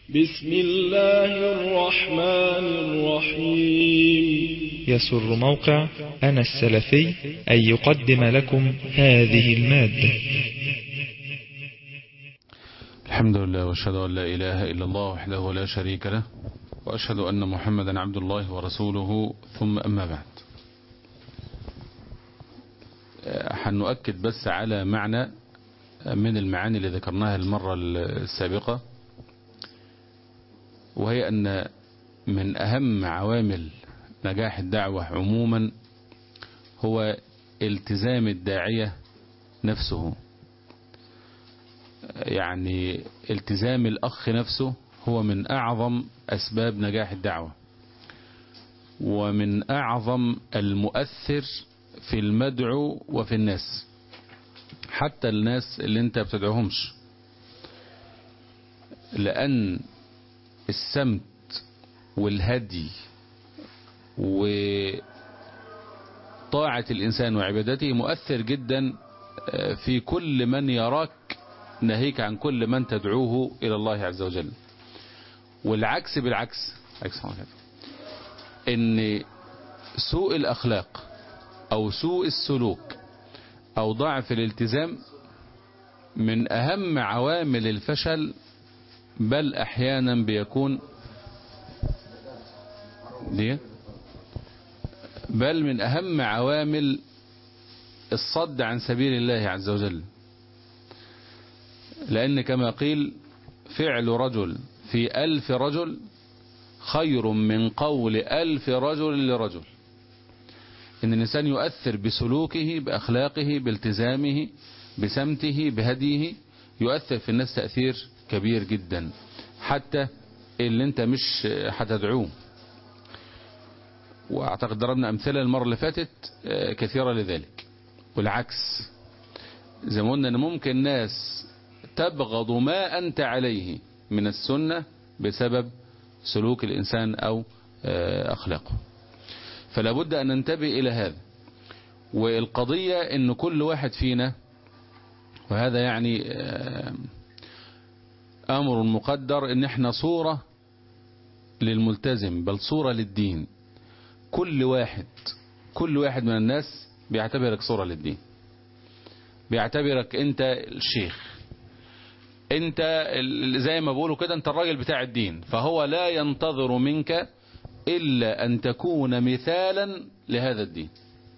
بسم الله الرحمن الرحيم يسر موقع أنا السلفي أن يقدم لكم هذه المادة الحمد لله واشهد أن لا إله إلا الله وحده لا شريك له وأشهد أن محمدا عبد الله ورسوله ثم أما بعد هنؤكد بس على معنى من المعاني اللي ذكرناها المرة السابقة وهي أن من أهم عوامل نجاح الدعوة عموما هو التزام الداعية نفسه يعني التزام الأخ نفسه هو من أعظم أسباب نجاح الدعوة ومن أعظم المؤثر في المدعو وفي الناس حتى الناس اللي انت بتدعوهمش لأن السمت والهدي وطاعة الإنسان وعبادته مؤثر جدا في كل من يراك ناهيك عن كل من تدعوه إلى الله عز وجل والعكس بالعكس ان سوء الأخلاق أو سوء السلوك أو ضعف الالتزام من أهم عوامل الفشل بل أحيانا بيكون دي بل من أهم عوامل الصد عن سبيل الله عز وجل لأن كما قيل فعل رجل في ألف رجل خير من قول ألف رجل لرجل إن الإنسان يؤثر بسلوكه بأخلاقه بالتزامه بسمته بهديه يؤثر في الناس تأثير كبير جدا حتى اللي انت مش هتدعوه واعتقد ضربنا امثله المره اللي فاتت كثيره لذلك والعكس زي ما قلنا ان ممكن ناس تبغض ما انت عليه من السنه بسبب سلوك الانسان او اخلاقه فلا بد ان ننتبه الى هذا والقضيه ان كل واحد فينا وهذا يعني امر مقدر ان احنا صورة للملتزم بل صورة للدين كل واحد كل واحد من الناس بيعتبرك صورة للدين بيعتبرك انت الشيخ انت زي ما بيقولوا كده انت الراجل بتاع الدين فهو لا ينتظر منك الا ان تكون مثالا لهذا الدين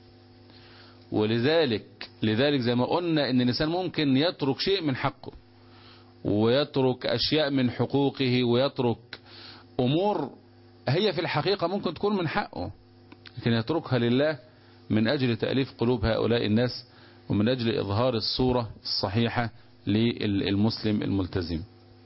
ولذلك لذلك زي ما قلنا ان الانسان ممكن يترك شيء من حقه ويترك أشياء من حقوقه ويترك أمور هي في الحقيقة ممكن تكون من حقه لكن يتركها لله من أجل تأليف قلوب هؤلاء الناس ومن أجل إظهار الصورة الصحيحة للمسلم الملتزم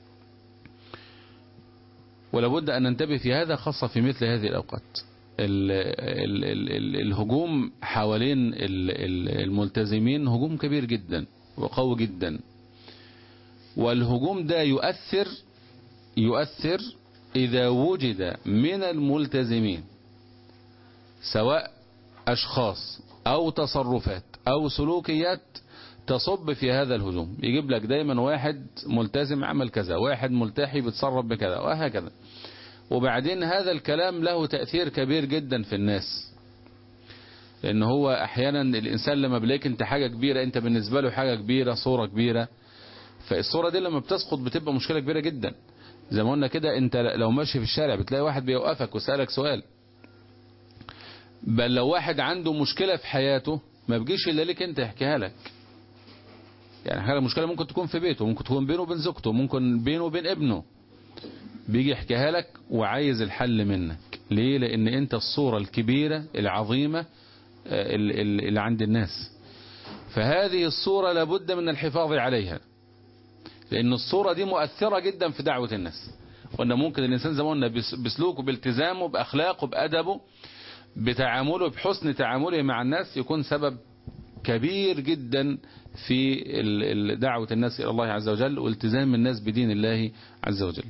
ولابد أن ننتبه في هذا خاصة في مثل هذه الأوقات ال ال ال الهجوم حوالين الملتزمين هجوم كبير جدا وقوي جدا والهجوم ده يؤثر يؤثر إذا وجد من الملتزمين سواء أشخاص أو تصرفات أو سلوكيات تصب في هذا الهجوم يجيب لك دايما واحد ملتزم عمل كذا واحد ملتحي بيتصرف بكذا وهكذا وبعدين هذا الكلام له تأثير كبير جدا في الناس لأن هو أحيانا الإنسان لما بلاقيك أنت حاجة كبيرة أنت بالنسبة له حاجة كبيرة صورة كبيرة فالصورة دي لما بتسقط بتبقى مشكلة كبيرة جدا زي ما قلنا كده انت لو ماشي في الشارع بتلاقي واحد بيوقفك وسألك سؤال بل لو واحد عنده مشكلة في حياته ما بيجيش الا ليك انت يحكيها لك يعني حاجة مشكلة ممكن تكون في بيته ممكن تكون بينه وبين زوجته ممكن بينه وبين ابنه بيجي يحكيها لك وعايز الحل منك ليه لان انت الصورة الكبيرة العظيمة اللي عند الناس فهذه الصورة لابد من الحفاظ عليها لأن الصورة دي مؤثرة جدا في دعوة الناس وأن ممكن الإنسان زي ما قلنا بسلوكه بالتزامه بأخلاقه بأدبه بتعامله بحسن تعامله مع الناس يكون سبب كبير جدا في دعوة الناس إلى الله عز وجل والتزام الناس بدين الله عز وجل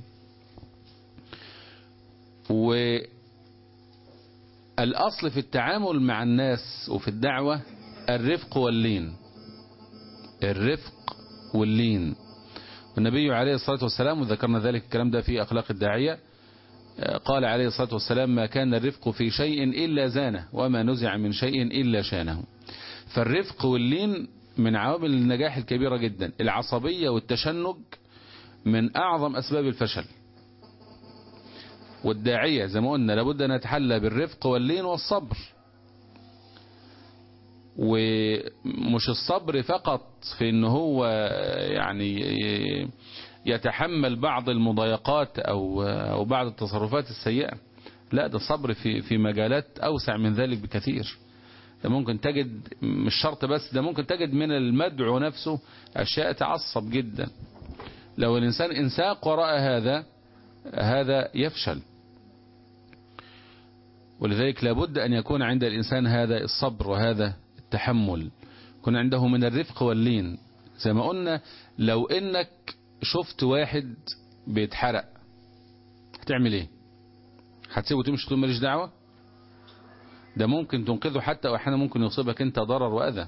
والأصل في التعامل مع الناس وفي الدعوة الرفق واللين الرفق واللين والنبي عليه الصلاة والسلام وذكرنا ذلك الكلام ده في أخلاق الداعية قال عليه الصلاة والسلام ما كان الرفق في شيء إلا زانه وما نزع من شيء إلا شانه فالرفق واللين من عوامل النجاح الكبيرة جدا العصبية والتشنج من أعظم أسباب الفشل والداعية زي ما قلنا لابد أن يتحلى بالرفق واللين والصبر ومش الصبر فقط في ان هو يعني يتحمل بعض المضايقات او او بعض التصرفات السيئة لا ده الصبر في في مجالات اوسع من ذلك بكثير ده ممكن تجد مش شرط بس ده ممكن تجد من المدعو نفسه اشياء تعصب جدا لو الانسان انساق وراء هذا هذا يفشل ولذلك لابد أن يكون عند الإنسان هذا الصبر وهذا التحمل يكون عنده من الرفق واللين زي ما قلنا لو إنك شفت واحد بيتحرق هتعمل ايه هتسيبه تمشي تقول ماليش دعوة ده ممكن تنقذه حتى واحيانا ممكن يصيبك انت ضرر وأذى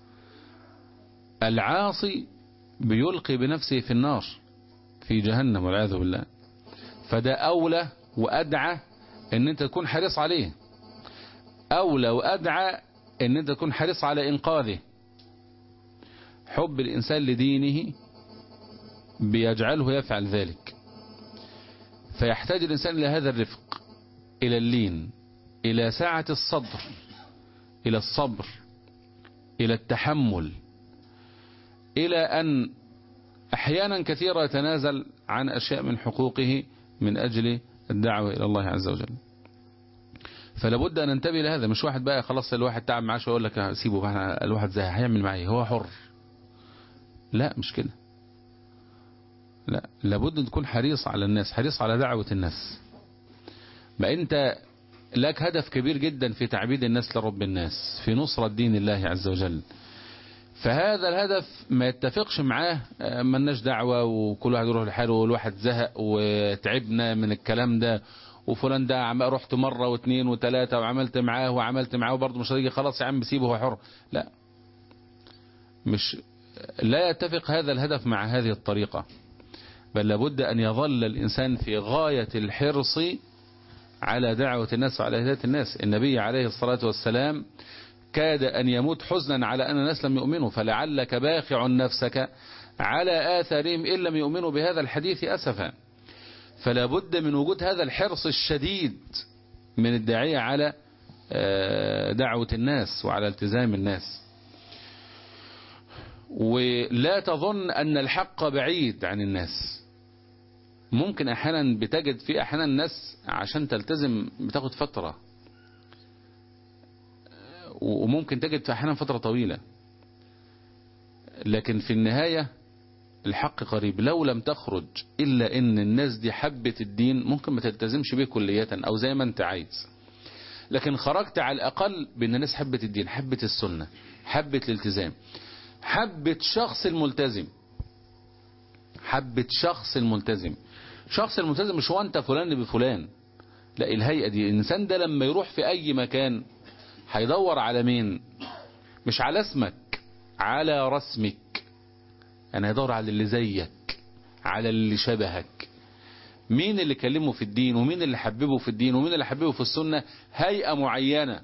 العاصي بيلقي بنفسه في النار في جهنم والعياذ بالله فده أولى وأدعى ان انت تكون حريص عليه اولى وادعى ان انت تكون حريص على انقاذه حب الانسان لدينه بيجعله يفعل ذلك فيحتاج الانسان الى هذا الرفق الى اللين الى سعة الصدر الى الصبر الى التحمل الى ان احيانا كثيرة يتنازل عن اشياء من حقوقه من اجل الدعوة إلى الله عز وجل فلا بد أن ننتبه لهذا مش واحد بقى خلاص الواحد تعب معاه شويه يقول لك سيبه بقى الواحد زي هيعمل معايا هو حر لا مش كده لا لابد أن تكون حريص على الناس حريص على دعوة الناس بقى أنت لك هدف كبير جدا في تعبيد الناس لرب الناس في نصرة دين الله عز وجل فهذا الهدف ما يتفقش معاه ملناش دعوة وكل واحد يروح لحاله والواحد زهق وتعبنا من الكلام ده وفلان ده عم رحت مرة واثنين وثلاثة وعملت معاه وعملت معاه وبرضه مش هيجي خلاص يا عم سيبه هو حر لا مش لا يتفق هذا الهدف مع هذه الطريقة بل لابد أن يظل الإنسان في غاية الحرص على دعوة الناس وعلى هداية الناس النبي عليه الصلاة والسلام كاد أن يموت حزنا على أن الناس لم يؤمنوا فلعلك باخع نفسك على آثارهم إن لم يؤمنوا بهذا الحديث أسفا فلا بد من وجود هذا الحرص الشديد من الداعية على دعوة الناس وعلى التزام الناس ولا تظن أن الحق بعيد عن الناس ممكن أحيانا بتجد في أحيانا الناس عشان تلتزم بتاخد فترة وممكن تجد في أحيانا فترة طويلة لكن في النهاية الحق قريب لو لم تخرج إلا إن الناس دي حبت الدين ممكن ما تلتزمش به كلية أو زي ما أنت عايز لكن خرجت على الأقل بأن الناس حبت الدين حبت السنة حبت الالتزام حبت شخص الملتزم حبت شخص الملتزم شخص الملتزم مش هو أنت فلان بفلان لا الهيئة دي الإنسان ده لما يروح في أي مكان هيدور على مين مش على اسمك على رسمك انا هيدور على اللي زيك على اللي شبهك مين اللي كلمه في الدين ومين اللي حببه في الدين ومين اللي حببه في السنة هيئة معينة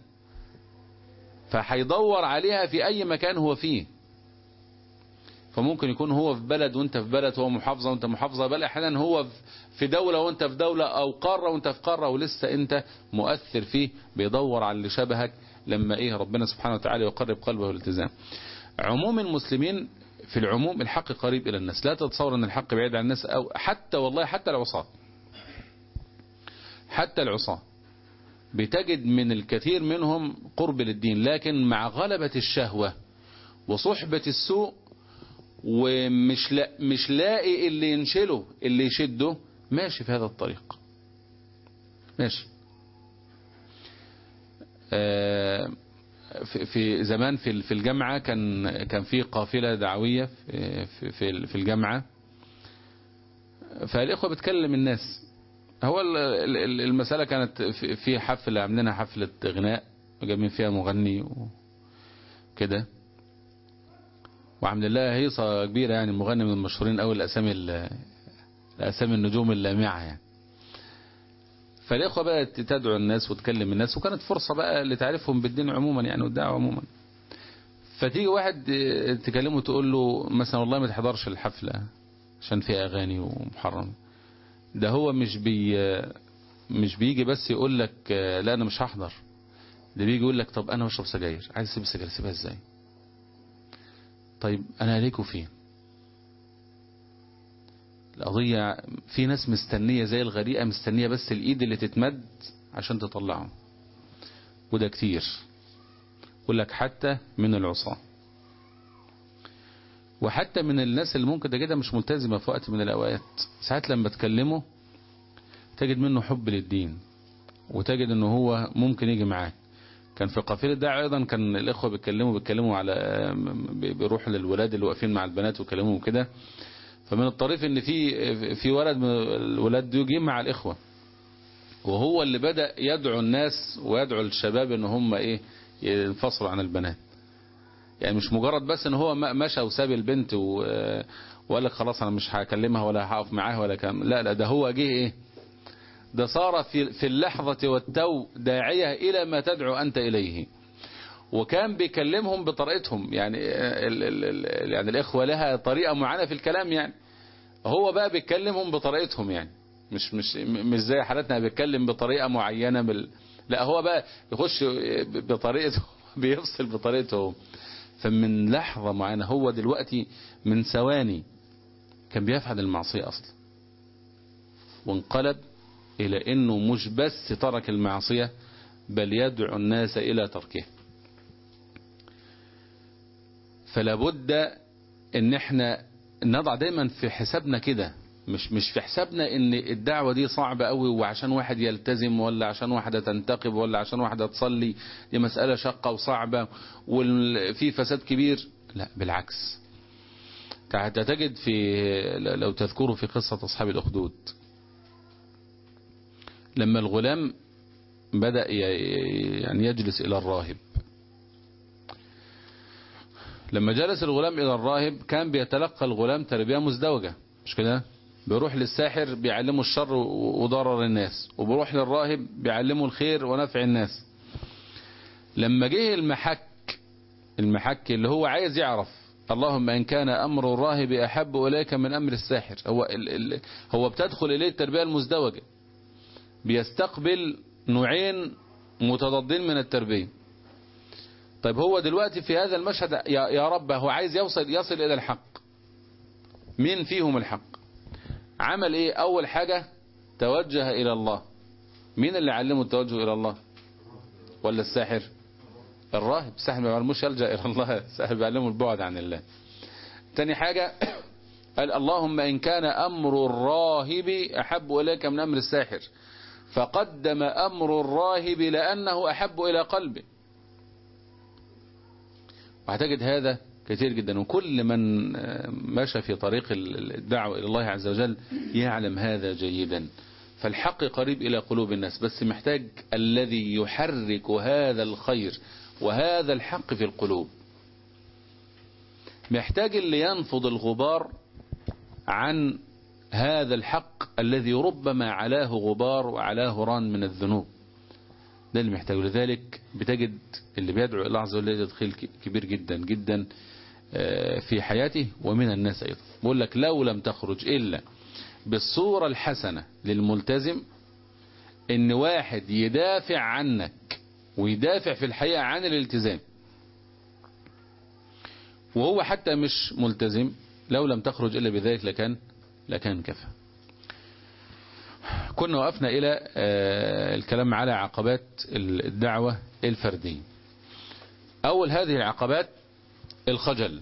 فهيدور عليها في اي مكان هو فيه فممكن يكون هو في بلد وانت في بلد هو محافظة وانت محافظة بل احيانا هو في دولة وانت في دولة او قارة وانت في قارة ولسه انت مؤثر فيه بيدور على اللي شبهك لما ايه ربنا سبحانه وتعالى يقرب قلبه الالتزام عموم المسلمين في العموم الحق قريب الى الناس لا تتصور ان الحق بعيد عن الناس او حتى والله حتى العصاة حتى العصاة بتجد من الكثير منهم قرب للدين لكن مع غلبة الشهوة وصحبة السوء ومش لا مش لاقي اللي ينشله اللي يشده ماشي في هذا الطريق ماشي آه في, في زمان في في الجامعة كان كان في قافلة دعوية في في في الجامعة فالإخوة بتكلم الناس هو المسألة كانت في حفلة عاملينها حفلة غناء وجايبين فيها مغني وكده وعمل الله هيصة كبيرة يعني مغني من المشهورين قوي الأسامي الأسامي النجوم اللامعة يعني فالإخوة بقى تدعو الناس وتكلم الناس وكانت فرصة بقى لتعرفهم بالدين عموما يعني والدعوة عموما فتيجي واحد تكلمه تقول له مثلا والله ما تحضرش الحفلة عشان فيها أغاني ومحرم ده هو مش بي مش بيجي بس يقول لك لا أنا مش هحضر ده بيجي يقول لك طب أنا بشرب سجاير عايز أسيب السجاير أسيبها إزاي طيب أنا عليكم فين القضية في ناس مستنية زي الغريقة مستنية بس الإيد اللي تتمد عشان تطلعهم وده كتير يقول لك حتى من العصاة وحتى من الناس اللي ممكن تجدها مش ملتزمة في وقت من الأوقات ساعات لما تكلمه تجد منه حب للدين وتجد انه هو ممكن يجي معاك كان في قافلة الدعوة ايضا كان الاخوة بيتكلموا بيتكلموا على بيروحوا للولاد اللي واقفين مع البنات ويكلموهم كده فمن الطريف ان في في ولد من الولاد دول جه مع الاخوة وهو اللي بدأ يدعو الناس ويدعو الشباب ان هم ايه ينفصلوا عن البنات يعني مش مجرد بس ان هو مشى وساب البنت وقال لك خلاص انا مش هكلمها ولا هقف معاها ولا كام لا لا ده هو جه ايه ده صار في في اللحظة والتو داعية إلى ما تدعو أنت إليه وكان بيكلمهم بطريقتهم يعني ال ال ال يعني الإخوة لها طريقة معينة في الكلام يعني هو بقى بيكلمهم بطريقتهم يعني مش مش مش زي حالتنا بيتكلم بطريقة معينة بال لا هو بقى يخش بطريقته بيفصل بطريقته فمن لحظة معينة هو دلوقتي من ثواني كان بيفعل المعصية أصلا وانقلب إلى أنه مش بس ترك المعصية بل يدعو الناس إلى تركه فلا بد ان احنا نضع دايما في حسابنا كده مش مش في حسابنا ان الدعوة دي صعبة قوي وعشان واحد يلتزم ولا عشان واحدة تنتقب ولا عشان واحدة تصلي دي مسألة شقة وصعبة وفي فساد كبير لا بالعكس تجد في لو تذكروا في قصة أصحاب الأخدود لما الغلام بدأ يعني يجلس إلى الراهب لما جلس الغلام إلى الراهب كان بيتلقى الغلام تربية مزدوجة مش كده بيروح للساحر بيعلمه الشر وضرر الناس وبيروح للراهب بيعلمه الخير ونفع الناس لما جه المحك المحك اللي هو عايز يعرف اللهم إن كان أمر الراهب أحب إليك من أمر الساحر هو ال ال هو بتدخل إليه التربية المزدوجة بيستقبل نوعين متضادين من التربية طيب هو دلوقتي في هذا المشهد يا, يا رب هو عايز يوصل يصل إلى الحق مين فيهم الحق عمل ايه اول حاجة توجه الى الله مين اللي علمه التوجه الى الله ولا الساحر الراهب الساحر ما يعلموش يلجأ الى الله الساحر بيعلمه البعد عن الله تاني حاجة قال اللهم ان كان امر الراهب احب اليك من امر الساحر فقدم امر الراهب لانه احب الى قلبه وهتجد هذا كثير جدا وكل من مشى في طريق الدعوة إلى الله عز وجل يعلم هذا جيدا فالحق قريب إلى قلوب الناس بس محتاج الذي يحرك هذا الخير وهذا الحق في القلوب محتاج اللي ينفض الغبار عن هذا الحق الذي ربما علاه غبار وعلاه ران من الذنوب ده اللي محتاجه لذلك بتجد اللي بيدعو الله عز وجل تدخيل كبير جدا جدا في حياته ومن الناس أيضا بقول لك لو لم تخرج إلا بالصورة الحسنة للملتزم ان واحد يدافع عنك ويدافع في الحقيقة عن الالتزام وهو حتى مش ملتزم لو لم تخرج إلا بذلك لكان لكان كفى كنا وقفنا إلى الكلام على عقبات الدعوة الفردية أول هذه العقبات الخجل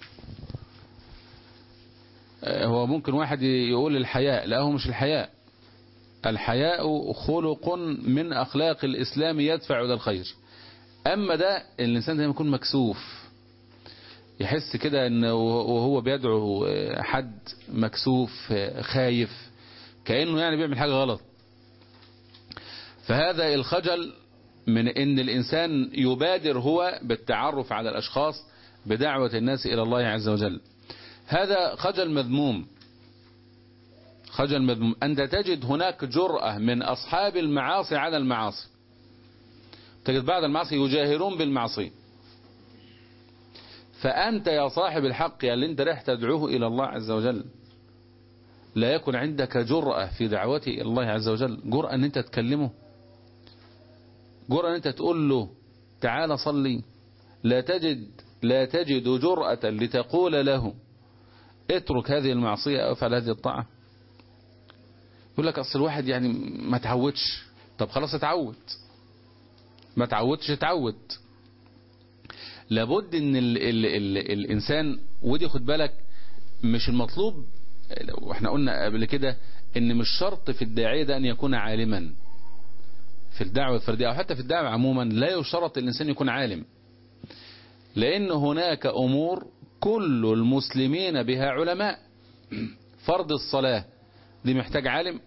هو ممكن واحد يقول الحياء لا هو مش الحياء الحياء خلق من أخلاق الإسلام يدفع إلى الخير أما ده الإنسان دايما يكون مكسوف يحس كده ان وهو بيدعو حد مكسوف خايف كأنه يعني بيعمل حاجة غلط فهذا الخجل من ان الانسان يبادر هو بالتعرف على الاشخاص بدعوة الناس إلى الله عز وجل هذا خجل مذموم خجل مذموم أنت تجد هناك جرأة من أصحاب المعاصي على المعاصي تجد بعض المعاصي يجاهرون بالمعصية فأنت يا صاحب الحق اللي انت رايح تدعوه إلى الله عز وجل لا يكن عندك جرأة في دعوته إلى الله عز وجل جرأة أن أنت تكلمه جرأة أن أنت تقول له تعال صلي لا تجد لا تجد جرأة لتقول له اترك هذه المعصية أو افعل هذه الطاعة يقول لك أصل الواحد يعني ما تعودش طب خلاص اتعود ما تعودش اتعود لابد ان ال ال ال الانسان ودي خد بالك مش المطلوب واحنا قلنا قبل كده ان مش شرط في الداعية ده ان يكون عالما في الدعوة الفردية او حتى في الدعوة عموما لا يشترط الانسان يكون عالم لان هناك امور كل المسلمين بها علماء فرض الصلاة دي محتاج عالم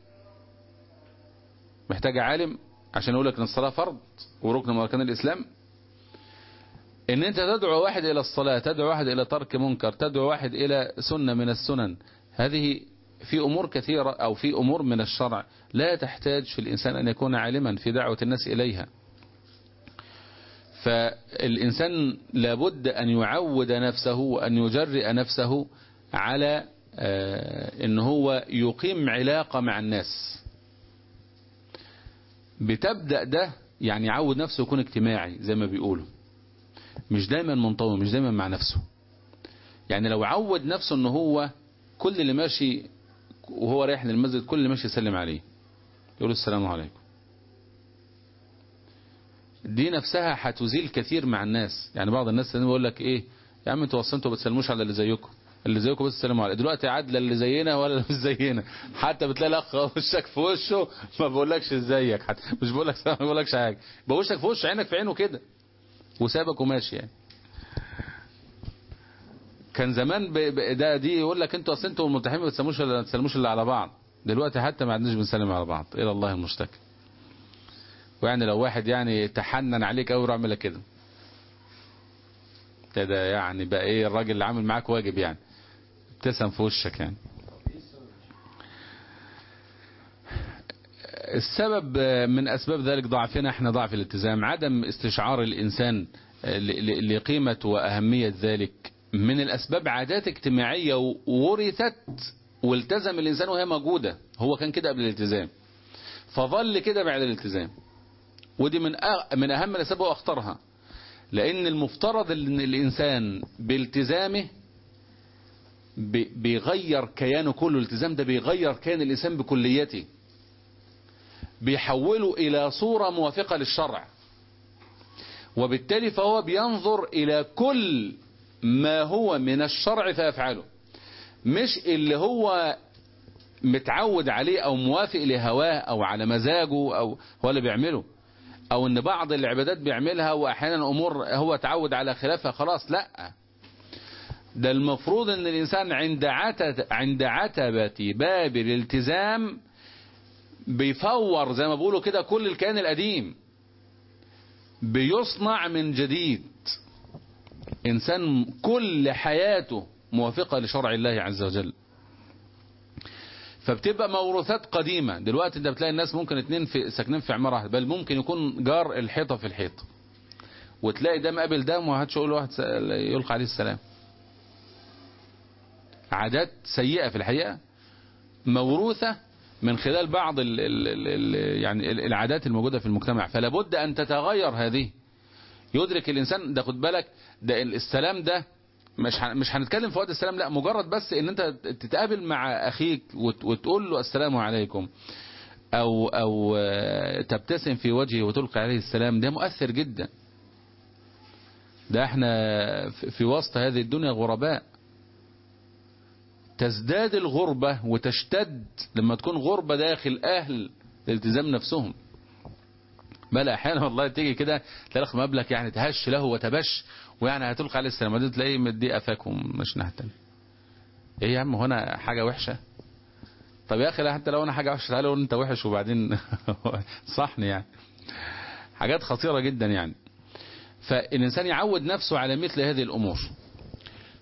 محتاج عالم عشان اقول لك ان الصلاة فرض وركن من اركان الاسلام ان انت تدعو واحد الى الصلاة تدعو واحد الى ترك منكر تدعو واحد الى سنة من السنن هذه في امور كثيرة او في امور من الشرع لا تحتاج في الانسان ان يكون عالما في دعوة الناس اليها فالانسان لابد ان يعود نفسه وان يجرئ نفسه على ان هو يقيم علاقة مع الناس بتبدأ ده يعني يعود نفسه يكون اجتماعي زي ما بيقولوا مش دايما منطوي مش دايما مع نفسه يعني لو عود نفسه ان هو كل اللي ماشي وهو رايح للمسجد كل اللي ماشي يسلم عليه يقول السلام عليكم دي نفسها هتزيل كثير مع الناس يعني بعض الناس بيقول لك ايه يا عم انتوا اصلا انتوا بتسلموش على اللي زيكم اللي زيكم بس تسلموا عليه دلوقتي عاد لا اللي زينا ولا اللي مش زينا حتى بتلاقي الاخ وشك في وشه ما بقولكش ازيك حتى مش بقول لك ما بقولكش حاجه بوشك في وشه عينك في عينه كده وسابك وماشي يعني كان زمان ب... ب... ده دي يقول لك انتوا اصل انتوا الملتحمين ما بتسلموش ولا ما تسلموش الا على بعض دلوقتي حتى ما عندناش بنسلم على بعض الى الله المشتكى ويعني لو واحد يعني تحنن عليك قوي يعمل كده ده يعني بقى ايه الراجل اللي عامل معاك واجب يعني ابتسم في وشك يعني السبب من أسباب ذلك ضعفنا احنا ضعف الالتزام عدم استشعار الإنسان لقيمة وأهمية ذلك من الأسباب عادات اجتماعية ورثت والتزم الإنسان وهي موجودة هو كان كده قبل الالتزام فظل كده بعد الالتزام ودي من من أهم الأسباب وأخطرها لأن المفترض أن الإنسان بالتزامه بيغير كيانه كله الالتزام ده بيغير كيان الإنسان بكليته بيحوله إلى صورة موافقة للشرع وبالتالي فهو بينظر إلى كل ما هو من الشرع فيفعله مش اللي هو متعود عليه أو موافق لهواه أو على مزاجه أو هو اللي بيعمله أو أن بعض العبادات بيعملها وأحيانا أمور هو تعود على خلافها خلاص لا ده المفروض أن الإنسان عند عند عتبة باب الالتزام بيفور زي ما بيقولوا كده كل الكيان القديم بيصنع من جديد إنسان كل حياته موافقة لشرع الله عز وجل فبتبقى موروثات قديمة دلوقتي انت بتلاقي الناس ممكن اتنين في ساكنين في عمارة بل ممكن يكون جار الحيطة في الحيطة وتلاقي ده مقابل ده وهاتش يقول واحد يلقى عليه السلام عادات سيئة في الحقيقة موروثة من خلال بعض ال ال ال يعني العادات الموجودة في المجتمع فلا بد أن تتغير هذه يدرك الإنسان ده خد بالك ده السلام ده مش مش هنتكلم في وقت السلام لا مجرد بس ان انت تتقابل مع اخيك وتقول له السلام عليكم او او تبتسم في وجهه وتلقي عليه السلام ده مؤثر جدا ده احنا في وسط هذه الدنيا غرباء تزداد الغربة وتشتد لما تكون غربة داخل اهل الالتزام نفسهم بل احيانا والله تيجي كده تلاقي مبلغ يعني تهش له وتبش ويعني هتلقى عليه السلام بعدين تلاقيه مدي قفاكم مش نهتم ايه يا عم هنا حاجة وحشة طب يا اخي حتى لو انا حاجة وحشة تعالى قول انت وحش وبعدين صحني يعني حاجات خطيرة جدا يعني فالانسان يعود نفسه على مثل هذه الامور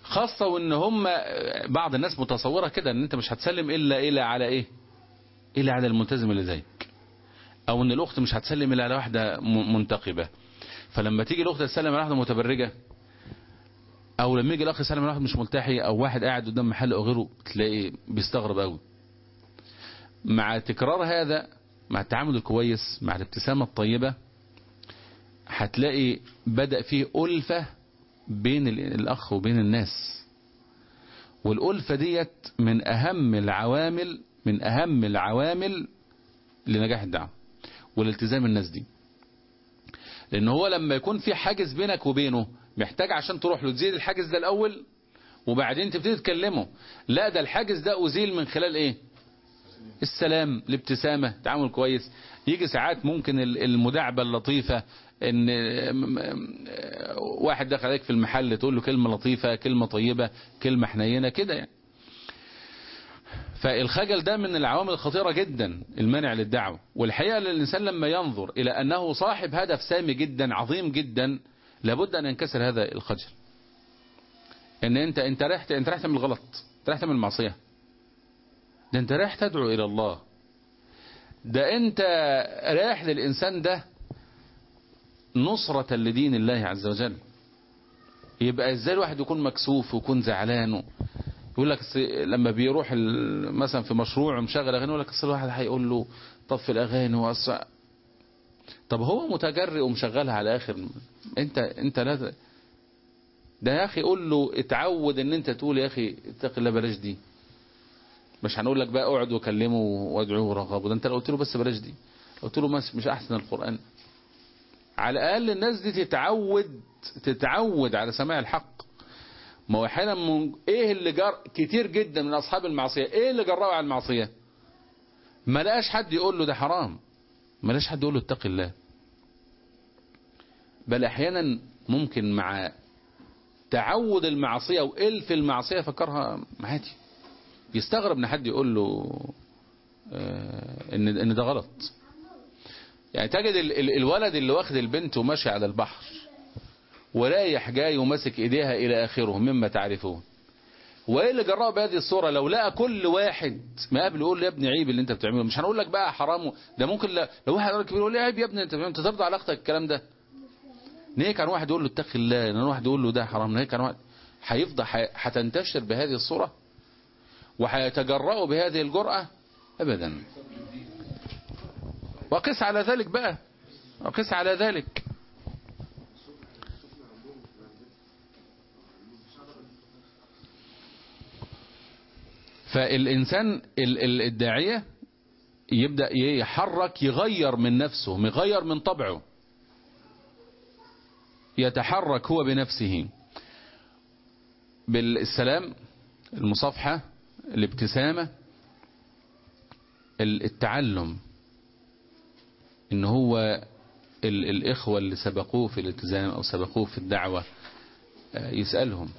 خاصة وان هم بعض الناس متصورة كده ان انت مش هتسلم الا الا على ايه الا على الملتزم اللي زيك او ان الاخت مش هتسلم الا على واحدة م- منتقبة فلما تيجي الاخت تسلم على واحدة متبرجة او لما يجي الاخ يسلم على واحد مش ملتحي او واحد قاعد قدام محل او غيره تلاقي بيستغرب قوي مع تكرار هذا مع التعامل الكويس مع الابتسامة الطيبة هتلاقي بدأ فيه ألفة بين ال- الأخ وبين الناس والألفة ديت من أهم العوامل من أهم العوامل لنجاح الدعوة والالتزام الناس دي لأن هو لما يكون في حاجز بينك وبينه محتاج عشان تروح له تزيد الحاجز ده الأول وبعدين تبتدي تكلمه لا ده الحاجز ده أزيل من خلال إيه السلام الابتسامة تعامل كويس يجي ساعات ممكن ال- المداعبة اللطيفة ان م- م- واحد دخل عليك في المحل تقول له كلمة لطيفة كلمة طيبة كلمة حنينة كده يعني فالخجل ده من العوامل الخطيرة جدا المانع للدعوة والحقيقة الإنسان لما ينظر إلى أنه صاحب هدف سامي جدا عظيم جدا لابد أن ينكسر هذا الخجل ان انت انت رايح انت رايح تعمل غلط انت رايح تعمل معصيه ده انت رايح تدعو الى الله ده انت رايح للانسان ده نصرة لدين الله عز وجل يبقى ازاي الواحد يكون مكسوف ويكون زعلان و- يقول لك أصل لما بيروح ال- مثلا في مشروع ومشغل اغاني يقول لك اصل الواحد هيقول له طفي الاغاني وأص... طب هو متجرئ ومشغلها على اخر انت انت لا ت- ده يا اخي قول له اتعود ان انت تقول يا اخي اتق الله بلاش دي مش هنقول لك بقى اقعد وكلمه وادعوه ورغبه ده انت لو قلت له بس بلاش دي لو قلت له مش مش احسن القران على الاقل الناس دي تتعود تتعود على سماع الحق ما هو احيانا من- ايه اللي جر كتير جدا من اصحاب المعصيه ايه اللي جرأوا على المعصيه ما لقاش حد يقول له ده حرام ما لقاش حد يقول له اتق الله بل احيانا ممكن مع تعود المعصيه والف المعصيه فكرها عادي يستغرب ان حد يقول له آه، ان ان ده غلط يعني تجد ال- ال- الولد اللي واخد البنت وماشي على البحر ورايح جاي وماسك ايديها الى اخره مما تعرفون وايه اللي جراه بهذه الصوره لو لقى كل واحد ما قبل يقول له يا ابني عيب اللي انت بتعمله مش هنقول لك بقى حرام ده ممكن ل- لو واحد قال لك يقول له عيب يا ابني انت انت ترضى على اختك الكلام ده ليه كان واحد يقول له اتق الله لان واحد يقول له ده حرام ليه كان واحد هيفضل ح- هتنتشر بهذه الصوره وهيتجرأوا بهذه الجرأة أبدا وقس على ذلك بقى وقس على ذلك فالإنسان ال- ال- الداعية يبدأ يحرك يغير من نفسه يغير من طبعه يتحرك هو بنفسه بالسلام المصافحة الابتسامة ال- التعلم ان هو ال- الإخوة اللي سبقوه في الالتزام أو سبقوه في الدعوة آه، يسألهم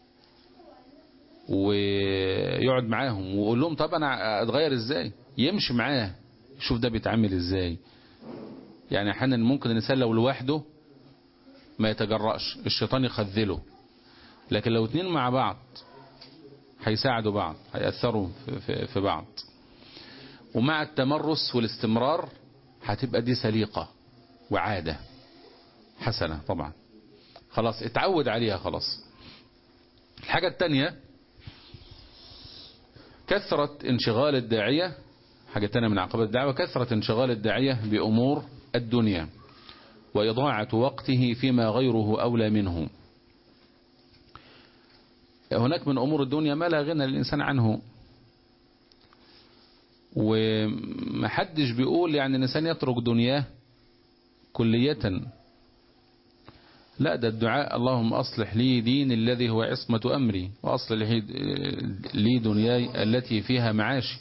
ويقعد معاهم ويقول لهم طب أنا أتغير إزاي يمشي معاه يشوف ده بيتعامل إزاي يعني أحيانا ممكن الإنسان لو لوحده ما يتجرأش الشيطان يخذله لكن لو اتنين مع بعض هيساعدوا بعض هيأثروا في, في, في بعض ومع التمرس والاستمرار هتبقى دي سليقة وعادة حسنة طبعا خلاص اتعود عليها خلاص الحاجة التانية كثرة انشغال الداعية حاجة تانية من عقبات الدعوة كثرة انشغال الداعية بأمور الدنيا وإضاعة وقته فيما غيره أولى منه هناك من أمور الدنيا ما لا غنى للإنسان عنه ومحدش بيقول يعني الإنسان يترك دنياه كلية لا ده الدعاء اللهم أصلح لي دين الذي هو عصمة أمري وأصلح لي دنياي التي فيها معاشي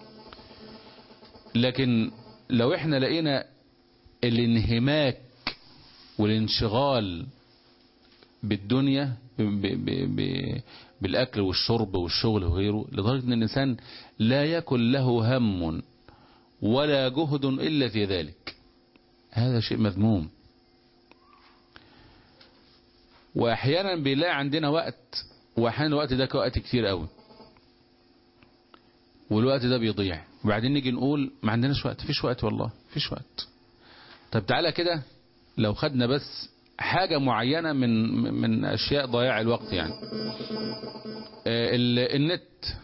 لكن لو احنا لقينا الانهماك والانشغال بالدنيا ب ب ب بالأكل والشرب والشغل وغيره لدرجة أن الإنسان لا يكن له هم ولا جهد إلا في ذلك هذا شيء مذموم وأحيانا بيلاقي عندنا وقت واحيانا الوقت ده وقت كتير قوي والوقت ده بيضيع وبعدين نيجي نقول ما عندناش وقت فيش وقت والله فيش وقت طب تعالى كده لو خدنا بس حاجة معينة من من أشياء ضياع الوقت يعني آه، ال- النت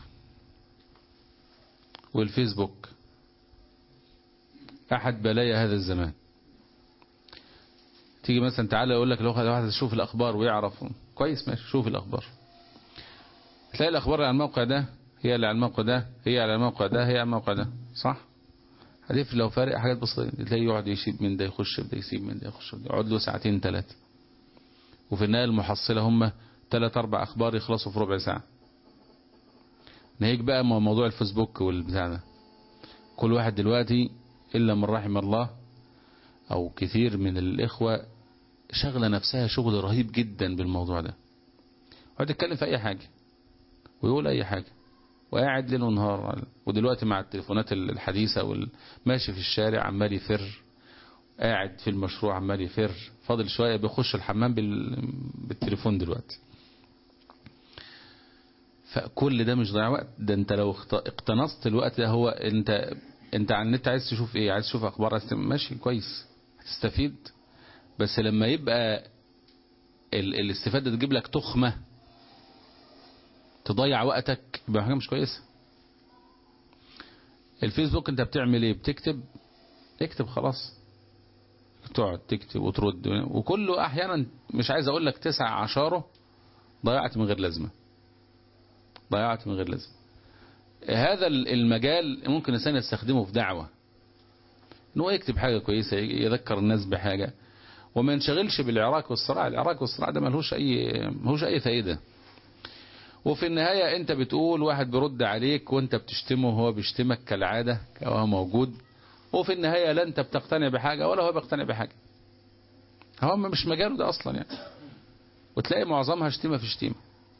والفيسبوك أحد بلايا هذا الزمان تيجي مثلا تعالى يقول لك لو واحد يشوف الأخبار ويعرف كويس ماشي شوف الأخبار تلاقي الأخبار على الموقع ده هي اللي على الموقع ده هي على الموقع ده هي على الموقع ده صح هتفرق لو فارق حاجات بسيطة تلاقيه يقعد يشيب من ده يخش بده يسيب من ده يخش بده يقعد له ساعتين ثلاثة وفي النهاية المحصلة هم ثلاث أربع أخبار يخلصوا في ربع ساعة نهيك بقى مو- موضوع الفيسبوك والبتاع ده كل واحد دلوقتي إلا من رحم الله أو كثير من الإخوة شغلة نفسها شغل رهيب جدا بالموضوع ده يقعد يتكلم في أي حاجة ويقول أي حاجة وقاعد ليل ونهار ودلوقتي مع التليفونات الحديثة والماشي في الشارع عمال يفر قاعد في المشروع عمال يفر فاضل شوية بيخش الحمام بال... بالتليفون دلوقتي فكل ده مش ضياع وقت ده انت لو اخت- اقتنصت الوقت ده هو انت انت على النت عايز تشوف ايه عايز تشوف اخبار عايز تم- ماشي كويس هتستفيد بس لما يبقى ال... الاستفادة تجيب لك تخمة تضيع وقتك يبقى حاجة مش كويسة الفيسبوك انت بتعمل ايه بتكتب اكتب خلاص تقعد تكتب وترد وكله احيانا مش عايز اقول لك تسع عشاره ضيعت من غير لازمه ضيعت من غير لازمه هذا المجال ممكن الانسان يستخدمه في دعوه ان هو يكتب حاجه كويسه يذكر الناس بحاجه وما ينشغلش بالعراك والصراع العراك والصراع ده ملهوش اي ملهوش اي فائده وفي النهاية انت بتقول واحد بيرد عليك وانت بتشتمه وهو بيشتمك كالعادة وهو موجود وفي النهاية لا انت بتقتنع بحاجة ولا هو بيقتنع بحاجة هو مش مجاله ده اصلا يعني وتلاقي معظمها شتيمة في شتيمة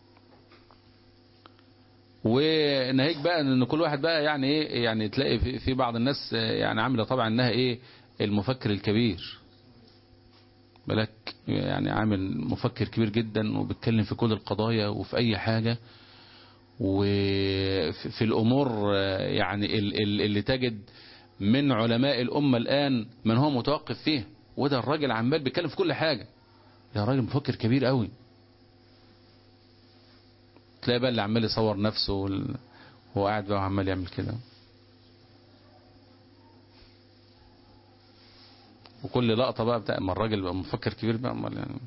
وناهيك بقى ان كل واحد بقى يعني ايه يعني تلاقي في, في بعض الناس يعني عامله طبعا انها ايه المفكر الكبير بالك يعني عامل مفكر كبير جدا وبيتكلم في كل القضايا وفي اي حاجة وفي في الامور يعني ال- ال- اللي تجد من علماء الامة الان من هو متوقف فيه وده الراجل عمال بيتكلم في كل حاجة ده راجل مفكر كبير قوي تلاقي بقى اللي عمال يصور نفسه وال- هو قاعد بقى وعمال يعمل كده وكل لقطة بقى بتاع ما الراجل بقى مفكر كبير بقى امال يعني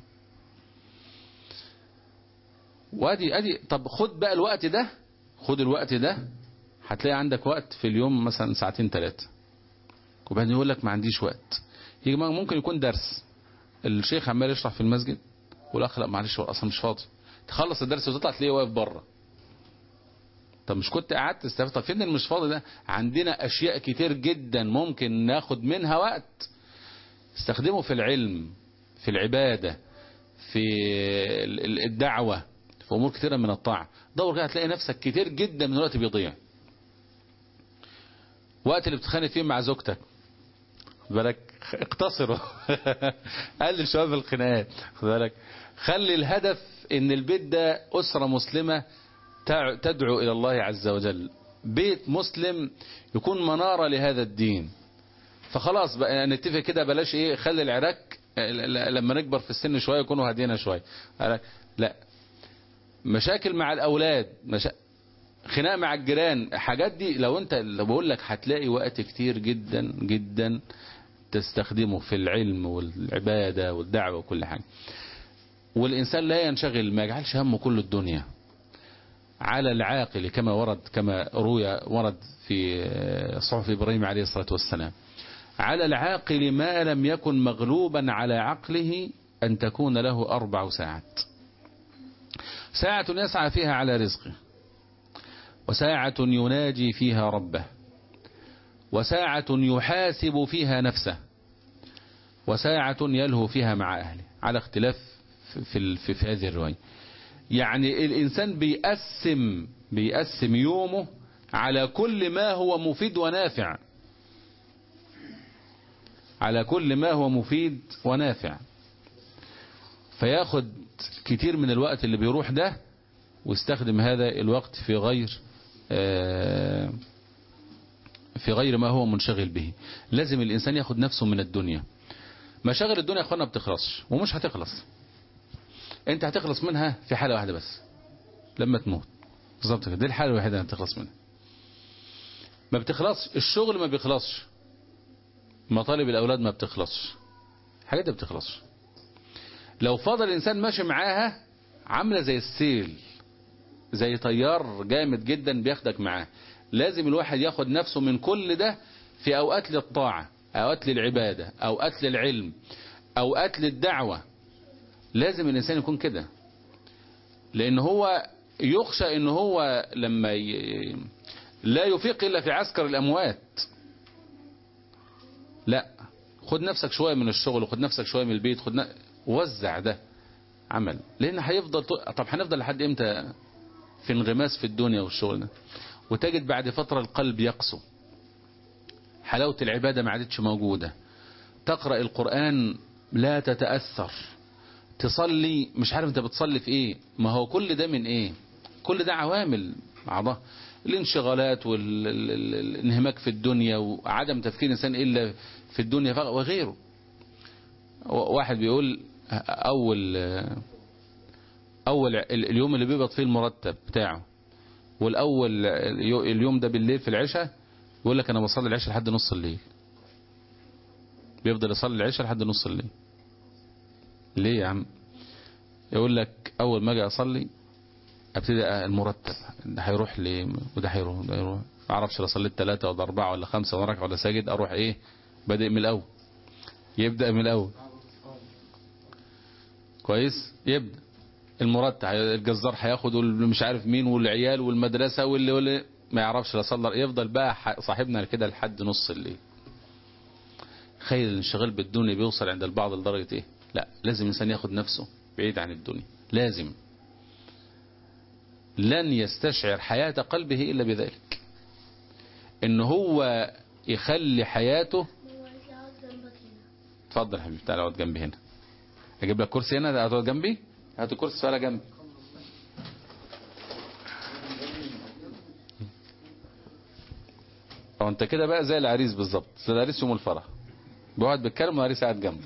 وادي ادي طب خد بقى الوقت ده خد الوقت ده هتلاقي عندك وقت في اليوم مثلا ساعتين ثلاثة وبعدين يقول لك ما عنديش وقت يجي ممكن يكون درس الشيخ عمال يشرح في المسجد والاخ لا معلش هو اصلا مش فاضي تخلص الدرس وتطلع تلاقيه واقف بره طب مش كنت قعدت استفدت طب فين اللي مش فاضي ده عندنا اشياء كتير جدا ممكن ناخد منها وقت استخدمه في العلم في العبادة في ال- ال- الدعوة في امور كتيرة من الطاعة دور كده هتلاقي نفسك كتير جدا من الوقت بيضيع وقت اللي بتتخانق فيه مع زوجتك خد بالك اقتصروا قلل شويه في الخناقات خد بالك خلي الهدف ان البيت ده اسره مسلمه تع- تدعو الى الله عز وجل بيت مسلم يكون مناره لهذا الدين فخلاص بقى نتفق كده بلاش ايه خلي العراك ل- ل- لما نكبر في السن شويه يكونوا هدينا شويه قالك لا مشاكل مع الاولاد مشا... خناق مع الجيران حاجات دي لو انت لو بقول لك هتلاقي وقت كتير جدا جدا تستخدمه في العلم والعبادة والدعوة وكل حاجة والإنسان لا ينشغل ما يجعلش همه كل الدنيا على العاقل كما ورد كما روي ورد في صحف إبراهيم عليه الصلاة والسلام على العاقل ما لم يكن مغلوبا على عقله أن تكون له أربع ساعات ساعة يسعى فيها على رزقه وساعة يناجي فيها ربه وساعة يحاسب فيها نفسه وساعة يلهو فيها مع أهله على اختلاف في, في, في هذه الرواية يعني الإنسان بيقسم بيقسم يومه على كل ما هو مفيد ونافع على كل ما هو مفيد ونافع فياخد كتير من الوقت اللي بيروح ده واستخدم هذا الوقت في غير آه، في غير ما هو منشغل به لازم الإنسان ياخد نفسه من الدنيا مشاغل الدنيا يا اخوانا ما بتخلصش ومش هتخلص انت هتخلص منها في حالة واحدة بس لما تموت بالظبط كده دي الحالة الوحيدة اللي هتخلص منها ما بتخلصش الشغل ما بيخلصش مطالب الأولاد ما بتخلصش الحاجات دي ما بتخلصش لو فضل الإنسان ماشي معاها عاملة زي السيل زي طيار جامد جدا بياخدك معاه لازم الواحد ياخد نفسه من كل ده في أوقات للطاعة أوقات للعبادة أوقات للعلم أوقات للدعوة لازم الإنسان يكون كده لأن هو يخشى ان هو لما ي... لا يفيق إلا في عسكر الأموات لا خد نفسك شوية من الشغل وخد نفسك شوية من البيت خد ن... وزع ده عمل لأن هيفضل طب هنفضل لحد امتى في انغماس في الدنيا والشغل ده وتجد بعد فترة القلب يقسو حلاوة العبادة ما عادتش موجودة تقرأ القرآن لا تتأثر تصلي مش عارف انت بتصلي في ايه ما هو كل ده من ايه كل ده عوامل بعضها الانشغالات والانهماك في الدنيا وعدم تفكير الانسان الا في الدنيا فقط وغيره واحد بيقول اول اول اليوم اللي بيبط فيه المرتب بتاعه والاول اليوم ده بالليل في العشاء يقول لك انا بصلي العشاء لحد نص الليل بيفضل يصلي العشاء لحد نص الليل ليه يا عم يقول لك اول ما اجي اصلي ابتدي المرتب ده هيروح لي وده هيروح وده هيروح ما اعرفش لا صليت ثلاثة ولا أربعة ولا خمسة ولا ركعة ولا ساجد اروح ايه بادئ من الاول يبدأ من الاول كويس يبدأ المرتب الجزار هياخد مش عارف مين والعيال والمدرسة واللي, واللي ما يعرفش لا صلى يفضل بقى صاحبنا كده لحد نص الليل خير الانشغال بالدنيا بيوصل عند البعض لدرجة ايه لا لازم الانسان ياخد نفسه بعيد عن الدنيا لازم لن يستشعر حياة قلبه إلا بذلك إن هو يخلي حياته اتفضل يا حبيبي تعالى اقعد جنبي هنا اجيب لك كرسي هنا اقعد جنبي هات الكرسي تعالى جنبي او انت كده بقى زي العريس بالظبط زي العريس يوم الفرح بيقعد بيتكلم والعريس قاعد جنبه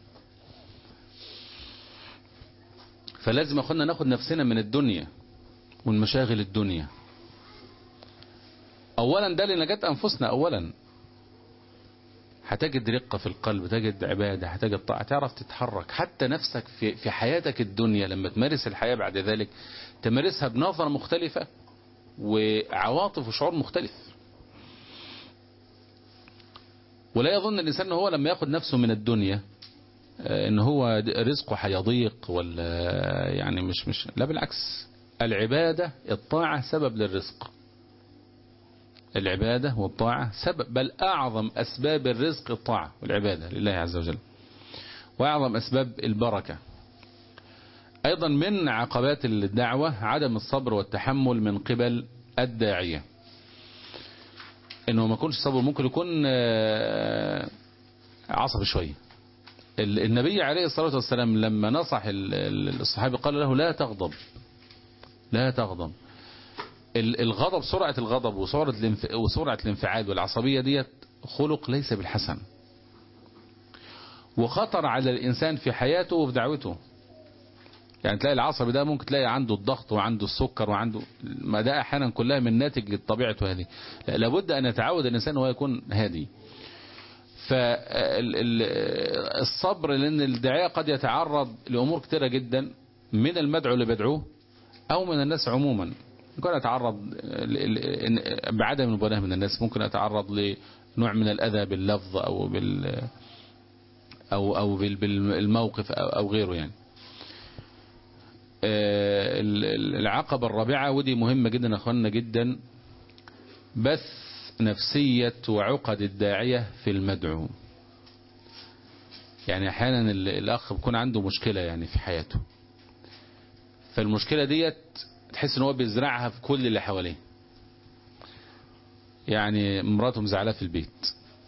فلازم اخونا ناخد نفسنا من الدنيا ومن مشاغل الدنيا اولا ده لنجاة انفسنا اولا هتجد رقة في القلب تجد عبادة هتجد طاعة تعرف تتحرك حتى نفسك في, في حياتك الدنيا لما تمارس الحياة بعد ذلك تمارسها بنظرة مختلفة وعواطف وشعور مختلف ولا يظن الإنسان أنه هو لما ياخد نفسه من الدنيا ان هو رزقه هيضيق ولا يعني مش مش لا بالعكس العبادة الطاعة سبب للرزق العبادة والطاعة سبب بل أعظم أسباب الرزق الطاعة والعبادة لله عز وجل وأعظم أسباب البركة أيضا من عقبات الدعوة عدم الصبر والتحمل من قبل الداعية انه ما يكونش صبر ممكن يكون عصبي شويه النبي عليه الصلاة والسلام لما نصح الصحابي قال له لا تغضب لا تغضب الغضب سرعة الغضب وسرعة وسرعة الانفعال والعصبية ديت خلق ليس بالحسن وخطر على الإنسان في حياته وفي دعوته يعني تلاقي العصبي ده ممكن تلاقي عنده الضغط وعنده السكر وعنده ما ده احيانا كلها من ناتج لطبيعته هذه لابد ان يتعود الانسان هو يكون هادي فالصبر لان الداعية قد يتعرض لامور كثيرة جدا من المدعو اللي بدعوه او من الناس عموما ممكن يتعرض بعدم المبالاه من الناس ممكن يتعرض لنوع من الاذى باللفظ او بال او او بالموقف او غيره يعني العقبة الرابعة ودي مهمة جدا اخوانا جدا بث نفسية وعقد الداعية في المدعو يعني احيانا الاخ بيكون عنده مشكلة يعني في حياته فالمشكلة ديت تحس ان هو بيزرعها في كل اللي حواليه يعني مراته مزعلاه في البيت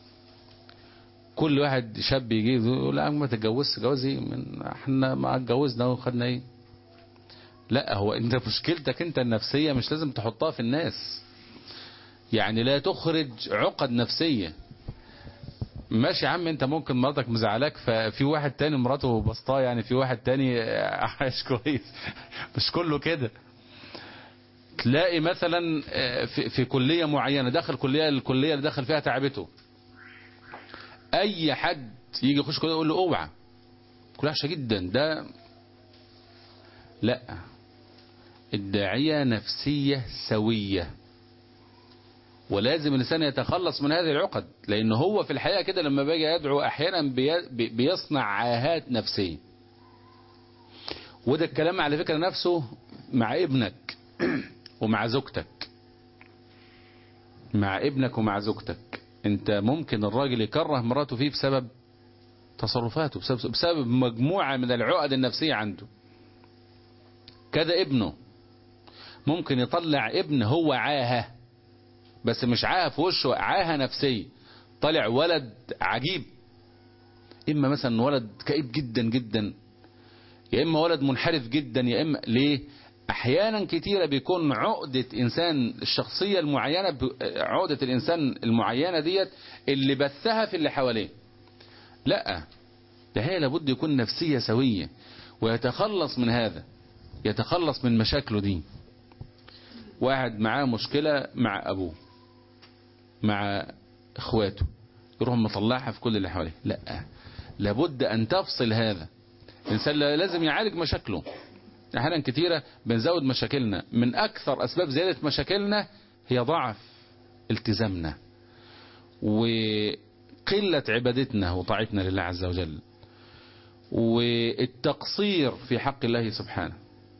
كل واحد شاب يجي يقول لا ما تتجوزش جوازي من احنا ما اتجوزنا وخدنا ايه لا هو انت مشكلتك انت النفسية مش لازم تحطها في الناس يعني لا تخرج عقد نفسية ماشي يا عم انت ممكن مراتك مزعلاك ففي واحد تاني مراته بسطاه يعني في واحد تاني عايش كويس مش كله كده تلاقي مثلا في, في كلية معينة دخل كلية الكلية اللي دخل فيها تعبته اي حد يجي يخش كلية يقول له اوعى كلية وحشة جدا ده لا الداعية نفسية سوية ولازم الإنسان يتخلص من هذه العقد لأن هو في الحقيقة كده لما باجي يدعو أحيانا بي بيصنع عاهات نفسية وده الكلام على فكرة نفسه مع ابنك ومع زوجتك مع ابنك ومع زوجتك انت ممكن الراجل يكره مراته فيه بسبب تصرفاته بسبب, بسبب مجموعة من العقد النفسية عنده كذا ابنه ممكن يطلع ابن هو عاهه بس مش عاهه في وشه عاهه نفسيه طلع ولد عجيب اما مثلا ولد كئيب جدا جدا يا اما ولد منحرف جدا يا اما ليه احيانا كتيرة بيكون عقدة انسان الشخصية المعينة عقدة الانسان المعينة ديت اللي بثها في اللي حواليه لا ده هي لابد يكون نفسية سوية ويتخلص من هذا يتخلص من مشاكله دي واحد معاه مشكلة مع ابوه مع اخواته يروح مطلعها في كل اللي حواليه لا لابد ان تفصل هذا الانسان لازم يعالج مشاكله احيانا كتيرة بنزود مشاكلنا من اكثر اسباب زيادة مشاكلنا هي ضعف التزامنا وقلة عبادتنا وطاعتنا لله عز وجل والتقصير في حق الله سبحانه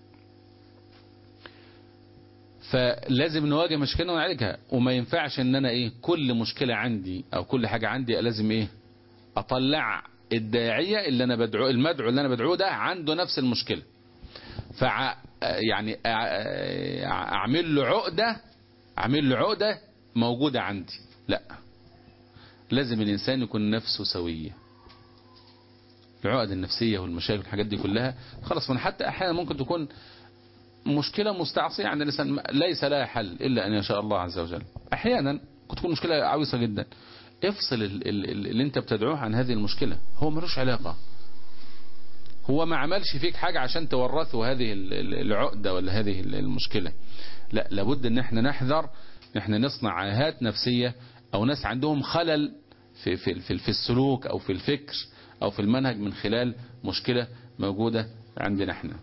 فلازم نواجه مشكلة ونعالجها وما ينفعش ان انا ايه كل مشكلة عندي او كل حاجة عندي لازم ايه اطلع الداعية اللي انا بدعو المدعو اللي انا بدعوه ده عنده نفس المشكلة فع يعني اعمل له عقدة اعمل له عقدة موجودة عندي لا لازم الانسان يكون نفسه سوية العقد النفسية والمشاكل والحاجات دي كلها خلاص من حتى احيانا ممكن تكون مشكلة مستعصية عند الإنسان ليس لها حل إلا أن يشاء الله عز وجل أحيانا تكون مشكلة عويصة جدا افصل اللي انت بتدعوه عن هذه المشكلة هو ملوش علاقة هو ما عملش فيك حاجة عشان تورثه هذه العقدة ولا هذه المشكلة لا لابد ان احنا نحذر ان احنا نصنع عاهات نفسية او ناس عندهم خلل في, في, في, في السلوك او في الفكر او في المنهج من خلال مشكلة موجودة عندنا احنا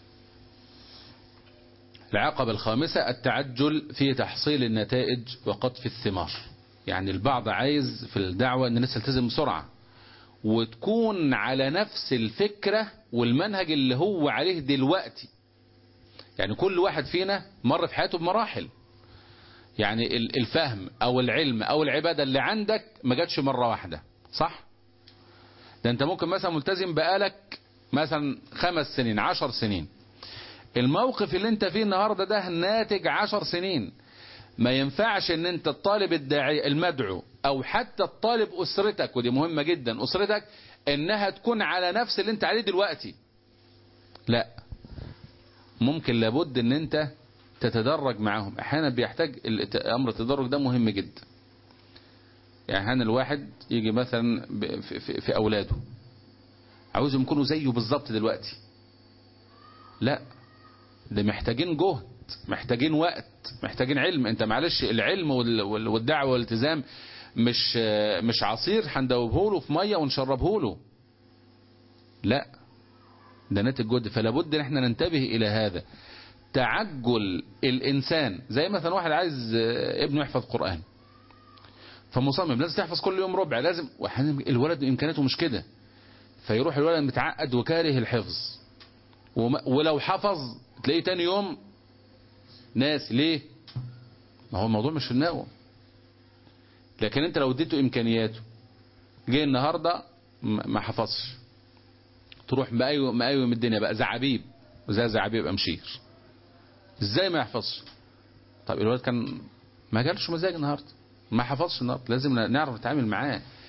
العقبة الخامسة التعجل في تحصيل النتائج وقطف الثمار يعني البعض عايز في الدعوة ان الناس تلتزم بسرعة وتكون على نفس الفكرة والمنهج اللي هو عليه دلوقتي يعني كل واحد فينا مر في حياته بمراحل يعني الفهم او العلم او العبادة اللي عندك ما جاتش مرة واحدة صح ده انت ممكن مثلا ملتزم بقالك مثلا خمس سنين عشر سنين الموقف اللي انت فيه النهاردة ده ناتج عشر سنين ما ينفعش ان انت الطالب الداعي المدعو او حتى الطالب اسرتك ودي مهمة جدا اسرتك انها تكون على نفس اللي انت عليه دلوقتي لا ممكن لابد ان انت تتدرج معاهم احيانا بيحتاج امر التدرج ده مهم جدا يعني احيانا الواحد يجي مثلا في, في, في اولاده عاوزهم يكونوا زيه بالظبط دلوقتي لا ده محتاجين جهد محتاجين وقت محتاجين علم انت معلش العلم والدعوة والالتزام مش مش عصير هندوبه له في ميه ونشربه له لا ده ناتج جهد فلا بد ان احنا ننتبه الى هذا تعجل الانسان زي مثلا واحد عايز ابنه يحفظ قرآن فمصمم لازم تحفظ كل يوم ربع لازم الولد امكانياته مش كده فيروح الولد متعقد وكاره الحفظ ولو حفظ تلاقيه تاني يوم ناس ليه ما هو الموضوع مش في دماغه لكن انت لو اديته امكانياته جه النهاردة ما حفظش تروح مقايو مقايو من الدنيا بقى زعابيب زي زعابيب امشير ازاي ما يحفظش طب الولد كان ما جالش مزاج النهارده ما حفظش النهارده لازم نعرف نتعامل معاه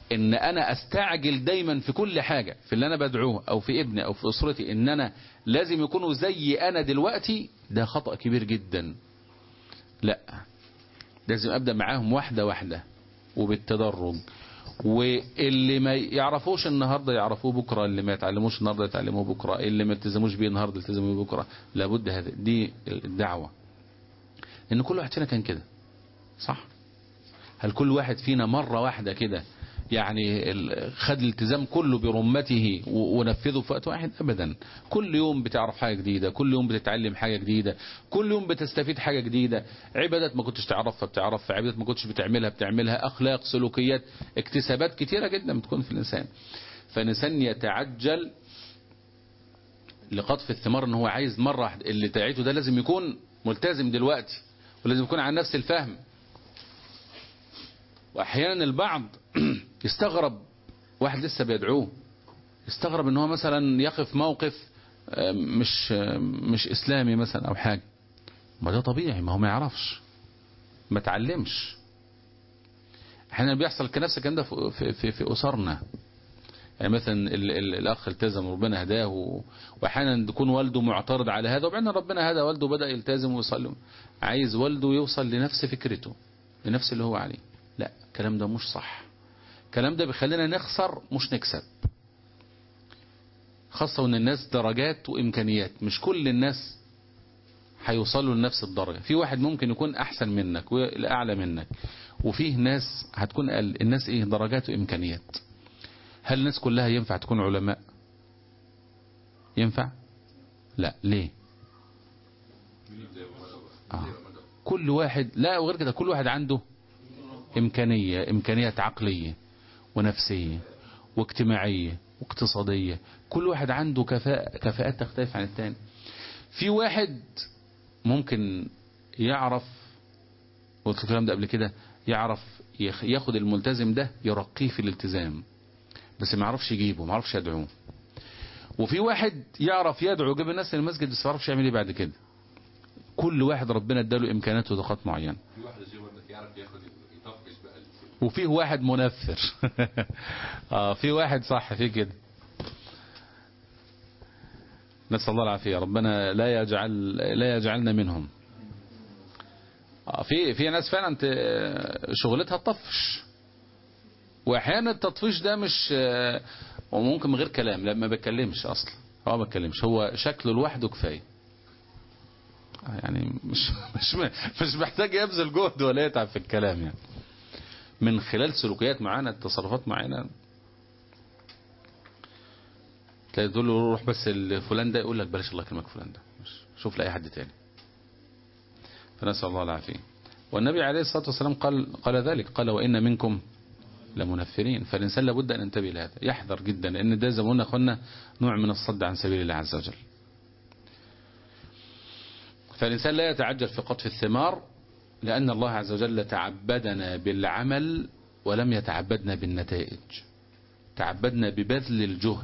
ان انا استعجل دايما في كل حاجة في اللي انا بدعوه او في ابني او في اسرتي ان انا لازم يكونوا زي انا دلوقتي ده خطأ كبير جدا لا لازم ابدأ معاهم واحدة واحدة وبالتدرج واللي ما يعرفوش النهاردة يعرفوه بكرة اللي ما يتعلموش النهاردة يتعلموه بكرة اللي ما يلتزموش بيه النهاردة يلتزموا بيه بكرة لابد هذا دي الدعوة لان كل واحد فينا كان كده صح هل كل واحد فينا مرة واحدة كده يعني ال- خد الالتزام كله برمته و- ونفذه في وقت واحد ابدا كل يوم بتعرف حاجة جديدة كل يوم بتتعلم حاجة جديدة كل يوم بتستفيد حاجة جديدة عبادات ما كنتش تعرفها بتعرفها عبادات ما كنتش بتعملها بتعملها اخلاق سلوكيات اكتسابات كتيرة جدا بتكون في الانسان فالانسان يتعجل لقطف الثمار ان هو عايز مرة واحدة اللي تعيته ده لازم يكون ملتزم دلوقتي ولازم يكون على نفس الفهم واحيانا البعض يستغرب واحد لسه بيدعوه يستغرب ان هو مثلا يقف موقف آه، مش آه، مش اسلامي مثلا او حاجه ما ده طبيعي ما هو ما يعرفش ما تعلمش احيانا بيحصل كنفس الكلام ده في في في, في اسرنا يعني مثلا ال ال الاخ التزم وربنا هداه و- واحيانا يكون والده معترض على هذا وبعدين ربنا هدى والده بدا يلتزم ويصلي عايز والده يوصل لنفس فكرته لنفس اللي هو عليه لا الكلام ده مش صح الكلام ده بيخلينا نخسر مش نكسب خاصة ان الناس درجات وامكانيات مش كل الناس هيوصلوا لنفس الدرجة في واحد ممكن يكون احسن منك واعلى منك وفيه ناس هتكون اقل الناس ايه درجات وامكانيات هل الناس كلها ينفع تكون علماء ينفع لا ليه آه. كل واحد لا وغير كده كل واحد عنده إمكانية إمكانيات عقلية ونفسية واجتماعية واقتصادية كل واحد عنده كفاءة كفاءات تختلف عن الثاني في واحد ممكن يعرف قلت الكلام ده قبل كده يعرف يخ- ياخد الملتزم ده يرقيه في الالتزام بس ما يعرفش يجيبه ما يعرفش يدعوه وفي واحد يعرف يدعو يجيب الناس للمسجد بس ما يعرفش يعمل ايه بعد كده كل واحد ربنا اداله امكانات وطاقات معينه في واحد زي برضك يعرف ياخد يطفش بقى الفلوس. وفيه واحد منفر اه في واحد صح في كده نسأل الله العافية ربنا لا يجعل لا يجعلنا منهم آه في في ناس فعلا ت- شغلتها تطفش واحيانا التطفيش ده مش آه، وممكن من غير كلام لا ما بيتكلمش اصلا هو ما بيتكلمش هو شكله لوحده كفايه آه، يعني مش مش مش محتاج يبذل جهد ولا يتعب في الكلام يعني من خلال سلوكيات معينة تصرفات معينة تلاقي تقول له روح بس فلان ده يقول لك بلاش الله يكرمك فلان ده مش- شوف لأي حد تاني فنسأل الله العافية والنبي عليه الصلاة والسلام قال قال ذلك قال وإن منكم لمنفرين فالإنسان لابد أن ينتبه لهذا يحذر جدا لأن ده زي ما قلنا أخوانا نوع من الصد عن سبيل الله عز وجل فالإنسان لا يتعجل في قطف الثمار لأن الله عز وجل تعبدنا بالعمل ولم يتعبدنا بالنتائج تعبدنا ببذل الجهد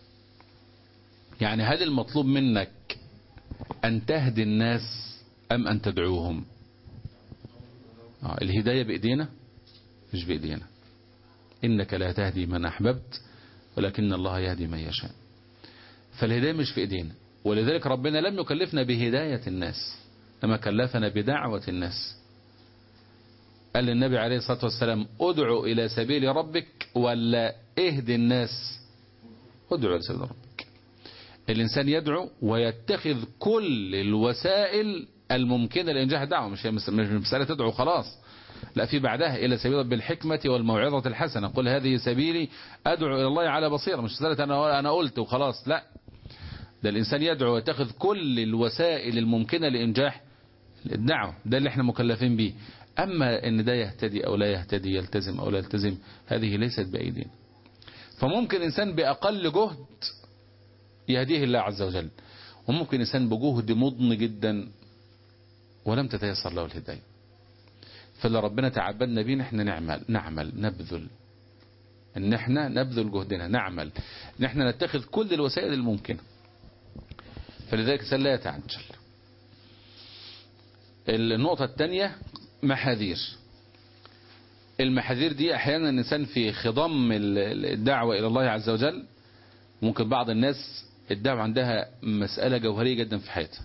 يعني هل المطلوب منك أن تهدي الناس أم أن تدعوهم آه الهداية بإيدينا مش بإيدينا إنك لا تهدي من أحببت ولكن الله يهدي من يشاء فالهداية مش في إيدينا ولذلك ربنا لم يكلفنا بهداية الناس لما كلفنا بدعوة الناس قال للنبي عليه الصلاة والسلام ادعو إلى سبيل ربك ولا اهدي الناس ادعو إلى سبيل ربك الإنسان يدعو ويتخذ كل الوسائل الممكنة لإنجاح الدعوة مش هي مش مسألة تدعو خلاص لا في بعدها إلى سبيل رب بالحكمة والموعظة الحسنة قل هذه سبيلي أدعو إلى الله على بصيرة مش مسألة أنا أنا قلت وخلاص لا ده الإنسان يدعو ويتخذ كل الوسائل الممكنة لإنجاح الدعوة ده اللي احنا مكلفين به أما أن ده يهتدي أو لا يهتدي يلتزم أو لا يلتزم هذه ليست بأيدينا فممكن إنسان بأقل جهد يهديه الله عز وجل وممكن إنسان بجهد مضن جدا ولم تتيسر له الهداية فاللي ربنا تعبدنا بيه نحن نعمل نعمل نبذل ان احنا نبذل جهدنا نعمل ان احنا نتخذ كل الوسائل الممكنة فلذلك الانسان لا يتعجل النقطة الثانية محاذير المحاذير دي احيانا الانسان في خضم ال- ال- الدعوة الى الله عز وجل ممكن بعض الناس الدعوة عندها مسألة جوهرية جدا في حياتها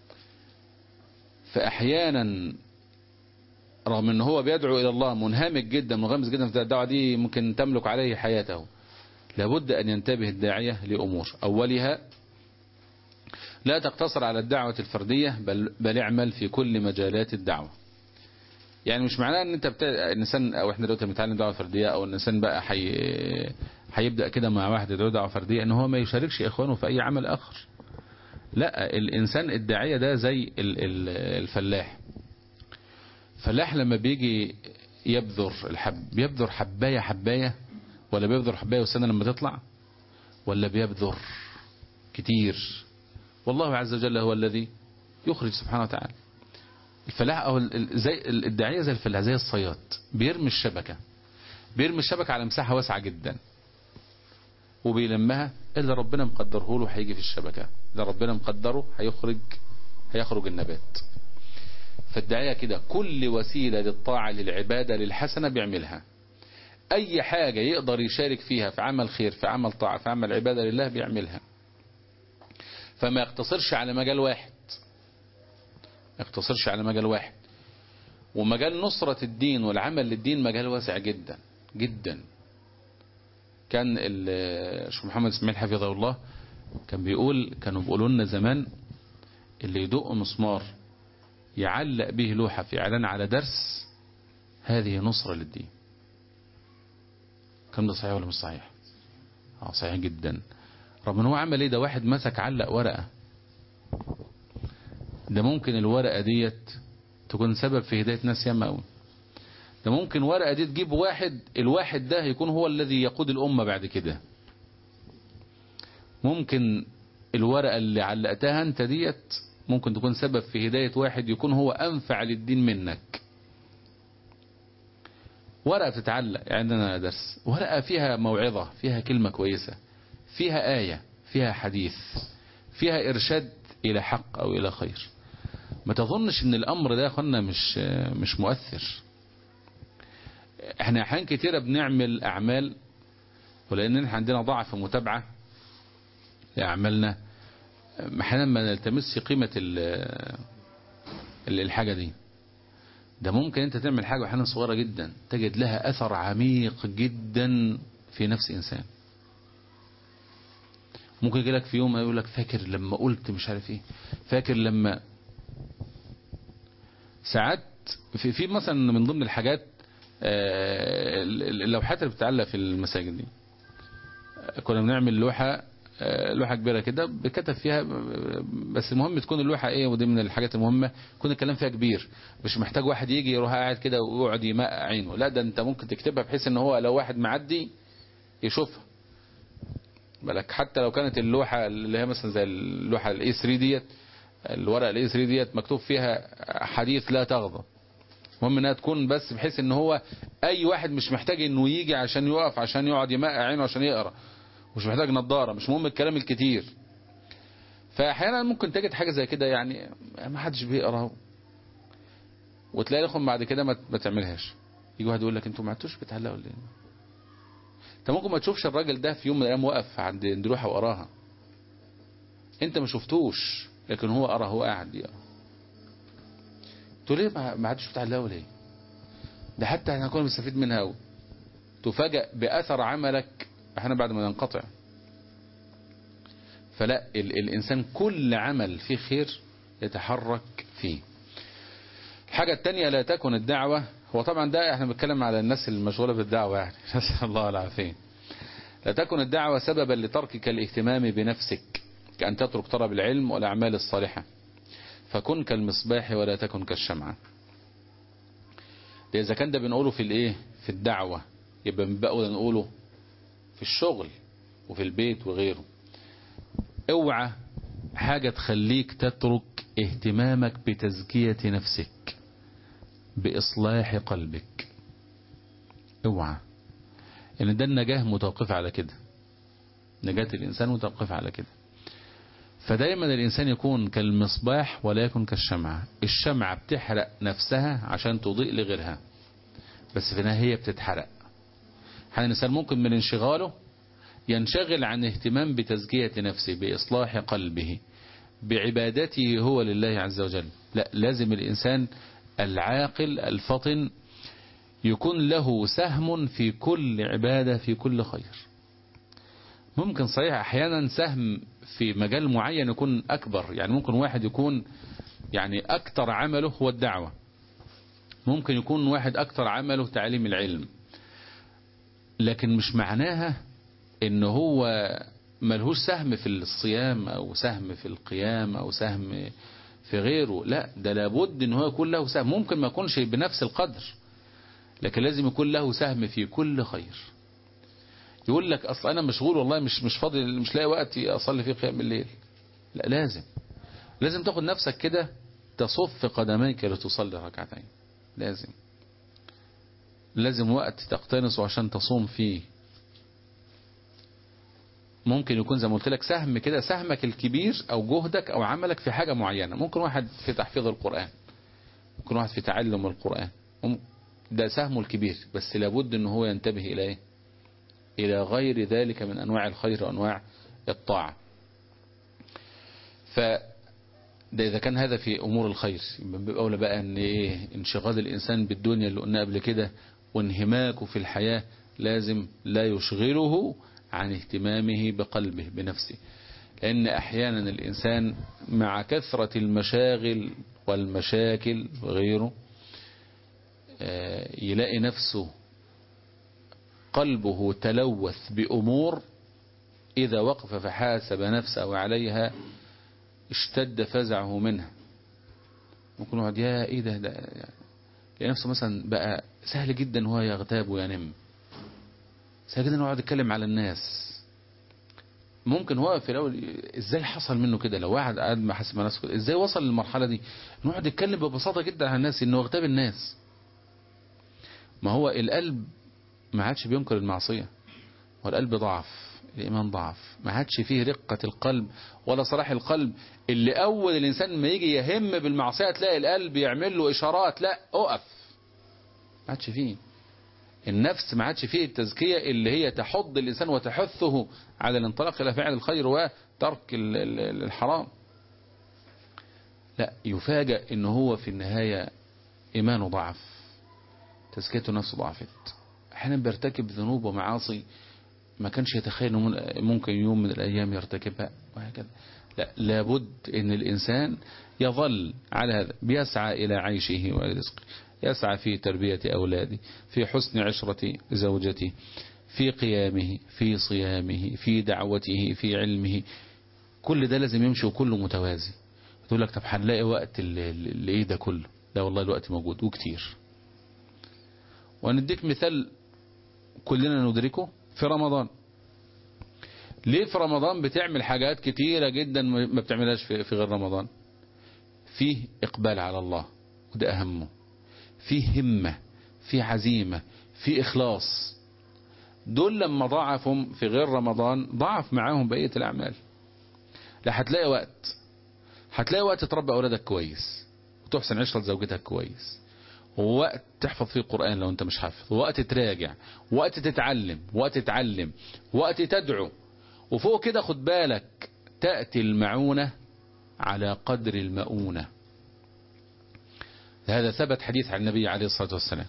فاحيانا رغم ان هو بيدعو الى الله منهمك جدا منغمس جدا في الدعوة دي ممكن تملك عليه حياته لابد ان ينتبه الداعية لامور اولها لا تقتصر على الدعوة الفردية بل, بل اعمل في كل مجالات الدعوة يعني مش معناه ان انت بتا... الانسان او احنا دلوقتي بنتعلم دعوه فرديه او الانسان بقى حي... هيبدا كده مع واحد يدعو دعوه فرديه ان هو ما يشاركش اخوانه في اي عمل اخر لا الانسان الداعيه ده زي ال... ال... الفلاح فلاح لما بيجي يبذر الحب بيبذر حبايه حبايه ولا بيبذر حبايه والسنه لما تطلع ولا بيبذر كتير والله عز وجل هو الذي يخرج سبحانه وتعالى الفلاح او ال- ال- زي الداعيه زي الفلاح زي الصياد بيرمي الشبكه بيرمي الشبكه على مساحه واسعه جدا وبيلمها اللي ربنا مقدره له هيجي في الشبكه اللي ربنا مقدره هيخرج هيخرج النبات فالداعيه كده كل وسيله للطاعه للعباده للحسنه بيعملها اي حاجه يقدر يشارك فيها في عمل خير في عمل طاعه في عمل عباده لله بيعملها فما يقتصرش على مجال واحد ما يقتصرش على مجال واحد ومجال نصرة الدين والعمل للدين مجال واسع جدا جدا كان ال- الشيخ محمد اسماعيل حفظه الله كان بيقول كانوا بيقولوا لنا زمان اللي يدق مسمار يعلق به لوحة في اعلان على درس هذه نصرة للدين كان ده صحيح ولا مش صحيح اه صحيح جدا رغم ان هو عمل ايه ده واحد مسك علق ورقة ده ممكن الورقة ديت تكون سبب في هداية ناس ياما قوي ده ممكن ورقة دي تجيب واحد الواحد ده يكون هو الذي يقود الأمة بعد كده ممكن الورقة اللي علقتها انت ديت ممكن تكون سبب في هداية واحد يكون هو أنفع للدين منك ورقة بتتعلق عندنا درس ورقة فيها موعظة فيها كلمة كويسة فيها آية فيها حديث فيها إرشاد إلى حق أو إلى خير ما تظنش ان الامر ده يا اخوانا مش مش مؤثر احنا احيان كتيرة بنعمل اعمال ولان احنا عندنا ضعف متابعة لاعمالنا احيانا ما نلتمس قيمة ال- ال- الحاجة دي ده ممكن انت تعمل حاجة احيانا صغيرة جدا تجد لها اثر عميق جدا في نفس انسان ممكن يجي لك في يوم يقول لك فاكر لما قلت مش عارف ايه فاكر لما ساعات في في مثلا من ضمن الحاجات آه، اللوحات اللي بتتعلق في المساجد دي آه، كنا بنعمل لوحة آه، لوحة كبيرة كده بكتب فيها بس المهم تكون اللوحة ايه ودي من الحاجات المهمة يكون الكلام فيها كبير مش محتاج واحد يجي يروح قاعد كده ويقعد يمقع عينه لا ده انت ممكن تكتبها بحيث ان هو لو واحد معدي يشوفها بالك حتى لو كانت اللوحة اللي هي مثلا زي اللوحة الاي 3 ديت الورقة الاي 3 ديت مكتوب فيها حديث لا تغضب المهم انها تكون بس بحيث ان هو اي واحد مش محتاج انه يجي عشان يقف عشان يقعد يمقع عينه عشان يقرا مش محتاج نظاره مش مهم الكلام الكتير فاحيانا ممكن تجد حاجه زي كده يعني ما حدش بيقرا وتلاقي الاخوه بعد كده ما ما تعملهاش يجي واحد يقول لك انتوا ما عدتوش بتعلقوا ليه انت ممكن ما تشوفش الراجل ده في يوم من الايام وقف عند عند لوحه وقراها انت ما شفتوش لكن هو قرا هو قاعد يقرا انتوا ليه ما ما عادش بتعلقوا ليه ده حتى احنا كنا بنستفيد منها قوي تفاجأ بأثر عملك احنا بعد ما ينقطع فلا ال الإنسان كل عمل فيه خير يتحرك فيه الحاجة التانية لا تكن الدعوة هو طبعا ده احنا بنتكلم على الناس المشغولة بالدعوة يعني نسأل الله العافية لا تكن الدعوة سببا لتركك الاهتمام بنفسك كأن تترك طلب العلم والأعمال الصالحة فكن كالمصباح ولا تكن كالشمعة ده إذا كان ده بنقوله في الايه في الدعوة يبقى من بقى نقوله في الشغل وفي البيت وغيره اوعى حاجة تخليك تترك اهتمامك بتزكية نفسك بإصلاح قلبك اوعى ان ده النجاة متوقفة على كده نجاة الإنسان متوقفة على كده فدايما الإنسان يكون كالمصباح ولا يكون كالشمعة الشمعة بتحرق نفسها عشان تضيء لغيرها بس في النهاية هي بتتحرق حين الإنسان ممكن من انشغاله ينشغل عن اهتمام بتزكية نفسه بإصلاح قلبه بعبادته هو لله عز وجل لا لازم الإنسان العاقل الفطن يكون له سهم في كل عبادة في كل خير ممكن صحيح أحيانا سهم في مجال معين يكون أكبر يعني ممكن واحد يكون يعني أكتر عمله هو الدعوة ممكن يكون واحد أكتر عمله تعليم العلم لكن مش معناها ان هو ملهوش سهم في الصيام او سهم في القيام او سهم في غيره لا ده لابد ان هو يكون له سهم ممكن ما يكونش بنفس القدر لكن لازم يكون له سهم في كل خير يقول لك اصل انا مشغول والله مش مش فاضي مش لاقي وقت اصلي فيه قيام الليل لا لازم لازم تاخد نفسك كده تصف قدميك لتصلي ركعتين لازم لازم وقت تقتنصه عشان تصوم فيه ممكن يكون زي ما قلت لك سهم كده سهمك الكبير او جهدك او عملك في حاجة معينة ممكن واحد في تحفيظ القرآن ممكن واحد في تعلم القرآن ده سهمه الكبير بس لابد ان هو ينتبه الى ايه الى غير ذلك من انواع الخير وانواع الطاعة ف ده إذا كان هذا في أمور الخير بيبقى أولى بقى أن إيه انشغال الإنسان بالدنيا اللي قلنا قبل كده وانهماكه في الحياة لازم لا يشغله عن اهتمامه بقلبه بنفسه لأن أحيانا الإنسان مع كثرة المشاغل والمشاكل وغيره يلاقي نفسه قلبه تلوث بأمور إذا وقف فحاسب نفسه عليها اشتد فزعه منها ممكن يقعد يا ايه ده ده يعني نفسه مثلا بقى سهل جدا هو يغتاب وينم سهل جدا هو يقعد يتكلم على الناس ممكن هو في الاول ازاي حصل منه كده لو واحد قاعد ما حاسب نفسه كده ازاي وصل للمرحله دي انه يقعد يتكلم ببساطه جدا على الناس انه يغتاب الناس ما هو القلب ما عادش بينكر المعصيه والقلب ضعف الإيمان ضعف ما عادش فيه رقة القلب ولا صلاح القلب اللي أول الإنسان ما يجي يهم بالمعصية تلاقي القلب يعمل له إشارات لا أقف ما عادش فيه النفس ما عادش فيه التزكية اللي هي تحض الإنسان وتحثه على الانطلاق إلى فعل الخير وترك الحرام لا يفاجأ إن هو في النهاية إيمانه ضعف تزكيته نفسه ضعفت أحيانا بيرتكب ذنوب ومعاصي ما كانش يتخيل انه ممكن يوم من الايام يرتكبها وهكذا لا لابد ان الانسان يظل على هذا بيسعى الى عيشه ورزقه يسعى في تربية اولاده في حسن عشرة زوجته في قيامه في صيامه في دعوته في علمه كل ده لازم يمشي وكله متوازي تقول لك طب هنلاقي وقت اللي ايه ده كله لا والله الوقت موجود وكتير ونديك مثال كلنا ندركه في رمضان ليه في رمضان بتعمل حاجات كتيرة جدا ما بتعملهاش في غير رمضان فيه إقبال على الله وده أهمه فيه همة فيه عزيمة فيه إخلاص دول لما ضعفهم في غير رمضان ضعف معاهم بقية الأعمال لا هتلاقي وقت هتلاقي وقت تربي أولادك كويس وتحسن عشرة زوجتك كويس ووقت تحفظ فيه القرآن لو انت مش حافظ وقت تراجع وقت تتعلم وقت تتعلم وقت تدعو وفوق كده خد بالك تأتي المعونة على قدر المؤونة هذا ثبت حديث عن النبي عليه الصلاة والسلام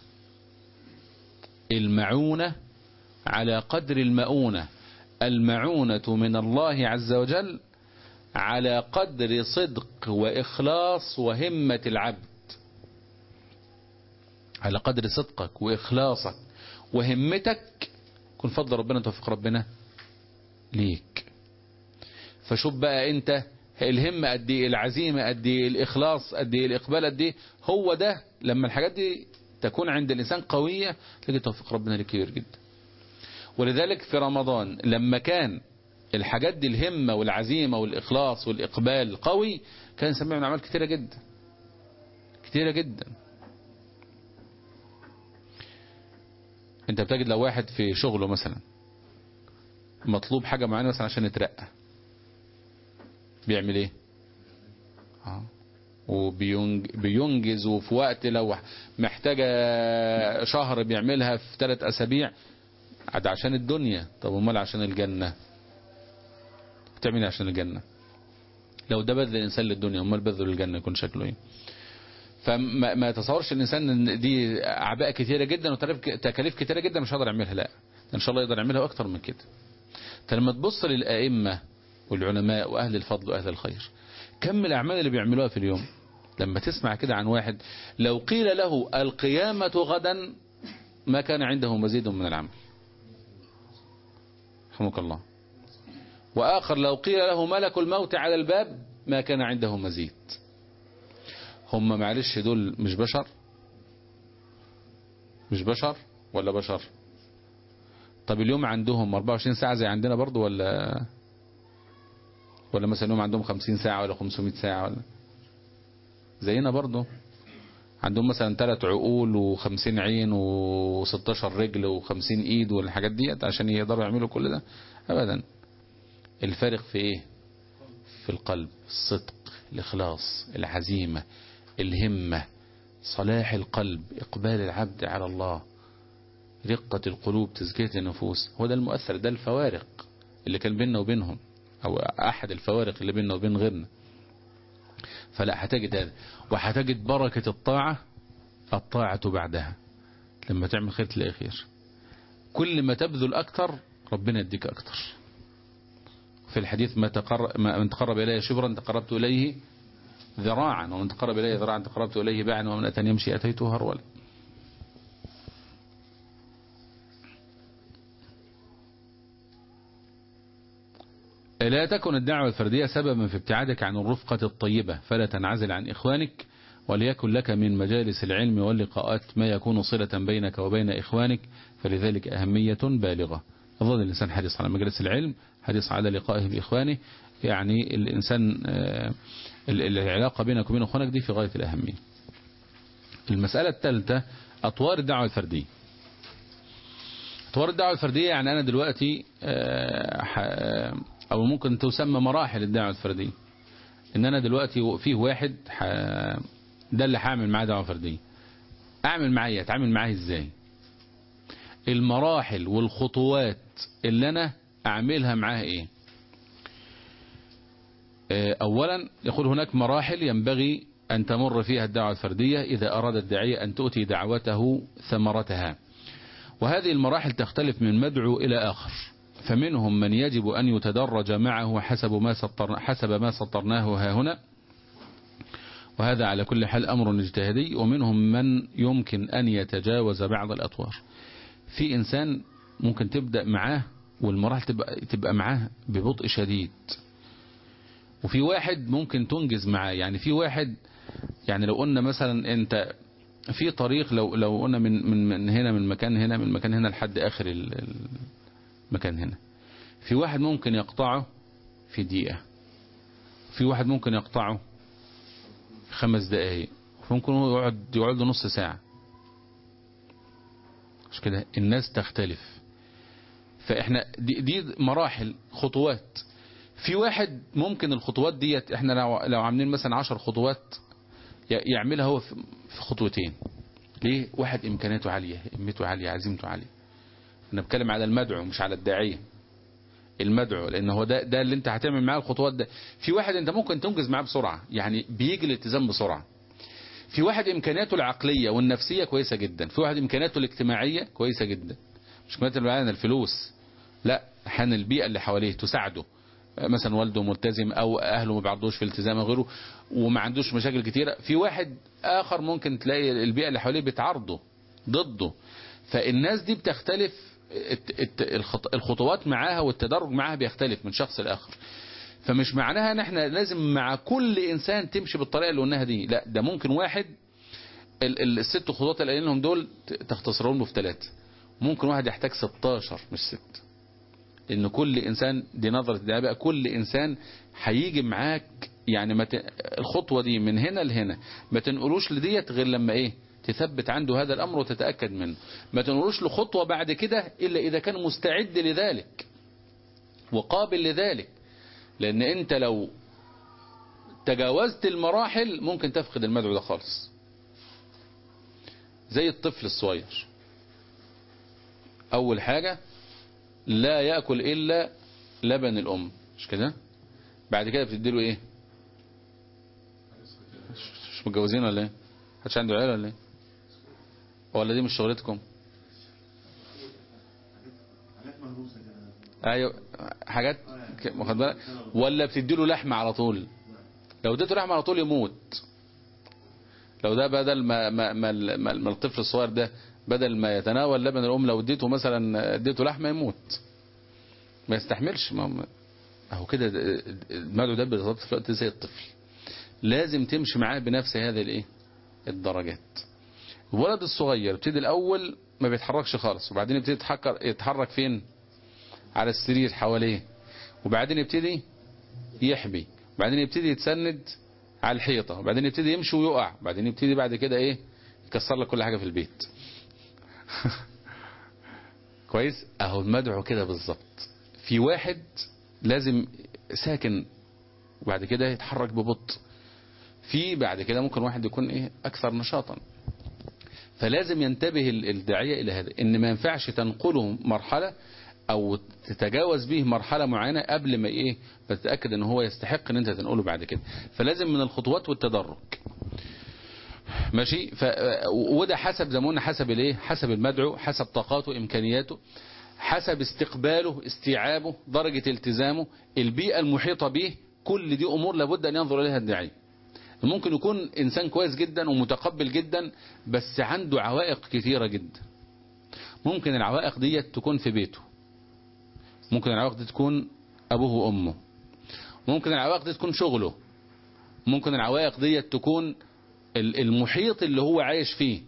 المعونة على قدر المؤونة المعونة من الله عز وجل على قدر صدق وإخلاص وهمة العبد على قدر صدقك وإخلاصك وهمتك كن فضل ربنا توفيق ربنا ليك فشوف بقى انت الهمة قد ايه العزيمة قد ايه الإخلاص قد ايه الإقبال قد ايه هو ده لما الحاجات دي تكون عند الإنسان قوية تلاقي توفيق ربنا ليه كبير جدا ولذلك في رمضان لما كان الحاجات دي الهمة والعزيمة والإخلاص والإقبال قوي كان يسمع من أعمال كتيرة جدا كتيرة جدا انت بتجد لو واحد في شغله مثلا مطلوب حاجة معينة مثلا عشان يترقى بيعمل ايه اه وبينجز وفي وقت لو محتاجة شهر بيعملها في ثلاث أسابيع ده عشان الدنيا طب امال عشان الجنة بتعمل إيه عشان الجنة لو ده بذل الإنسان للدنيا امال بذل الجنة يكون شكله ايه فما ما يتصورش الإنسان ان دي أعباء كتيرة جدا وتكاليف كتيرة جدا مش هقدر أعملها لا إن شاء الله يقدر يعملها أكتر من كده فلما تبص للأئمة والعلماء وأهل الفضل وأهل الخير كم الأعمال اللي بيعملوها في اليوم لما تسمع كده عن واحد لو قيل له القيامة غدا ما كان عنده مزيد من العمل رحمك الله وآخر لو قيل له ملك الموت على الباب ما كان عنده مزيد هم معلش دول مش بشر مش بشر ولا بشر طب اليوم عندهم 24 ساعة زي عندنا برضو ولا ولا مثلا اليوم عندهم 50 ساعة ولا 500 ساعة ولا زينا برضو عندهم مثلا ثلاث عقول و50 عين و16 رجل و50 ايد والحاجات ديت عشان يقدروا يعملوا كل ده ابدا الفارق في ايه في القلب الصدق الاخلاص العزيمة الهمة صلاح القلب اقبال العبد على الله رقة القلوب تزكية النفوس هو ده المؤثر ده الفوارق اللي كان بيننا وبينهم او احد الفوارق اللي بيننا وبين غيرنا فلا هتجد هذا وهتجد بركة الطاعة الطاعة بعدها لما تعمل خير تلاقي خير كل ما تبذل أكتر ربنا يديك أكتر في الحديث ما تقرب, ما من تقرب إلي شبرا تقربت إليه ذراعا ومن تقرب إلي ذراعا تقربت إليه باعا ومن أتاني يمشي أتيته هرولا لا تكن الدعوة الفردية سببا في ابتعادك عن الرفقة الطيبة فلا تنعزل عن إخوانك وليكن لك من مجالس العلم واللقاءات ما يكون صلة بينك وبين إخوانك فلذلك أهمية بالغة أظن الإنسان حريص على مجلس العلم حريص على لقائه بإخوانه يعني الإنسان العلاقة بينك وبين إخوانك دي في غاية الأهمية المسألة الثالثة أطوار الدعوة الفردية أطوار الدعوة الفردية يعني أنا دلوقتي أو ممكن تسمى مراحل الدعوة الفردية إن أنا دلوقتي فيه واحد ده اللي هعمل معاه دعوة فردية أعمل معاه أتعامل معاه إزاي المراحل والخطوات اللي أنا أعملها معاه إيه أولا يقول هناك مراحل ينبغي أن تمر فيها الدعوة الفردية إذا أراد الداعية أن تؤتي دعوته ثمرتها وهذه المراحل تختلف من مدعو إلى آخر فمنهم من يجب أن يتدرج معه حسب ما سطرنا حسب ما سطرناه ها هنا وهذا على كل حال أمر اجتهادي ومنهم من يمكن أن يتجاوز بعض الأطوار في إنسان ممكن تبدأ معاه والمراحل تبقى, تبقى معاه ببطء شديد وفي واحد ممكن تنجز معاه يعني في واحد يعني لو قلنا مثلا انت في طريق لو لو قلنا من من من هنا من مكان هنا من مكان هنا لحد اخر المكان هنا في واحد ممكن يقطعه في دقيقة في واحد ممكن يقطعه في خمس دقائق ممكن هو يقعد يقعد له نص ساعة مش كده الناس تختلف فاحنا دي, دي مراحل خطوات في واحد ممكن الخطوات ديت احنا لو, لو عاملين مثلا عشر خطوات يعملها هو في خطوتين ليه واحد امكانياته عالية همته عالية عزيمته عالية انا بتكلم على المدعو مش على الداعية المدعو لان هو ده ده اللي انت هتعمل معاه الخطوات ده في واحد انت ممكن تنجز معاه بسرعة يعني بيجي الالتزام بسرعة في واحد امكانياته العقلية والنفسية كويسة جدا في واحد امكانياته الاجتماعية كويسة جدا مش كمان معانا الفلوس لا احيانا البيئة اللي حواليه تساعده مثلا والده ملتزم او اهله ما بيعرضوش في الالتزام او غيره وما عندوش مشاكل كتيرة في واحد اخر ممكن تلاقي البيئة اللي حواليه بتعارضه ضده فالناس دي بتختلف الخطوات معاها والتدرج معاها بيختلف من شخص لاخر فمش معناها ان احنا لازم مع كل انسان تمشي بالطريقة اللي قلناها دي لا ده ممكن واحد الست خطوات اللي قايلينهم دول تختصرهم له في ثلاثة ممكن واحد يحتاج 16 مش ست ان كل انسان دي نظرة الدعاء كل انسان هيجي معاك يعني ما ت... الخطوة دي من هنا لهنا ما تنقلوش لديت غير لما ايه تثبت عنده هذا الامر وتتأكد منه ما تنقلوش لخطوة بعد كده الا اذا كان مستعد لذلك وقابل لذلك لان انت لو تجاوزت المراحل ممكن تفقد المدعو ده خالص زي الطفل الصغير اول حاجة لا يأكل الا لبن الام مش كده بعد كده بتديله ايه مش- مش متجوزين ولا ايه محدش عنده عيال ولا ايه ولا دي مش شغلتكم ايوه حاجات ك- واخد بالك ولا بتديله لحمه على طول لو اديته لحمه على طول يموت لو ده بدل ما ما ما, ما, ما الطفل الصغير ده بدل ما يتناول لبن الام لو اديته مثلا اديته لحمه يموت ما يستحملش ما ما- اهو كده د- المدعو ده بالظبط في الوقت زي الطفل لازم تمشي معاه بنفس هذه الايه الدرجات الولد الصغير يبتدي الاول ما بيتحركش خالص وبعدين يبتدي يتحرك يتحرك فين على السرير حواليه وبعدين يبتدي يحبي وبعدين يبتدي يتسند على الحيطة وبعدين يبتدي يمشي ويقع وبعدين يبتدي بعد كده ايه يكسر لك كل حاجة في البيت كويس اهو المدعو كده بالظبط في واحد لازم ساكن وبعد كده يتحرك ببطء في بعد كده ممكن واحد يكون ايه اكثر نشاطا فلازم ينتبه ال- الداعية الى هذا ان ما ينفعش تنقله مرحلة او تتجاوز به مرحلة معينة قبل ما ايه ما تتأكد ان هو يستحق ان انت تنقله بعد كده فلازم من الخطوات والتدرج ماشي ف... وده حسب زي ما قلنا حسب الايه حسب المدعو حسب طاقاته امكانياته حسب استقباله استيعابه درجة التزامه البيئة المحيطة به كل دي امور لابد ان ينظر اليها الداعي ممكن يكون انسان كويس جدا ومتقبل جدا بس عنده عوائق كثيرة جدا ممكن العوائق دي تكون في بيته ممكن العوائق دي تكون ابوه وامه ممكن العوائق دي تكون شغله ممكن العوائق دي تكون ال- المحيط اللي هو عايش فيه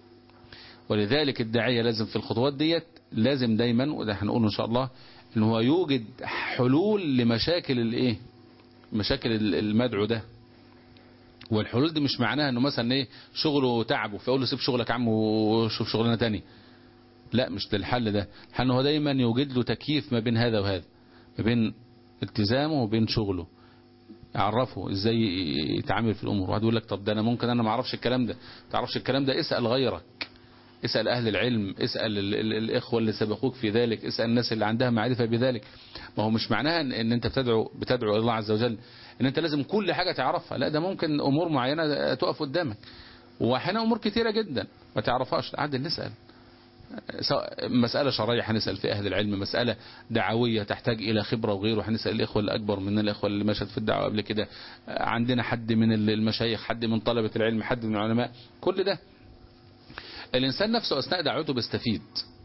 ولذلك الداعية لازم في الخطوات ديت لازم دايما وده هنقوله ان شاء الله ان هو يوجد حلول لمشاكل الايه مشاكل ال- المدعو ده والحلول دي مش معناها انه مثلا ايه شغله تعبه فيقول له سيب شغلك يا عم وشوف شغلانه تاني لا مش ده الحل ده الحل إن هو دايما يوجد له تكييف ما بين هذا وهذا ما بين التزامه وبين شغله يعرفه ازاي يتعامل في الامور واحد يقول لك طب ده انا ممكن انا ما اعرفش الكلام ده ما تعرفش الكلام ده اسال غيرك اسال اهل العلم اسال ال ال الاخوه اللي سبقوك في ذلك اسال الناس اللي عندها معرفه بذلك ما هو مش معناها ان, إن انت بتدعو بتدعو الى الله عز وجل ان انت لازم كل حاجه تعرفها لا ده ممكن امور معينه تقف قدامك واحيانا امور كثيره جدا ما تعرفهاش عادل نسال سواء مسألة شرعية هنسأل في أهل العلم مسألة دعوية تحتاج إلى خبرة وغيره هنسأل الإخوة الأكبر من الإخوة اللي مشت في الدعوة قبل كده عندنا حد من المشايخ حد من طلبة العلم حد من العلماء كل ده الإنسان نفسه أثناء دعوته بيستفيد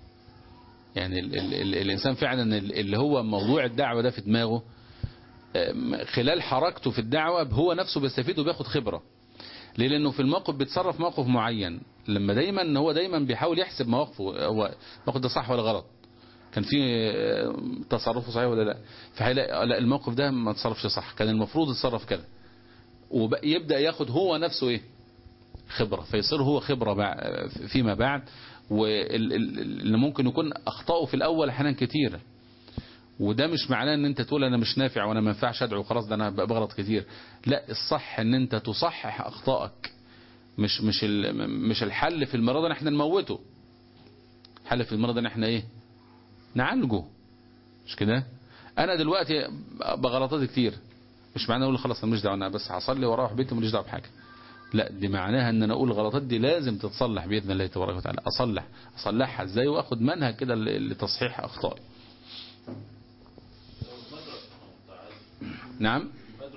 يعني ال ال ال الإنسان فعلا اللي هو موضوع الدعوة ده في دماغه خلال حركته في الدعوة هو نفسه بيستفيد وبياخد خبرة ليه لانه في الموقف بيتصرف موقف معين لما دايما هو دايما بيحاول يحسب مواقفه هو الموقف ده صح ولا غلط كان في تصرفه صحيح ولا لا فهيلاقي لا الموقف ده ما تصرفش صح كان المفروض يتصرف كده ويبدا ياخد هو نفسه ايه خبرة فيصير هو خبرة فيما بعد واللي ممكن يكون اخطأه في الاول احيانا كتيرة وده مش معناه ان انت تقول انا مش نافع وانا ما ينفعش ادعو خلاص ده انا بغلط كتير لا الصح ان انت تصحح اخطائك مش مش مش الحل في المرض ان احنا نموته الحل في المرض ان احنا ايه نعالجه مش كده انا دلوقتي بغلطات كتير مش معناه اقول خلاص انا مش دعوه انا بس هصلي واروح بيتي ماليش دعوه بحاجه لا دي معناها ان انا اقول الغلطات دي لازم تتصلح باذن الله تبارك وتعالى اصلح اصلحها ازاي واخد منهج كده لتصحيح اخطائي نعم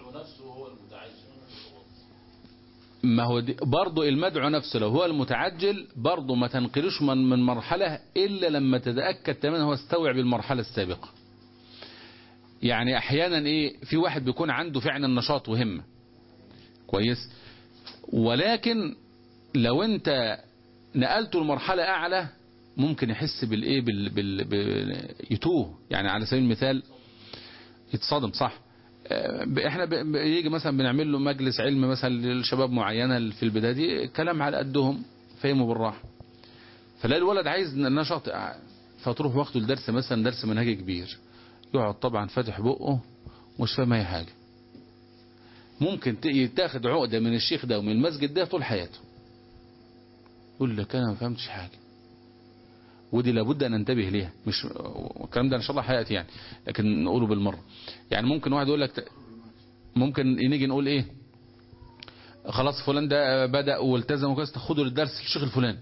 ما هو برضه المدعو نفسه لو هو المتعجل برضه ما تنقلوش من, من مرحلة إلا لما تتأكد تماما هو استوعب المرحلة السابقة يعني أحيانا إيه في واحد بيكون عنده فعلا نشاط وهمة كويس ولكن لو أنت نقلته لمرحلة أعلى ممكن يحس بالإيه بال, بال, بال يتوه يعني على سبيل المثال يتصادم صح احنا بيجي مثلا بنعمل له مجلس علم مثلا للشباب معينة في البداية دي كلام على قدهم فهموا بالراحة فلا الولد عايز نشاط فتروح واخده الدرس مثلا درس منهجي كبير يقعد طبعا فاتح بقه مش فاهم اي حاجة ممكن ت- تاخد عقدة من الشيخ ده ومن المسجد ده طول حياته يقول لك انا ما فهمتش حاجة ودي لابد ان ننتبه ليها مش الكلام ده ان شاء الله حياتي يعني لكن نقوله بالمرة يعني ممكن واحد يقول لك ممكن نيجي نقول ايه خلاص فلان ده بدأ والتزم وكذا تاخده للدرس الشيخ الفلاني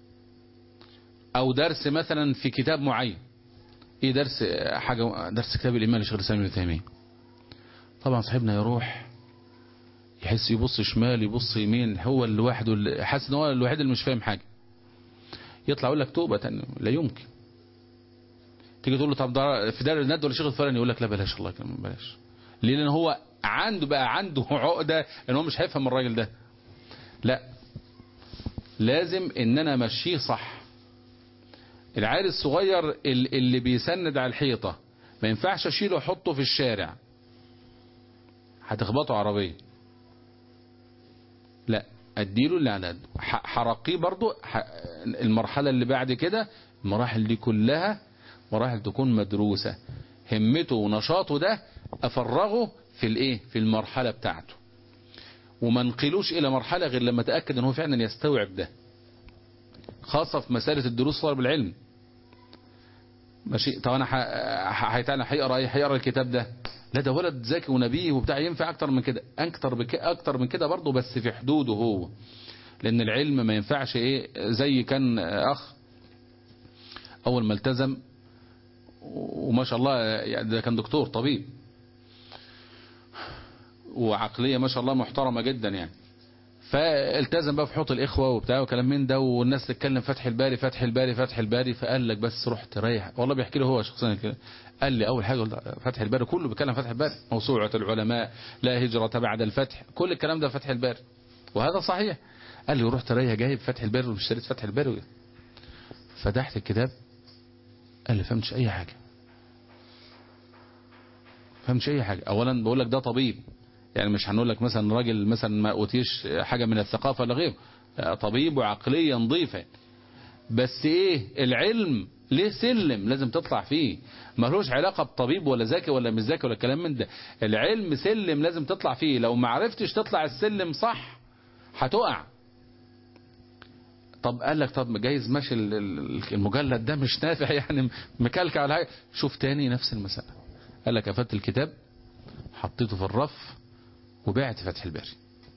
او درس مثلا في كتاب معين ايه درس حاجة درس كتاب الإيمان لشيخ الإسلام ابن تيمية طبعا صاحبنا يروح يحس يبص شمال يبص يمين هو الواحد اللي حاسس ان هو الوحيد اللي مش فاهم حاجة يطلع يقول لك توبة تاني. لا يمكن تيجي تقول له طب ده في دار الند ولا شيخ الفلاني يقول لك لا بلاش الله يكرمك بلاش ليه لان هو عنده بقى عنده عقدة ان هو مش هيفهم الراجل ده لا لازم ان انا امشيه صح العيل الصغير ال- اللي بيسند على الحيطة ما ينفعش اشيله واحطه في الشارع هتخبطه عربية لا اديله اللي على قده ح- حرقيه برضو ح- المرحلة اللي بعد كده المراحل دي كلها مراحل تكون مدروسة همته ونشاطه ده افرغه في الايه في المرحلة بتاعته وما نقلوش الى مرحلة غير لما اتاكد ان هو فعلا يستوعب ده خاصة في مسألة الدروس طالب العلم ماشي طب انا ح- ح- هيتعلم هيقرا ايه هيقرا الكتاب ده لا ده ولد ذكي ونبيه وبتاع ينفع اكتر من كده اكتر بك اكتر من كده برضه بس في حدوده هو لان العلم ما ينفعش ايه زي كان اخ اول ما التزم وما شاء الله يعني ده كان دكتور طبيب وعقلية ما شاء الله محترمة جدا يعني فالتزم بقى في حوض الإخوة وبتاع وكلام من ده والناس تتكلم فتح الباري فتح الباري فتح الباري فقال لك بس رحت ريح والله بيحكي له هو شخصيا كده قال لي أول حاجة قلت فتح الباري كله بيتكلم فتح الباري موسوعة العلماء لا هجرة بعد الفتح كل الكلام ده فتح الباري وهذا صحيح قال لي ورحت ريح جايب فتح الباري واشتريت فتح الباري فتحت الكتاب قال لي فهمتش أي حاجة فهمتش أي حاجة أولا بقول لك ده طبيب يعني مش هنقول لك مثلا راجل مثلا ما اوتيش حاجة من الثقافة ولا غيره طبيب وعقلية نظيفة بس ايه العلم ليه سلم لازم تطلع فيه ملوش علاقة بطبيب ولا ذكي ولا مش ذكي ولا كلام من ده العلم سلم لازم تطلع فيه لو ما عرفتش تطلع السلم صح هتقع طب قال لك طب جايز ماشي ال- ال- المجلد ده مش نافع يعني مكلكع ولا حاجه شوف تاني نفس المسألة قال لك قفلت الكتاب حطيته في الرف وبعت فتح الباري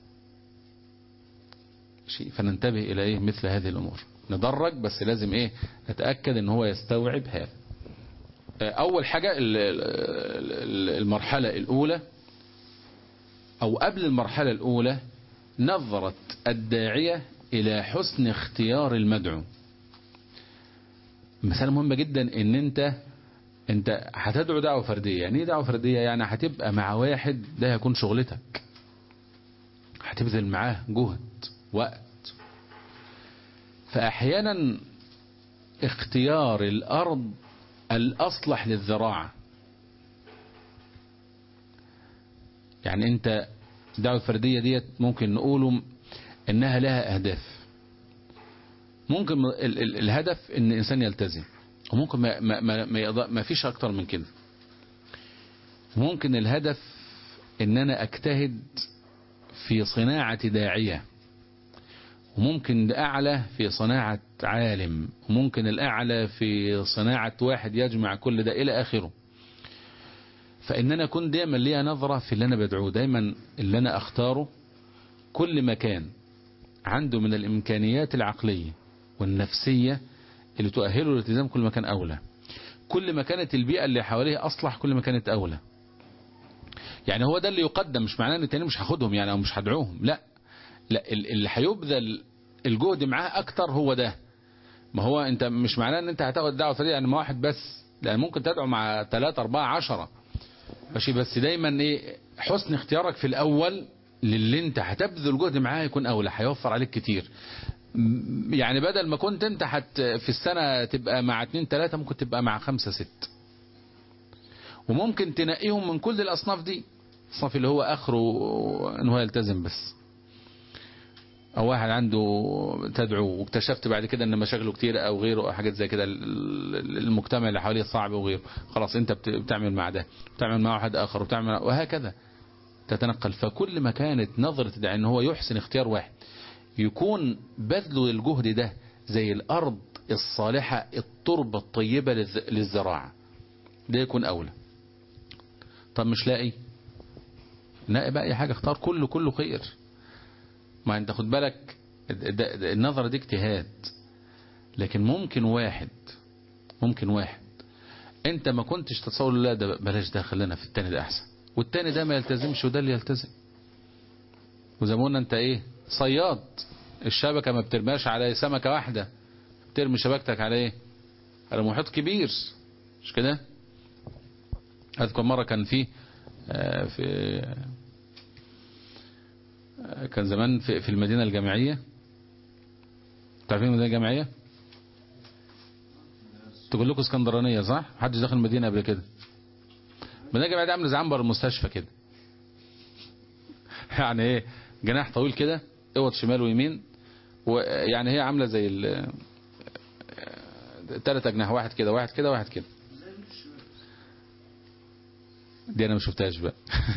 شيء فننتبه الى ايه مثل هذه الامور ندرج بس لازم ايه نتأكد ان هو يستوعب هذا اول حاجة ال- ال- المرحلة الاولى او قبل المرحلة الاولى نظرت الداعية الى حسن اختيار المدعو مسألة مهمة جدا ان انت انت هتدعو دعوة فردية يعني ايه دعوة فردية يعني هتبقى مع واحد ده هيكون شغلتك هتبذل معاه جهد وقت فأحيانا اختيار الأرض الأصلح للزراعة يعني انت الدعوة الفردية ديت ممكن نقوله انها لها اهداف ممكن ال ال الهدف ان الانسان يلتزم وممكن ما, ما, ما, ما, يقدر- ما فيش اكتر من كده ممكن الهدف ان انا اجتهد في صناعة داعية وممكن الأعلى في صناعة عالم وممكن الأعلى في صناعة واحد يجمع كل ده إلى آخره فإن أنا أكون دايما ليا نظرة في اللي أنا بدعوه دايما اللي أنا أختاره كل مكان عنده من الإمكانيات العقلية والنفسية اللي تؤهله لالتزام كل مكان أولى كل ما كانت البيئة اللي حواليه أصلح كل ما كانت أولى يعني هو ده اللي يقدم مش معناه ان التاني مش هاخدهم يعني او مش هدعوهم لا لا ال- اللي هيبذل الجهد معاه اكتر هو ده ما هو انت مش معناه ان انت هتاخد دعوه فريده يعني مع واحد بس لان ممكن تدعو مع ثلاثة أربعة عشرة ماشي بس دايما ايه حسن اختيارك في الاول للي انت هتبذل جهد معاه يكون اولى هيوفر عليك كتير م- يعني بدل ما كنت انت حت في السنة تبقى مع اتنين تلاتة ممكن تبقى مع خمسة ست وممكن تنقيهم من كل الأصناف دي الصنف اللي هو آخره ان هو يلتزم بس او واحد عنده تدعو واكتشفت بعد كده ان مشاغله كتير او غيره او حاجات زي كده ال- ال- المجتمع اللي حواليه صعب وغيره خلاص انت بت- بتعمل مع ده بتعمل مع واحد اخر وبتعمل وهكذا تتنقل فكل ما كانت نظرة تدعي ان هو يحسن اختيار واحد يكون بذله الجهد ده زي الارض الصالحة التربة الطيبة للز- للزراعة ده يكون اولى طب مش لاقي نقي بقى اي حاجة اختار كله كله خير ما انت خد بالك ده- ده- النظرة دي اجتهاد لكن ممكن واحد ممكن واحد انت ما كنتش تتصور لا ده بلاش ده خلينا في التاني ده احسن والتاني ده ما يلتزمش وده اللي يلتزم وزي ما قلنا انت ايه صياد الشبكة ما بترماش على سمكة واحدة بترمي شبكتك على ايه على محيط كبير مش كده اذكر مرة كان في آه، في آه، كان زمان في, في المدينة الجامعية تعرفين المدينة الجامعية تقول لكم اسكندرانية صح محدش دخل المدينة قبل كده المدينة الجامعية دي عامله زي عنبر المستشفى كده يعني ايه جناح طويل كده اوض شمال ويمين ويعني هي عامله زي ال ثلاث اجناح واحد كده واحد كده واحد كده دي انا ما شفتهاش بقى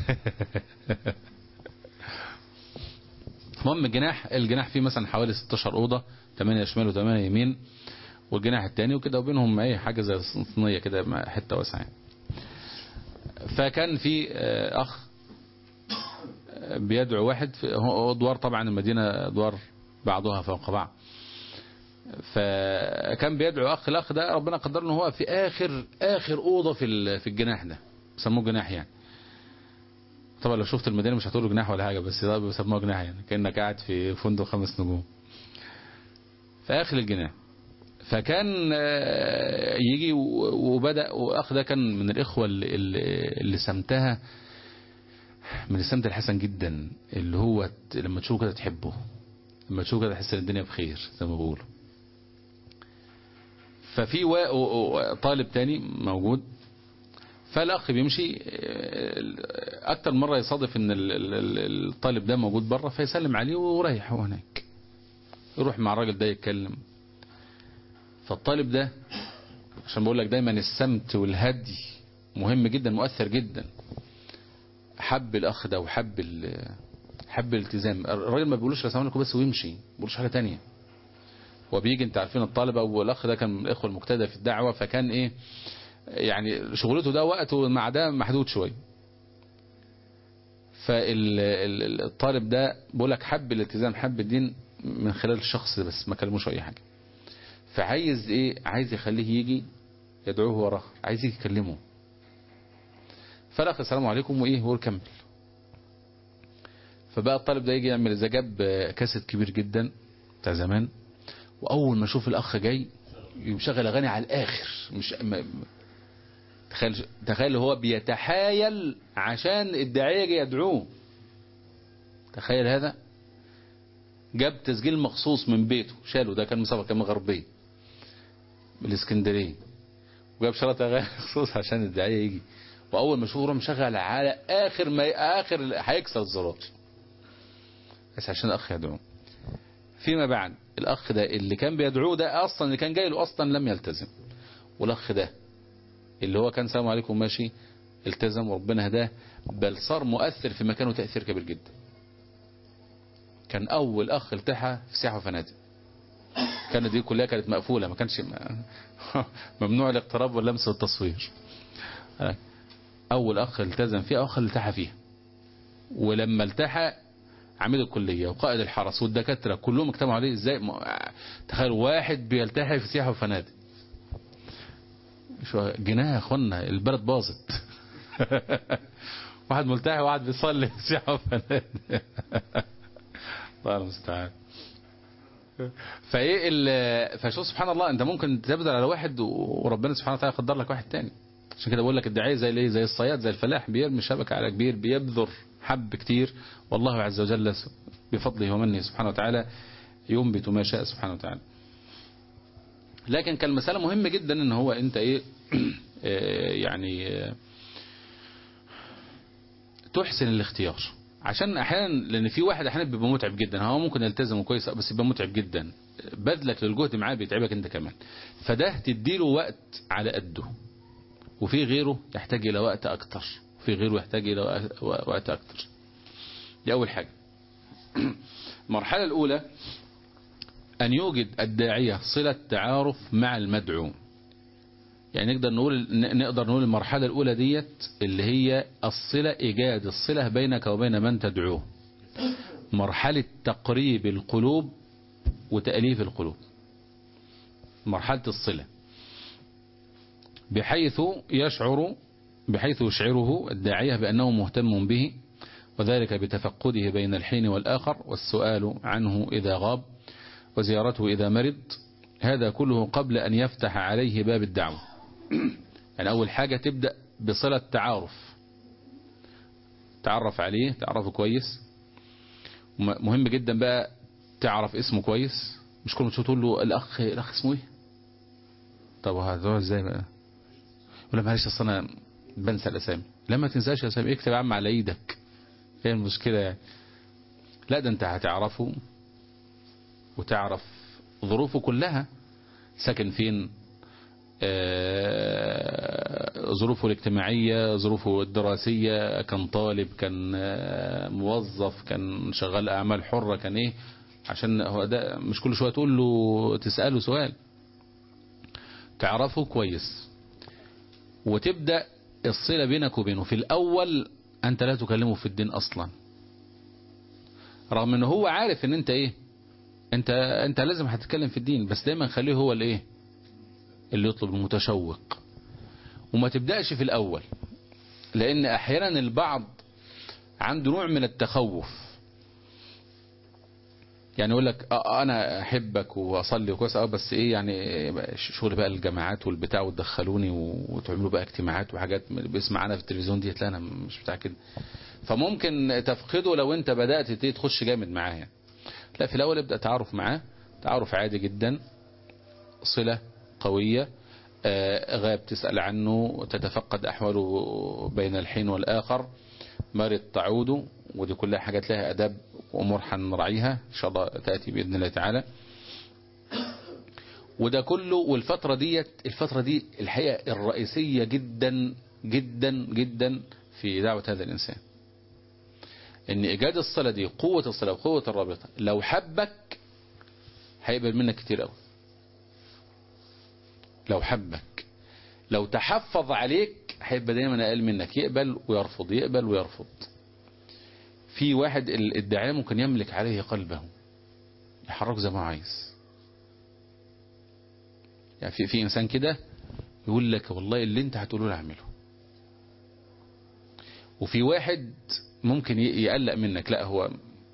المهم الجناح الجناح فيه مثلا حوالي 16 اوضه 8 شمال و8 يمين والجناح الثاني وكده وبينهم اي حاجه زي صينيه كده مع حته واسعه يعني. فكان في آه، اخ آه، بيدعو واحد في هو ادوار طبعا المدينه ادوار بعضها فوق بعض فكان بيدعو اخ الاخ ده ربنا قدر له ان هو في اخر اخر اوضه في ال- في الجناح ده بيسموه جناح يعني طبعا لو شفت المدينه مش هتقول جناح ولا حاجه بس ده بيسموه جناح يعني كانك قاعد في فندق خمس نجوم في اخر الجناح فكان آه، يجي و- وبدأ واخ ده كان من الاخوه اللي, اللي اللي سمتها من السمت الحسن جدا اللي هو ت- لما تشوفه كده تحبه لما تشوفه كده تحس ان الدنيا بخير زي ما بيقولوا ففي وا- و- و- طالب تاني موجود فالاخ بيمشي آه، اكتر مره يصادف ان ال- ال- ال- الطالب ده موجود بره فيسلم عليه ورايح هو هناك يروح مع الراجل ده يتكلم فالطالب ده عشان بقول لك دايما السمت والهدي مهم جدا مؤثر جدا حب الاخ ده وحب ال- حب الالتزام الراجل ما بيقولوش السلام عليكم بس ويمشي ما بيقولوش حاجه تانية هو بيجي انت عارفين الطالب او الاخ ده كان من الاخوه المجتهده في الدعوه فكان ايه يعني شغلته ده وقته مع ده محدود شويه فالطالب ده بقول لك حب الالتزام حب الدين من خلال الشخص ده بس ما كلموش اي حاجه فعايز ايه عايز يخليه يجي يدعوه وراه عايز يجي يكلمه فالاخ السلام عليكم وايه هو كمل فبقى الطالب ده يجي يعمل اذا جاب كاسيت كبير جدا بتاع زمان واول ما يشوف الاخ جاي يشغل اغاني على الاخر مش ما ما- تخيل تخيل هو بيتحايل عشان الداعيه يجي يدعوه تخيل هذا جاب تسجيل مخصوص من بيته شاله ده كان مسافر كان من غربيه من الاسكندريه وجاب شرط اغاني مخصوص عشان الداعيه يجي واول ما يشوفه يروح مشغل على اخر ما اخر هيكسر الزرار بس عشان الاخ يدعوه فيما بعد الاخ ده اللي كان بيدعوه ده اصلا اللي كان جاي له اصلا لم يلتزم والاخ ده اللي هو كان سلام عليكم ماشي التزم وربنا هداه بل صار مؤثر في مكانه تأثير كبير جدا كان اول اخ التحى في سياحة وفنادق كانت دي كلها كانت مقفولة ما كانش ممنوع الاقتراب واللمس والتصوير اول اخ التزم فيها اخ التحى فيها ولما التحى عميد الكلية وقائد الحرس والدكاترة كلهم اجتمعوا عليه ازاي م- تخيل واحد بيلتحي في سياحة وفنادق شو جناه يا اخوانا البلد باظت واحد ملتحي وواحد بيصلي في سياحة وفنادق الله المستعان فايه ال- فشوف سبحان الله انت ممكن تبذل على واحد وربنا سبحانه وتعالى يقدر لك واحد تاني عشان كده بقول لك الداعيه زي الايه زي الصياد زي الفلاح بيرمي شبكه على كبير بيبذر حب كتير والله عز وجل بفضله ومنه سبحانه وتعالى ينبت ما شاء سبحانه وتعالى لكن كان مسألة مهمة جدا ان هو انت ايه آه، يعني آه، تحسن الاختيار عشان احيانا لان في واحد احيانا بيبقى متعب جدا هو ممكن يلتزم كويس بس يبقى متعب جدا بذلك للجهد معاه بيتعبك انت كمان فده تديله وقت على قده وفي غيره يحتاج الى وقت اكتر في غيره يحتاج الى وقت- وقت اكتر دي أول حاجة المرحلة الأولى أن يوجد الداعية صلة تعارف مع المدعو يعني نقدر نقول نقدر نقول المرحلة الأولى ديت اللي هي الصلة إيجاد الصلة بينك وبين من تدعوه مرحلة تقريب القلوب وتأليف القلوب مرحلة الصلة بحيث يشعر بحيث يشعره الداعية بأنه مهتم به وذلك بتفقده بين الحين والآخر والسؤال عنه إذا غاب وزيارته إذا مرض هذا كله قبل أن يفتح عليه باب الدعوة يعني أول حاجة تبدأ بصلة تعارف تعرف عليه تعرفه كويس مهم جدا بقى تعرف اسمه كويس مش كل ما تقول له الأخ الأخ اسمه ايه طب هذا ازاي بقى ولا معلش اصل انا بنسى الاسامي لما تنساش الاسامي اكتب يا عم على ايدك ايه المشكله يعني لا ده انت هتعرفه وتعرف ظروفه كلها ساكن فين آه، ظروفه الاجتماعية ظروفه الدراسية كان طالب كان آه، موظف كان شغال أعمال حرة كان إيه عشان هو ده مش كل شوية تقول له تسأله سؤال تعرفه كويس وتبدأ الصلة بينك وبينه في الأول أنت لا تكلمه في الدين أصلا رغم أنه هو عارف أن أنت إيه أنت, أنت لازم هتتكلم في الدين بس دايما خليه هو الإيه اللي يطلب المتشوق وما تبدأش في الأول لأن أحيانا البعض عنده نوع من التخوف يعني يقول لك آه انا احبك واصلي وكويس اه بس ايه يعني شغل بقى الجماعات والبتاع وتدخلوني وتعملوا بقى اجتماعات وحاجات بيسمع عنها في التلفزيون دي لا انا مش بتاع كده فممكن تفقده لو انت بدات تخش جامد معاه يعني. لا في الاول ابدا تعارف معاه تعارف عادي جدا صله قويه آه غاب تسال عنه تتفقد احواله بين الحين والاخر مرض تعود ودي كلها حاجات لها أداب وأمور هنراعيها إن شاء الله تأتي بإذن الله تعالى وده كله والفترة ديت الفترة دي الحقيقة الرئيسية جدا جدا جدا في دعوة هذا الإنسان إن إيجاد الصلاة دي قوة الصلاة وقوة الرابطة لو حبك هيقبل منك كتير قوي لو حبك لو تحفظ عليك هيبقى دايما أقل منك يقبل ويرفض يقبل ويرفض في واحد الداعية ممكن يملك عليه قلبه يحرك زي ما عايز يعني في في انسان كده يقول لك والله اللي انت هتقوله له اعمله وفي واحد ممكن يقلق منك لا هو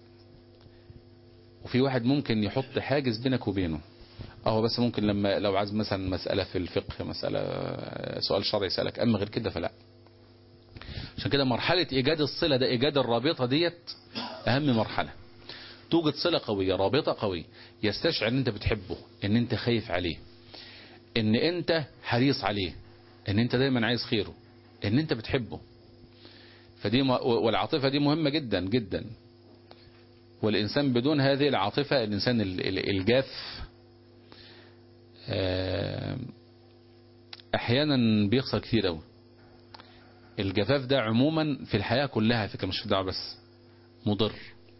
وفي واحد ممكن يحط حاجز بينك وبينه اهو بس ممكن لما لو عايز مثلا مسألة في الفقه مسألة سؤال شرعي يسألك اما غير كده فلا عشان كده مرحلة ايجاد الصلة ده ايجاد الرابطة ديت اهم مرحلة توجد صلة قوية رابطة قوية يستشعر ان انت بتحبه ان انت خايف عليه ان انت حريص عليه ان انت دايما عايز خيره ان انت بتحبه فدي والعاطفة دي مهمة جدا جدا والإنسان بدون هذه العاطفة الإنسان الجاف أحيانا بيخسر كتير قوي الجفاف ده عموما في الحياة كلها فكرة مش في الدعوة بس مضر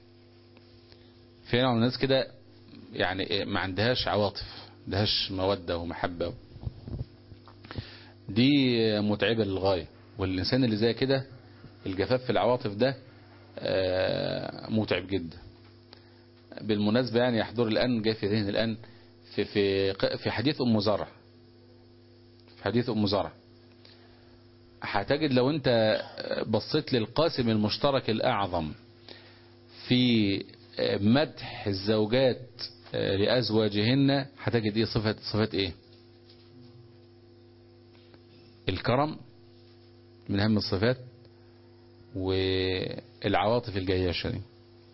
في نوع من الناس كده يعني ما عندهاش عواطف ما عندهاش مودة ومحبة دي متعبة للغاية والإنسان اللي زي كده الجفاف في العواطف ده متعب جدا بالمناسبة يعني يحضر الآن جاي في ذهن الآن في في في حديث أم زرع في حديث أم زرع هتجد لو أنت بصيت للقاسم المشترك الأعظم في مدح الزوجات لأزواجهن هتجد إيه صفة صفات إيه الكرم من أهم الصفات والعواطف الجياشة دي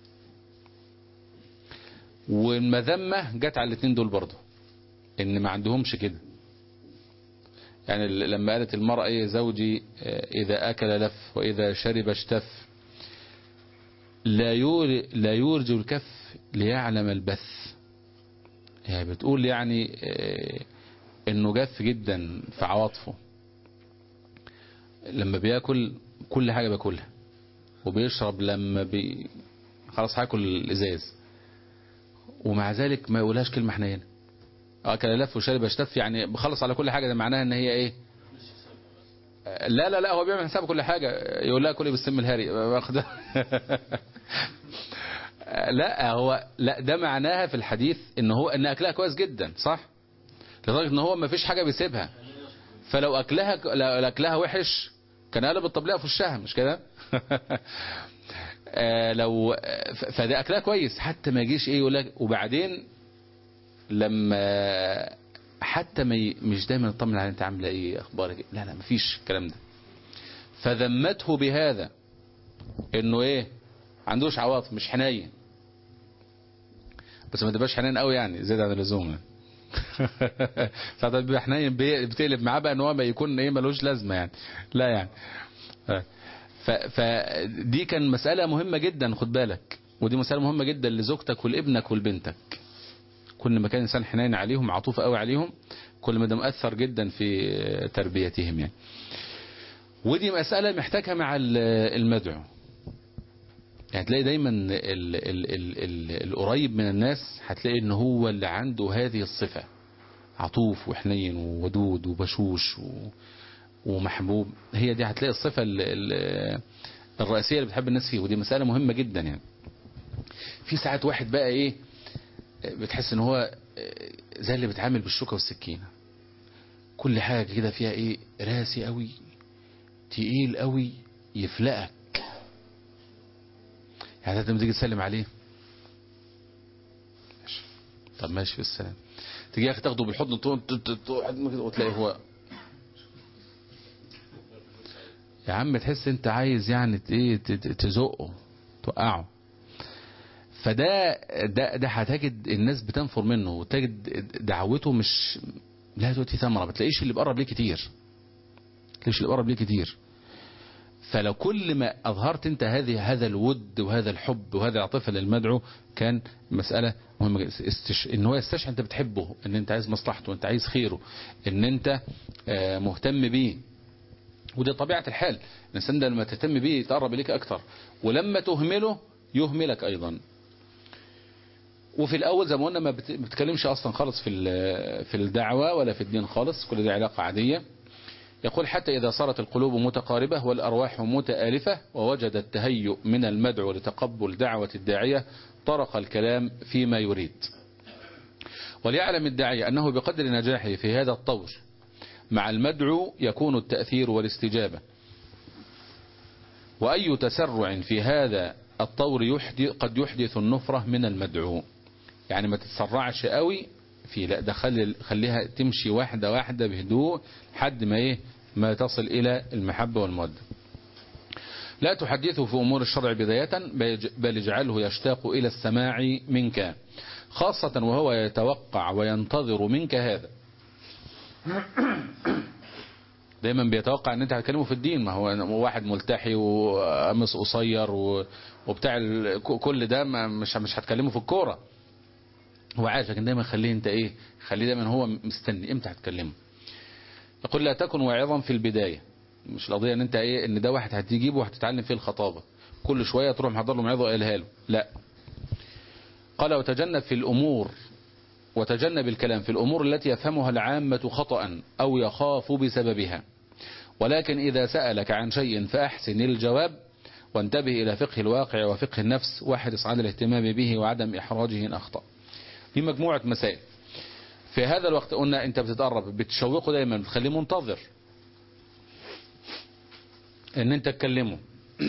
والمذمة جت على الاثنين دول برضه ان ما عندهمش كده يعني لما قالت المرأة ايه زوجي اذا اكل لف واذا شرب اشتف لا لا يرجو الكف ليعلم البث يعني بتقول يعني انه جاف جدا في عواطفه لما بياكل كل حاجة باكلها وبيشرب لما بي خلاص هاكل الازاز ومع ذلك ما يقولهاش كلمه حنينه اكل لف وشرب اشتف يعني بخلص على كل حاجه ده معناها ان هي ايه لا لا لا هو بيعمل حساب كل حاجه يقول لها كلي بالسم الهاري واخد لا هو لا ده معناها في الحديث ان هو ان اكلها كويس جدا صح لدرجه ان هو ما فيش حاجه بيسيبها فلو اكلها لو اكلها وحش كان قلب الطبليه في وشها مش كده آه لو ف- فده اكلها كويس حتى ما يجيش ايه يقول لك وبعدين لما حتى ما ي... مش دايما يطمن على انت عامله ايه اخبارك إيه؟ لا لا مفيش الكلام ده فذمته بهذا انه ايه عندوش عواطف مش حنين بس ما تبقاش حنين قوي يعني زيادة عن اللزوم يعني. فده بيبقى حنين بي- بتقلب معاه بقى ان هو ما يكون ايه ملوش لازمه يعني لا يعني ف... فدي كان مسألة مهمة جدا خد بالك ودي مسألة مهمة جدا لزوجتك ولابنك ولبنتك كل ما كان الإنسان حنين عليهم عطوف قوي عليهم كل ما ده مؤثر جدا في تربيتهم يعني ودي مسألة محتاجها مع ال- المدعو يعني تلاقي دايما ال ال ال ال القريب من الناس هتلاقي ان هو اللي عنده هذه الصفة عطوف وحنين وودود وبشوش و ومحبوب هي دي هتلاقي الصفة ال ال الرئيسية اللي بتحب الناس فيه ودي مسألة مهمة جدا يعني في ساعات واحد بقى ايه بتحس ان هو زي اللي بيتعامل بالشوكة والسكينة كل حاجة كده فيها ايه راسي قوي تقيل قوي يفلقك يعني انت لما تيجي تسلم عليه ماشي. طب ماشي في السلام تيجي يا اخي تاخده بالحضن تقعد ت- ت- تقعد كده وتلاقي هو يا عم تحس انت عايز يعني ت- ايه ت- ت- تزقه توقعه فده ده ده هتجد الناس بتنفر منه وتجد دعوته مش لا تؤتي ثمره ما بتلاقيش اللي بقرب ليه كتير ما تلاقيش اللي بقرب ليه كتير فلو كل ما اظهرت انت هذه هذا الود وهذا الحب وهذا العاطفه للمدعو كان مساله مهمه جداً. استش... ان هو يستشعر انت بتحبه ان انت عايز مصلحته انت عايز خيره ان انت آه، مهتم بيه ودي طبيعه الحال الانسان ده لما تهتم بيه يتقرب اليك اكتر ولما تهمله يهملك ايضا وفي الاول زي ما قلنا ما بت- ما بتكلمش اصلا خالص في ال- في الدعوه ولا في الدين خالص كل دي علاقه عاديه يقول حتى إذا صارت القلوب متقاربة والأرواح متآلفة ووجد التهيؤ من المدعو لتقبل دعوة الداعية طرق الكلام فيما يريد وليعلم الداعية أنه بقدر نجاحه في هذا الطور مع المدعو يكون التأثير والاستجابة وأي تسرع في هذا الطور يحدث قد يحدث النفرة من المدعو يعني ما تتسرعش قوي في لا ده خلي خليها تمشي واحدة واحدة بهدوء لحد ما ايه ما تصل الى المحبة والمودة لا تحدثه في امور الشرع بداية بل- بل اجعله يشتاق الى السماع منك خاصة وهو يتوقع وينتظر منك هذا دايما بيتوقع ان انت هتكلمه في الدين ما هو واحد ملتحي وقميص قصير و- وبتاع ال- كل ده ما- مش مش هتكلمه في الكوره هو عارف لكن دايما خليه انت ايه خليه دايما هو مستني امتى هتكلمه يقول لا تكن واعظا في البداية مش القضية ان انت ايه ان ده واحد هتجيبه وهتتعلم فيه الخطابة كل شوية تروح محضر له موعظة وقالها له لا قال وتجنب في الامور وتجنب الكلام في الامور التي يفهمها العامة خطأ او يخاف بسببها ولكن اذا سألك عن شيء فاحسن الجواب وانتبه الى فقه الواقع وفقه النفس واحرص على الاهتمام به وعدم احراجه ان اخطأ في مجموعة مسائل في هذا الوقت قلنا انت بتتقرب بتشوقه دايما بتخليه منتظر ان انت تكلمه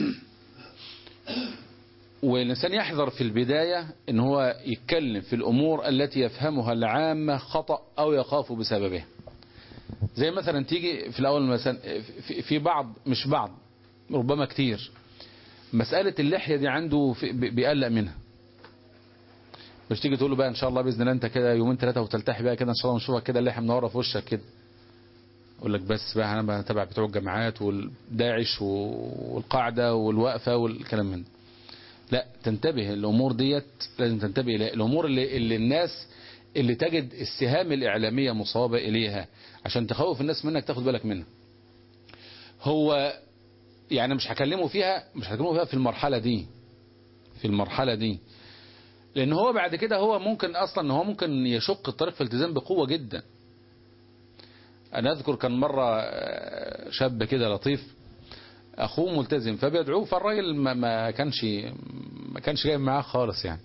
والإنسان يحذر في البداية ان هو يتكلم في الأمور التي يفهمها العامة خطأ أو يخاف بسببها زي مثلا تيجي في الأول مثلا في- في بعض مش بعض ربما كتير مسألة اللحية دي عنده في- بي- بيقلق منها مش تيجي تقول له بقى ان شاء الله باذن الله انت كده يومين ثلاثه وتلتحي بقى كده ان شاء الله نشوفك كده اللحيه منوره في وشك كده يقول لك بس بقى انا بقى تبع بتوع الجامعات والداعش والقاعده والوقفه والكلام من ده لا تنتبه الامور ديت لازم تنتبه الى الامور اللي, اللي الناس اللي تجد السهام الاعلاميه مصابه اليها عشان تخوف الناس منك تاخد بالك منها هو يعني مش هكلمه فيها مش هكلمه فيها في المرحلة دي في المرحلة دي لان هو بعد كده هو ممكن اصلا هو ممكن يشق الطريق في الالتزام بقوة جدا انا اذكر كان مرة آه، شاب كده لطيف اخوه ملتزم فبيدعوه فالراجل ما, ما كانش ما كانش جاي معاه خالص يعني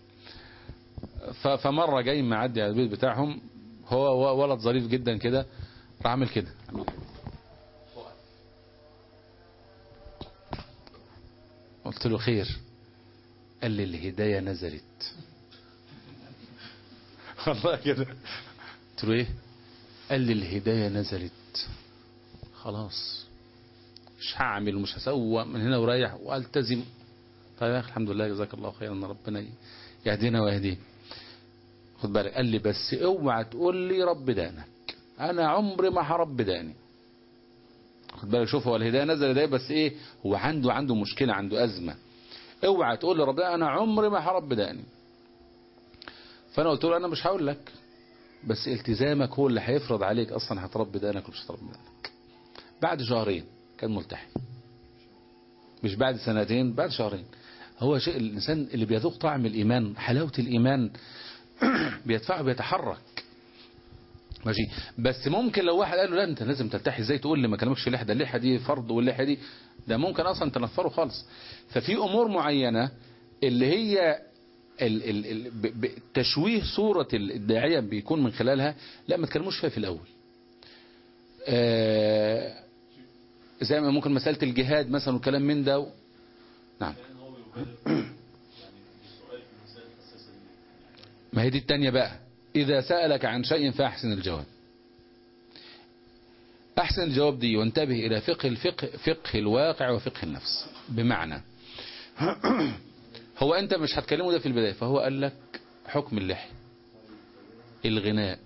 ف- فمرة جاي معدي على البيت بتاعهم هو و- ولد ظريف جدا كده راح عامل كده قلت له خير قال لي الهداية نزلت والله كده قلت له ايه قال لي الهداية نزلت خلاص مش هعمل ومش هسوى من هنا ورايح والتزم طيب يا اخي الحمد لله جزاك الله خيرا ان ربنا يهدينا ويهديه خد بالك قال لي بس اوعى تقول لي رب دانك انا عمري ما هرب داني خد بالك شوف هو الهدايه نزل ده بس ايه هو عنده عنده مشكله عنده ازمه اوعى تقول لي رب انا عمري ما هرب داني فانا قلت له انا مش هقول لك بس التزامك هو اللي هيفرض عليك اصلا هتربي دانك ولا مش هتربي دانك بعد شهرين كان ملتحي مش بعد سنتين بعد شهرين هو شيء الانسان اللي بيذوق طعم الايمان حلاوه الايمان بيدفعه بيتحرك ماشي بس ممكن لو واحد قال له لا انت لازم تلتحي ازاي تقول لي ما كلامكش اللحيه ده اللحيه دي فرض واللحيه دي ده ممكن اصلا تنفره خالص ففي امور معينه اللي هي ال ال ال ب- ب- تشويه صورة الداعية بيكون من خلالها لا ما تكلموش فيها في الأول آه زي ما ممكن مسألة الجهاد مثلا وكلام من ده و... نعم ما هي دي التانية بقى إذا سألك عن شيء فأحسن الجواب أحسن الجواب دي وانتبه إلى فقه الفقه فقه الواقع وفقه النفس بمعنى هو أنت مش هتكلمه ده في البداية فهو قال لك حكم اللحية الغناء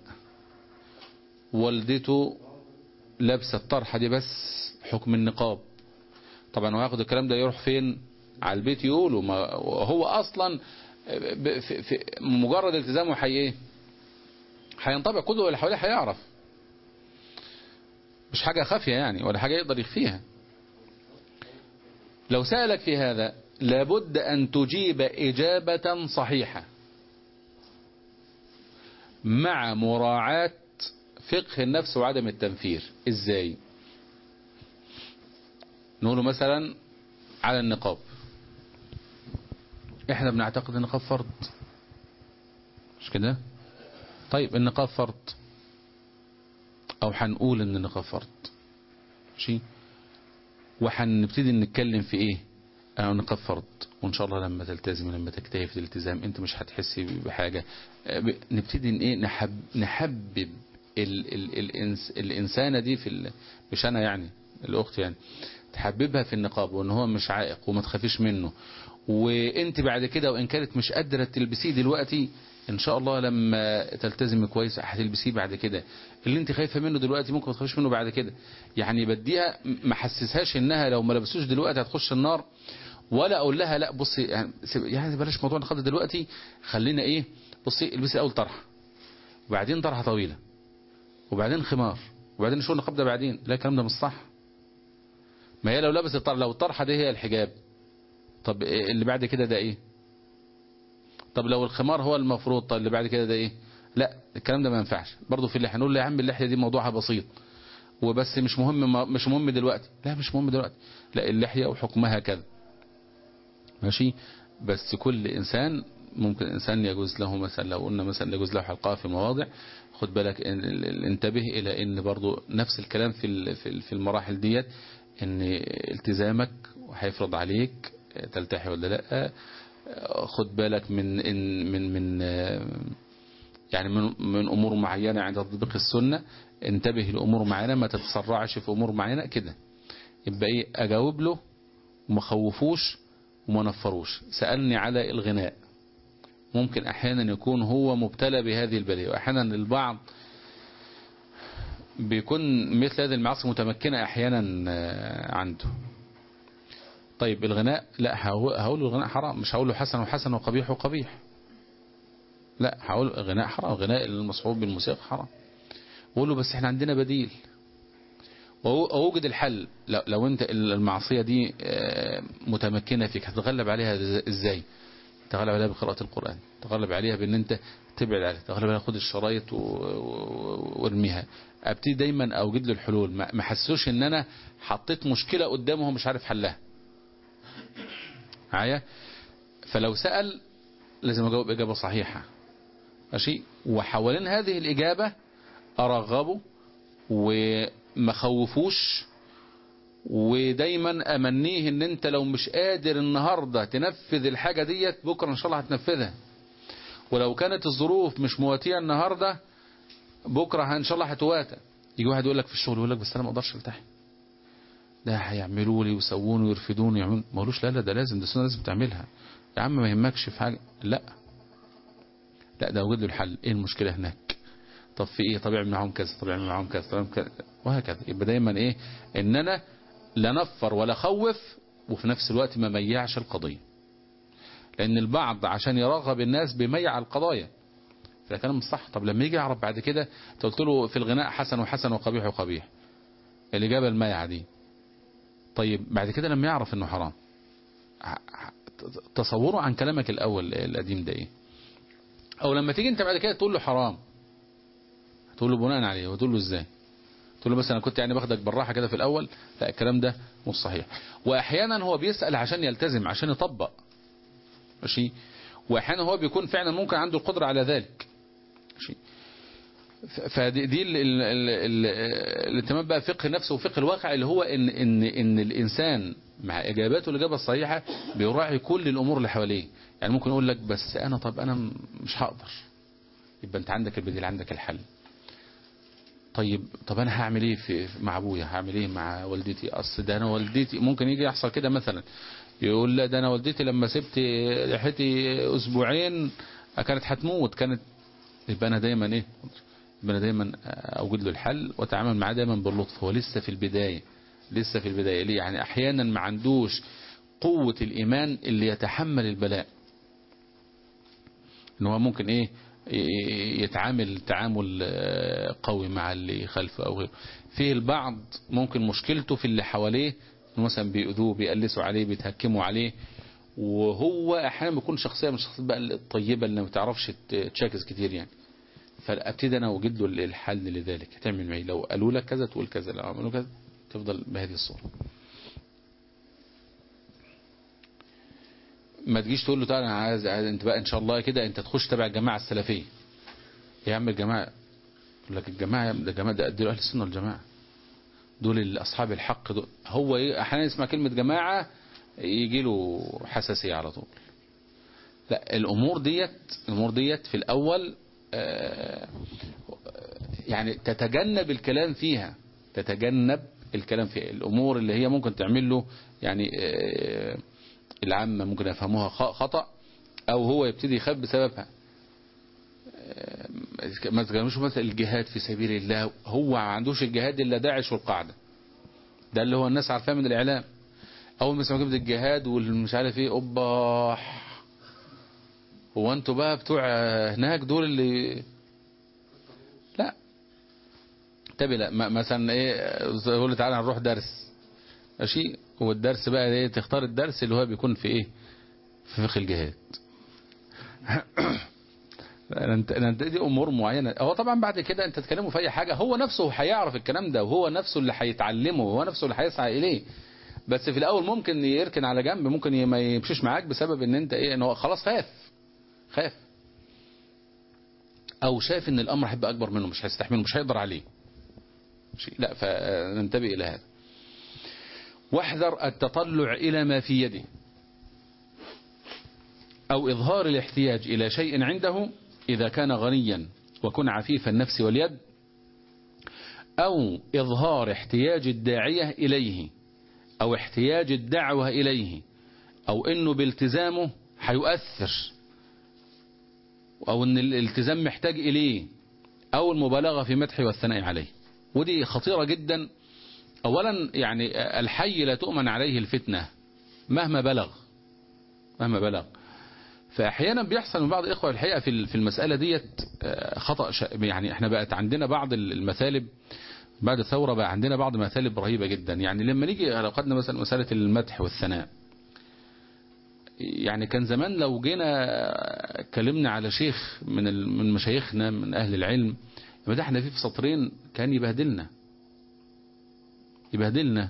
والدته لابسه الطرحة دي بس حكم النقاب طبعا هو هياخد الكلام ده يروح فين على البيت يقوله ما هو اصلا ب- في في مجرد التزامه حي ايه هينطبق كله اللي حواليه هيعرف مش حاجة خافية يعني ولا حاجة يقدر يخفيها لو سألك في هذا لابد أن تجيب إجابة صحيحة مع مراعاة فقه النفس وعدم التنفير ازاي نقوله مثلا على النقاب احنا بنعتقد النقاب فرض مش كده طيب النقاب فرض او هنقول ان النقاب فرض ماشي وهنبتدي نتكلم في ايه اه النقاب فرض وان شاء الله لما تلتزم لما تجتهد في الالتزام انت مش هتحسي بحاجه اه ب- نبتدي ان ايه نحب نحبب ال ال الإنس الانسانه دي في ال مش انا يعني الاخت يعني تحببها في النقاب وان هو مش عائق وما تخافيش منه وانت بعد كده وان كانت مش قادره تلبسيه دلوقتي ان شاء الله لما تلتزم كويس هتلبسيه بعد كده اللي انت خايفه منه دلوقتي ممكن ما تخافيش منه بعد كده يعني بديها ما حسسهاش انها لو ما لبسوش دلوقتي هتخش النار ولا اقول لها لا بصي يعني سيب- يعني بلاش موضوع النقاب ده دلوقتي خلينا ايه بصي البسي الاول طرحه وبعدين طرحه طويله وبعدين خمار وبعدين شو النقاب ده بعدين لا الكلام ده مش صح ما هي لو لبست الطرحه لو الطرحه دي هي الحجاب طب إيه اللي بعد كده ده ايه طب لو الخمار هو المفروض طب اللي بعد كده ده ايه لا الكلام ده ما ينفعش برضه في اللحيه نقول له يا عم اللحيه دي موضوعها بسيط وبس مش مهم مش مهم دلوقتي لا مش مهم دلوقتي لا اللحيه وحكمها كذا ماشي بس كل انسان ممكن انسان يجوز له مثلا لو قلنا مثلا يجوز له حلقه في مواضع خد بالك إن- ال- ال- انتبه الى ان برضو نفس الكلام في ال- في ال- في المراحل ديت ان التزامك هيفرض عليك تلتحي ولا لا خد بالك من إن من من يعني من من امور معينه عند تطبيق السنه انتبه لامور معينه ما تتسرعش في امور معينه كده يبقى ايه اجاوب له وما خوفوش وما نفروش سالني على الغناء ممكن احيانا يكون هو مبتلى بهذه البليه واحيانا البعض بيكون مثل هذه المعاصي متمكنه احيانا آه، عنده طيب الغناء لا هقول هقول له الغناء حرام مش هقول له حسن وحسن وقبيح وقبيح لا هقول الغناء حرام غناء المصحوب بالموسيقى حرام بقول له بس احنا عندنا بديل ووجد الحل لو, لو انت المعصية دي آه، متمكنة فيك هتتغلب عليها ازاي تغلب عليها بقراءة القرآن تغلب عليها بان انت تبعد عليها تغلب عليها خد الشرايط و- و- وارميها ابتدي دايما اوجد له الحلول ما ما حسوش ان انا حطيت مشكلة قدامه هو مش عارف حلها معايا فلو سأل لازم اجاوب اجابة صحيحة ماشي وحوالين هذه الاجابة ارغبه وما خوفوش ودايما امنيه ان انت لو مش قادر النهاردة تنفذ الحاجة ديت بكرة ان شاء الله هتنفذها ولو كانت الظروف مش مواتية النهاردة بكرة ان شاء الله هتواتى يجي واحد يقول لك في الشغل يقول لك بس انا ما اقدرش التحي ده هيعملوا لي ويسووني ويرفدوني ويعملوا ما قالوش لا لا ده لازم ده سنة لازم تعملها يا عم ما يهمكش في حاجة لا لا ده وجد له الحل ايه المشكلة هناك طب في ايه طب اعمل معاهم كذا طب اعمل معاهم كذا طب اعمل كذا وهكذا يبقى دايما ايه ان انا لا نفر ولا خوف وفي نفس الوقت ما ميعش القضية لان البعض عشان يرغب الناس بيميع القضايا ده كلام مش صح طب لما يجي يعرف بعد كده انت قلت له في الغناء حسن وحسن وقبيح وقبيح الإجابة الميعة دي طيب بعد كده لما يعرف انه حرام ع- ع- تصوره عن كلامك الاول القديم ده ايه او لما تيجي انت بعد كده تقول له حرام تقول له بناء عليه وتقول له ازاي تقول له مثلا انا كنت يعني باخدك بالراحه كده في الاول لا الكلام ده مش صحيح واحيانا هو بيسال عشان يلتزم عشان يطبق ماشي واحيانا هو بيكون فعلا ممكن عنده القدره على ذلك ماشي ف- فدي دي ال- ال- ال- ال- الاهتمام بقى فقه نفسه وفقه الواقع اللي هو ان ان ان الانسان مع اجاباته الاجابه الصحيحه بيراعي كل الامور اللي حواليه يعني ممكن يقول لك بس انا طب انا م- مش هقدر يبقى انت عندك البديل عندك الحل طيب طب انا هعمل ايه في مع ابويا هعمل ايه مع والدتي اصل ده انا والدتي ممكن يجي يحصل كده مثلا يقول لا ده انا والدتي لما سبت لحيتي اسبوعين كانت هتموت كانت يبقى انا دايما ايه يبقى انا دايما اوجد له الحل واتعامل معاه دايما باللطف هو لسه في البدايه لسه في البدايه ليه يعني احيانا ما عندوش قوه الايمان اللي يتحمل البلاء ان هو ممكن ايه ي- يتعامل تعامل آه، قوي مع اللي خلفه او غيره فيه البعض ممكن مشكلته في اللي حواليه إنه مثلا بيؤذوه بيقلسوا عليه بيتهكموا عليه وهو احيانا بيكون شخصيه من الشخصيات بقى الطيبه اللي ما بتعرفش ت- تشاكس كتير يعني فابتدي انا اوجد له الحل لذلك هتعمل معي لو قالوا لك كذا تقول كذا لو عملوا كذا تفضل بهذه الصوره ما تجيش تقول له تعالى انا عايز عايز- انت بقى ان شاء الله كده انت تخش تبع الجماعه السلفيه يا عم الجماعه يقول لك الجماعه ده جماعه ده دول اهل السنه والجماعه دول اللي اصحاب الحق دول هو ي- احيانا يسمع كلمه جماعه يجي له حساسيه على طول لا الامور ديت الامور ديت في الاول آه، يعني تتجنب الكلام فيها تتجنب الكلام فيها الامور اللي هي ممكن تعمل له يعني آه، العامة ممكن يفهموها خ- خطأ او هو يبتدي يخاف بسببها آه، ما تكلموش مثلا الجهاد في سبيل الله هو ما عندوش الجهاد الا داعش والقاعدة ده اللي هو الناس عارفاه من الاعلام اول ما يسمعوا كلمة الجهاد والمش عارف ايه اوبا هو انتوا بقى بتوع هناك دول اللي لا انتبه لا م- مثلا ايه يقول لي تعالى هنروح درس ماشي والدرس بقى ايه تختار الدرس اللي هو بيكون في ايه في فقه الجهاد انت انت دي امور معينه هو طبعا بعد كده انت تكلمه في اي حاجه هو نفسه هيعرف الكلام ده وهو نفسه اللي هيتعلمه وهو نفسه اللي هيسعى اليه بس في الاول ممكن يركن على جنب ممكن ي- ما يمشيش معاك بسبب ان انت ايه ان هو خلاص خاف خاف او شايف ان الامر هيبقى اكبر منه مش هيستحمله مش هيقدر عليه شيء لا فننتبه الى هذا واحذر التطلع الى ما في يده او اظهار الاحتياج الى شيء عنده اذا كان غنيا وكن عفيف النفس واليد او اظهار احتياج الداعية اليه او احتياج الدعوة اليه او انه بالتزامه هيؤثر او ان الالتزام محتاج اليه او المبالغة في مدحه والثناء عليه ودي خطيرة جدا اولا يعني الحي لا تؤمن عليه الفتنة مهما بلغ مهما بلغ فاحيانا بيحصل من بعض الاخوه الحقيقه في في المساله ديت آه، خطا ش- يعني احنا بقت عندنا بعض المثالب بعد الثورة بقى عندنا بعض مثالب رهيبة جدا يعني لما نيجي لو خدنا مثلا مسألة المدح والثناء يعني كان زمان لو جينا اتكلمنا على شيخ من ال- من مشايخنا من أهل العلم مدحنا فيه في سطرين كان يبهدلنا يبهدلنا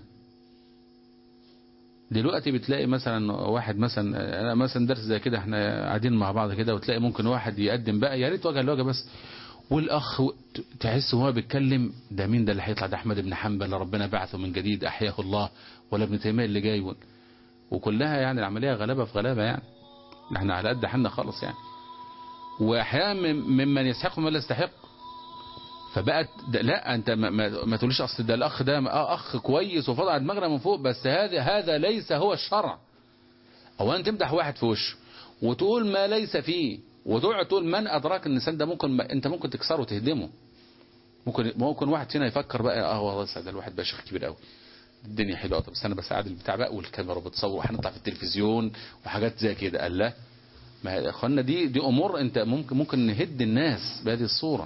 دلوقتي بتلاقي مثلا واحد مثلا انا مثلا درس زي كده احنا قاعدين مع بعض كده وتلاقي ممكن واحد يقدم بقى يا ريت وجه لوجه بس والاخ و- ت- تحس وهو بيتكلم ده مين ده اللي هيطلع ده احمد بن حنبل ربنا بعثه من جديد احياه الله ولا ابن تيميه اللي جاي و- وكلها يعني العمليه غلبه في غلبه يعني احنا على قد حالنا خالص يعني واحيانا مم- ممن يستحق ومن لا يستحق فبقت ده لا انت ما, ما, ما تقوليش اصل ده الاخ ده اه اخ كويس وفضل على دماغنا من فوق بس هذا هذا ليس هو الشرع اولا تمدح واحد في وشه وتقول ما ليس فيه وتقعد تقول من ادراك ان الانسان ده ممكن انت ممكن تكسره وتهدمه ممكن ممكن واحد فينا يفكر بقى اه والله ده الواحد بقى شيخ كبير قوي الدنيا حلوه طب استنى بس اعدل البتاع بقى والكاميرا بتصور وهنطلع في التلفزيون وحاجات زي كده قال لا ما يا اخوانا دي دي امور انت ممكن ممكن نهد الناس بهذه الصوره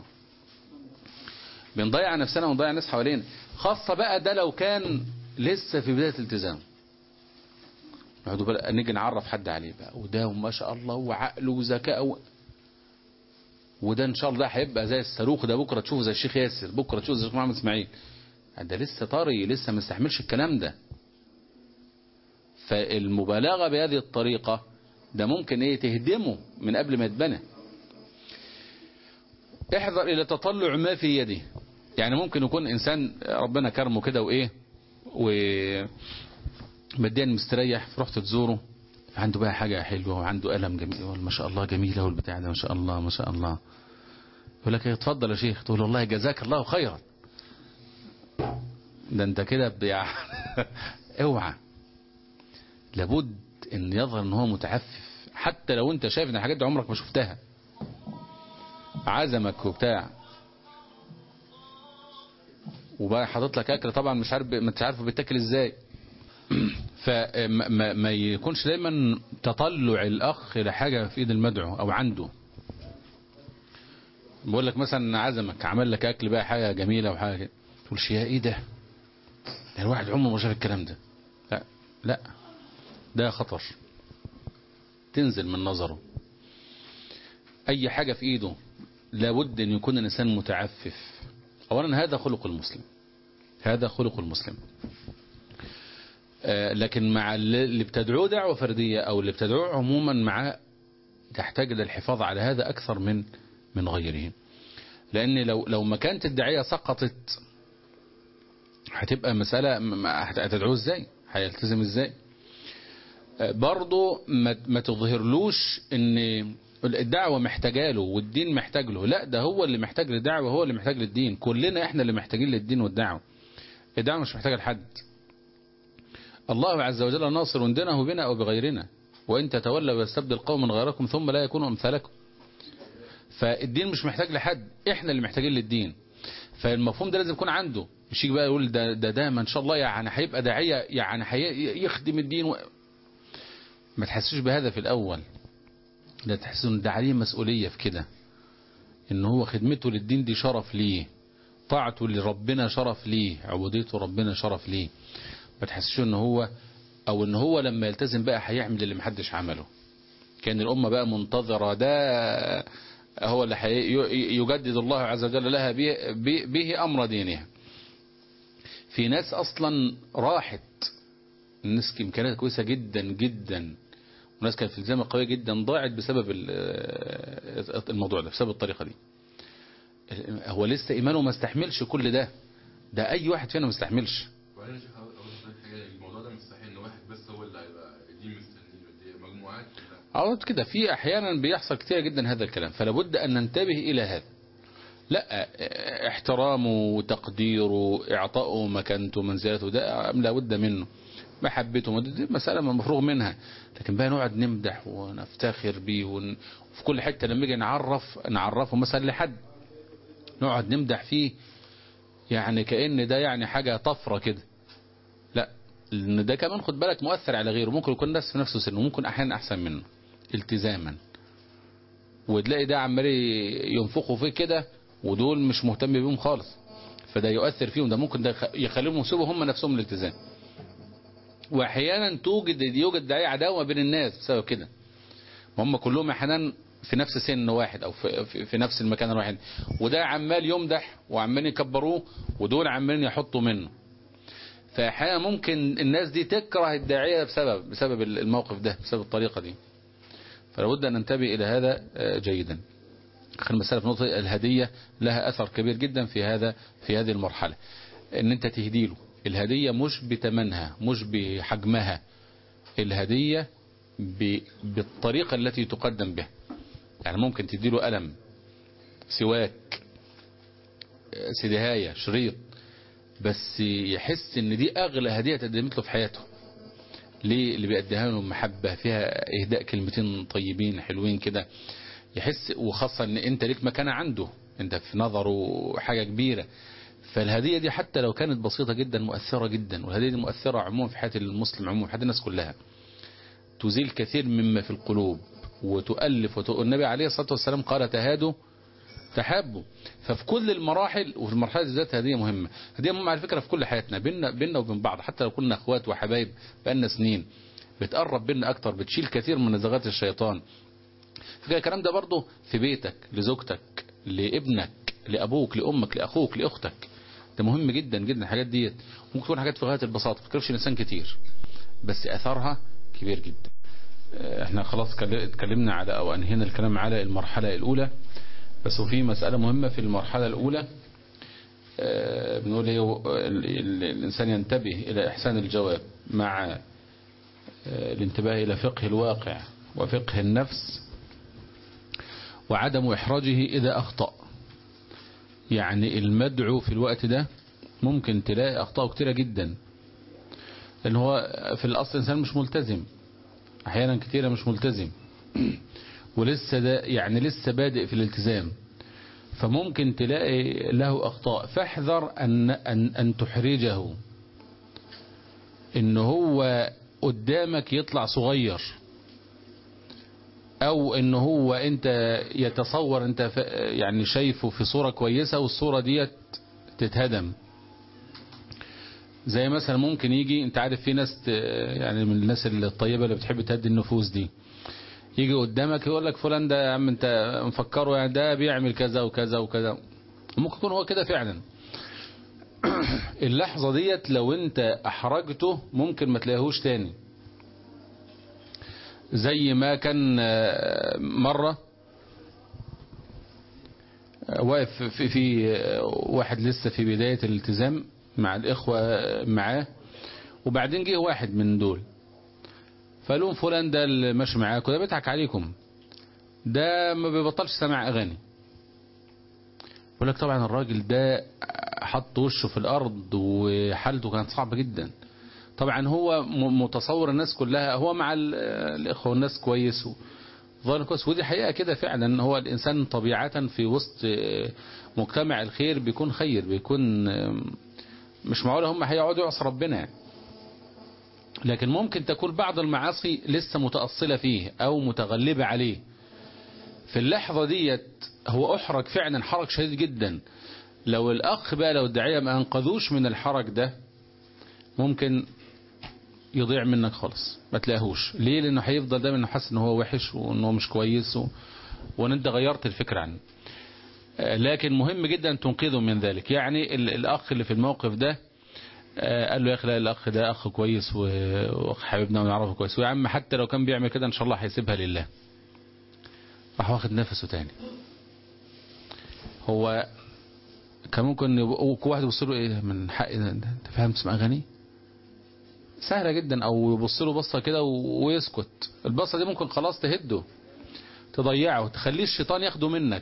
بنضيع نفسنا ونضيع الناس حوالينا خاصة بقى ده لو كان لسه في بداية الالتزام نقعدوا بقى نيجي نعرف حد عليه بقى وده وما شاء الله وعقله وذكاء و... وده ان شاء الله ده هيبقى زي الصاروخ ده بكره تشوفه زي الشيخ ياسر بكره تشوفه زي الشيخ محمد اسماعيل ده لسه طري لسه ما استحملش الكلام ده فالمبالغه بهذه الطريقه ده ممكن ايه تهدمه من قبل ما يتبنى احذر الى تطلع ما في يده يعني ممكن يكون انسان ربنا كرمه كده وايه و ماديا مستريح فرحت تزوره عنده بقى حاجة حلوة وعنده قلم جميل ما شاء الله جميلة والبتاع ده ما شاء الله ما شاء الله يقول لك ايه اتفضل يا شيخ تقول والله جزاك الله خيرا ده انت كده بيع اوعى لابد ان يظهر ان هو متعفف حتى لو انت شايف ان الحاجات دي عمرك ما شفتها عزمك وبتاع وبقى حاطط لك اكل طبعا مش عارف ما انت عارف بيتاكل ازاي فما ما, ما يكونش دايما تطلع الاخ لحاجه في ايد المدعو او عنده بقول لك مثلا عزمك عمل لك اكل بقى حاجه جميله وحاجه كده تقولش يا ايه ده ده الواحد عمره ما شاف الكلام ده لا لا ده خطر تنزل من نظره اي حاجه في ايده لابد ان يكون الانسان متعفف اولا هذا خلق المسلم هذا خلق المسلم آه لكن مع اللي بتدعوه دعوة فردية او اللي بتدعوه عموما معاه تحتاج للحفاظ على هذا اكثر من من غيره لان لو لو مكانة الداعية سقطت هتبقى مسألة هتدعوه ازاي هيلتزم ازاي آه برضه ما, ما تظهرلوش ان الدعوة محتاجة له والدين محتاج له لا ده هو اللي محتاج للدعوة هو اللي محتاج للدين كلنا احنا اللي محتاجين للدين والدعوة الدعوة مش محتاجة لحد الله عز وجل ناصر دينه بنا أو بغيرنا وإن تتولوا ويستبدل قوما غيركم ثم لا يكونوا أمثالكم فالدين مش محتاج لحد احنا اللي محتاجين للدين فالمفهوم ده لازم يكون عنده مش يجي بقى يقول ده ده, ده ما ان شاء الله يعني هيبقى داعيه يعني هيخدم الدين و... ما تحسوش بهذا في الاول لا تحسوا ان ده عليه مسؤوليه في كده ان هو خدمته للدين دي شرف ليه طاعته لربنا شرف ليه عبوديته ربنا شرف ليه ما تحسش ان هو او ان هو لما يلتزم بقى هيعمل اللي محدش عمله كان الامه بقى منتظره ده هو اللي يجدد الله عز وجل لها به, به امر دينها في ناس اصلا راحت الناس امكانيات كويسه جدا جدا وناس كانت في التزامها قويه جدا ضاعت بسبب الموضوع ده بسبب الطريقه دي هو لسه ايمانه ما استحملش كل ده ده اي واحد فينا ما استحملش وبعدين يا شيخ اقول لك حاجه الموضوع ده مستحيل ان واحد بس هو اللي هيبقى دي مستنيه دي مجموعات اه كده في احيانا بيحصل كتير جدا هذا الكلام فلا بد ان ننتبه الى هذا لا احترامه وتقديره اعطائه مكانته منزلته ده لا بد منه محبته دي مسألة مفروغ منها لكن بقى نقعد نمدح ونفتخر بيه ون... وفي كل حتة لما نيجي نعرف نعرفه مثلا لحد نقعد نمدح فيه يعني كأن ده يعني حاجة طفرة كده لا لأن ده كمان خد بالك مؤثر على غيره ممكن يكون ناس في نفسه سنه ممكن أحيانا أحسن منه التزاما وتلاقي ده عمال ينفخوا فيه كده ودول مش مهتم بيهم خالص فده يؤثر فيهم ده ممكن ده يخ- يخليهم يسيبوا هم نفسهم الالتزام واحيانا توجد يوجد داعي عداوه بين الناس بسبب كده هم كلهم احيانا في نفس سن واحد او في, في, في نفس المكان الواحد وده عمال يمدح وعمالين يكبروه ودول عمالين يحطوا منه فاحيانا ممكن الناس دي تكره الداعيه بسبب بسبب الموقف ده بسبب الطريقه دي فلا بد ان ننتبه الى هذا آه، جيدا خلينا مسألة في نقطة الهدية لها أثر كبير جدا في هذا في هذه المرحلة إن أنت تهدي له الهدية مش بتمنها مش بحجمها الهدية ب- بالطريقة التي تقدم بها يعني ممكن تدي له قلم سواك آه، سدهاية شريط بس يحس ان دي اغلى هدية قدمت له في حياته ليه اللي بيأديها له محبة فيها اهداء كلمتين طيبين حلوين كده يحس وخاصة ان انت ليك مكانة عنده انت في نظره حاجة كبيرة فالهدية دي حتى لو كانت بسيطة جدا مؤثرة جدا والهدية دي مؤثرة عموما في حياة المسلم عموما في حياة الناس كلها تزيل كثير مما في القلوب وتؤلف وت... النبي عليه الصلاة والسلام قال تهادوا تحابوا ففي كل المراحل وفي المرحلة دي ذات هدية مهمة هدية مهمة على فكرة في كل حياتنا بيننا بيننا وبين بعض حتى لو كنا اخوات وحبايب بقالنا سنين بتقرب بيننا اكتر بتشيل كثير من نزغات الشيطان فكرة الكلام ده برضه في بيتك لزوجتك لابنك لابوك لامك لاخوك لاختك ده مهم جدا جدا الحاجات ديت ممكن تكون حاجات في غاية البساطة ما تكلفش الانسان كتير بس اثرها كبير جدا آه، احنا خلاص كل- اتكلمنا على او انهينا الكلام على المرحلة الاولى بس وفي مسألة مهمة في المرحلة الأولى آه، بنقول هي ال- ال- الإنسان ينتبه إلى إحسان الجواب مع آه، الانتباه إلى فقه الواقع وفقه النفس وعدم إحراجه إذا أخطأ يعني المدعو في الوقت ده ممكن تلاقي أخطاء كتيرة جدا لأن هو في الأصل إنسان مش ملتزم أحيانا كتيرة مش ملتزم ولسه ده يعني لسه بادئ في الالتزام فممكن تلاقي له أخطاء فاحذر أن, أن, أن تحرجه إن هو قدامك يطلع صغير أو إن هو أنت يتصور أنت ف- يعني شايفه في صورة كويسة والصورة ديت تتهدم زي مثلا ممكن يجي انت عارف في ناس ت- يعني من الناس الطيبة اللي بتحب تهدي النفوس دي يجي قدامك يقول لك فلان ده يا عم انت مفكره يعني ده بيعمل كذا وكذا وكذا ممكن يكون هو كده فعلا اللحظة ديت لو انت احرجته ممكن ما تلاقيهوش تاني زي ما كان آه، مرة آه، واقف في, في آه، واحد لسه في بداية الالتزام مع الإخوة آه، معاه وبعدين جه واحد من دول فقالوا لهم فلان ده اللي ماشي معاكم ده بيضحك عليكم ده ما بيبطلش سماع اغاني بقول لك طبعا الراجل ده حط وشه في الارض وحالته كانت صعبه جدا طبعا هو م- متصور الناس كلها هو مع ال- الاخوه والناس كويس و- ظاهر كويس ودي حقيقه كده فعلا هو الانسان طبيعه في وسط آه، مجتمع الخير بيكون خير بيكون آه، مش معقول هم هيقعدوا يعصوا ربنا يعني لكن ممكن تكون بعض المعاصي لسه متأصلة فيه أو متغلبة عليه في اللحظة ديت هو أحرج فعلا حرج شديد جدا لو الأخ بقى لو الداعية ما أنقذوش من الحرج ده ممكن يضيع منك خالص ما تلاقيهوش ليه لأنه هيفضل دايما انه حاسس ان هو وحش وانه مش كويس و... وان انت غيرت الفكرة عنه آه، لكن مهم جدا تنقذه من ذلك يعني ال- الأخ اللي في الموقف ده آه، قال له يا اخي لا الاخ ده اخ كويس و- واخ حبيبنا ونعرفه كويس ويا عم حتى لو كان بيعمل كده ان شاء الله هيسيبها لله راح واخد نفسه تاني هو كان ممكن يبقى واحد يبص له ايه من حق ده ده- انت فاهم تسمع اغاني سهله جدا او يبص له بصه كده و- ويسكت البصه دي ممكن خلاص تهده تضيعه تخليه الشيطان ياخده منك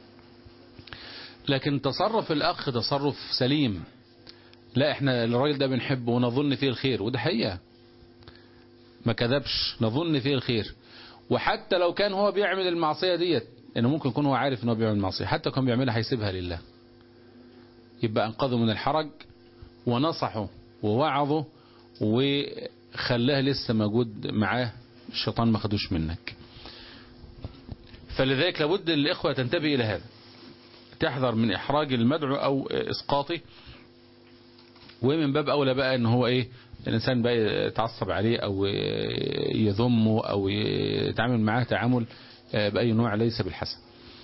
لكن تصرف الاخ تصرف سليم لا احنا الراجل ده بنحبه ونظن فيه الخير وده حقيقة ما كذبش نظن فيه الخير وحتى لو كان هو بيعمل المعصية ديت انه ممكن يكون هو عارف ان هو بيعمل المعصية حتى لو كان بيعملها هيسيبها لله يبقى انقذه من الحرج ونصحه ووعظه وخلاه لسه موجود معاه الشيطان ما خدوش منك فلذلك لابد الاخوة تنتبه الى هذا تحذر من إحراج المدعو أو إسقاطه ومن باب أولى بقى إن هو إيه الإنسان بقى يتعصب عليه أو يذمه أو يتعامل معاه تعامل بأي نوع ليس بالحسن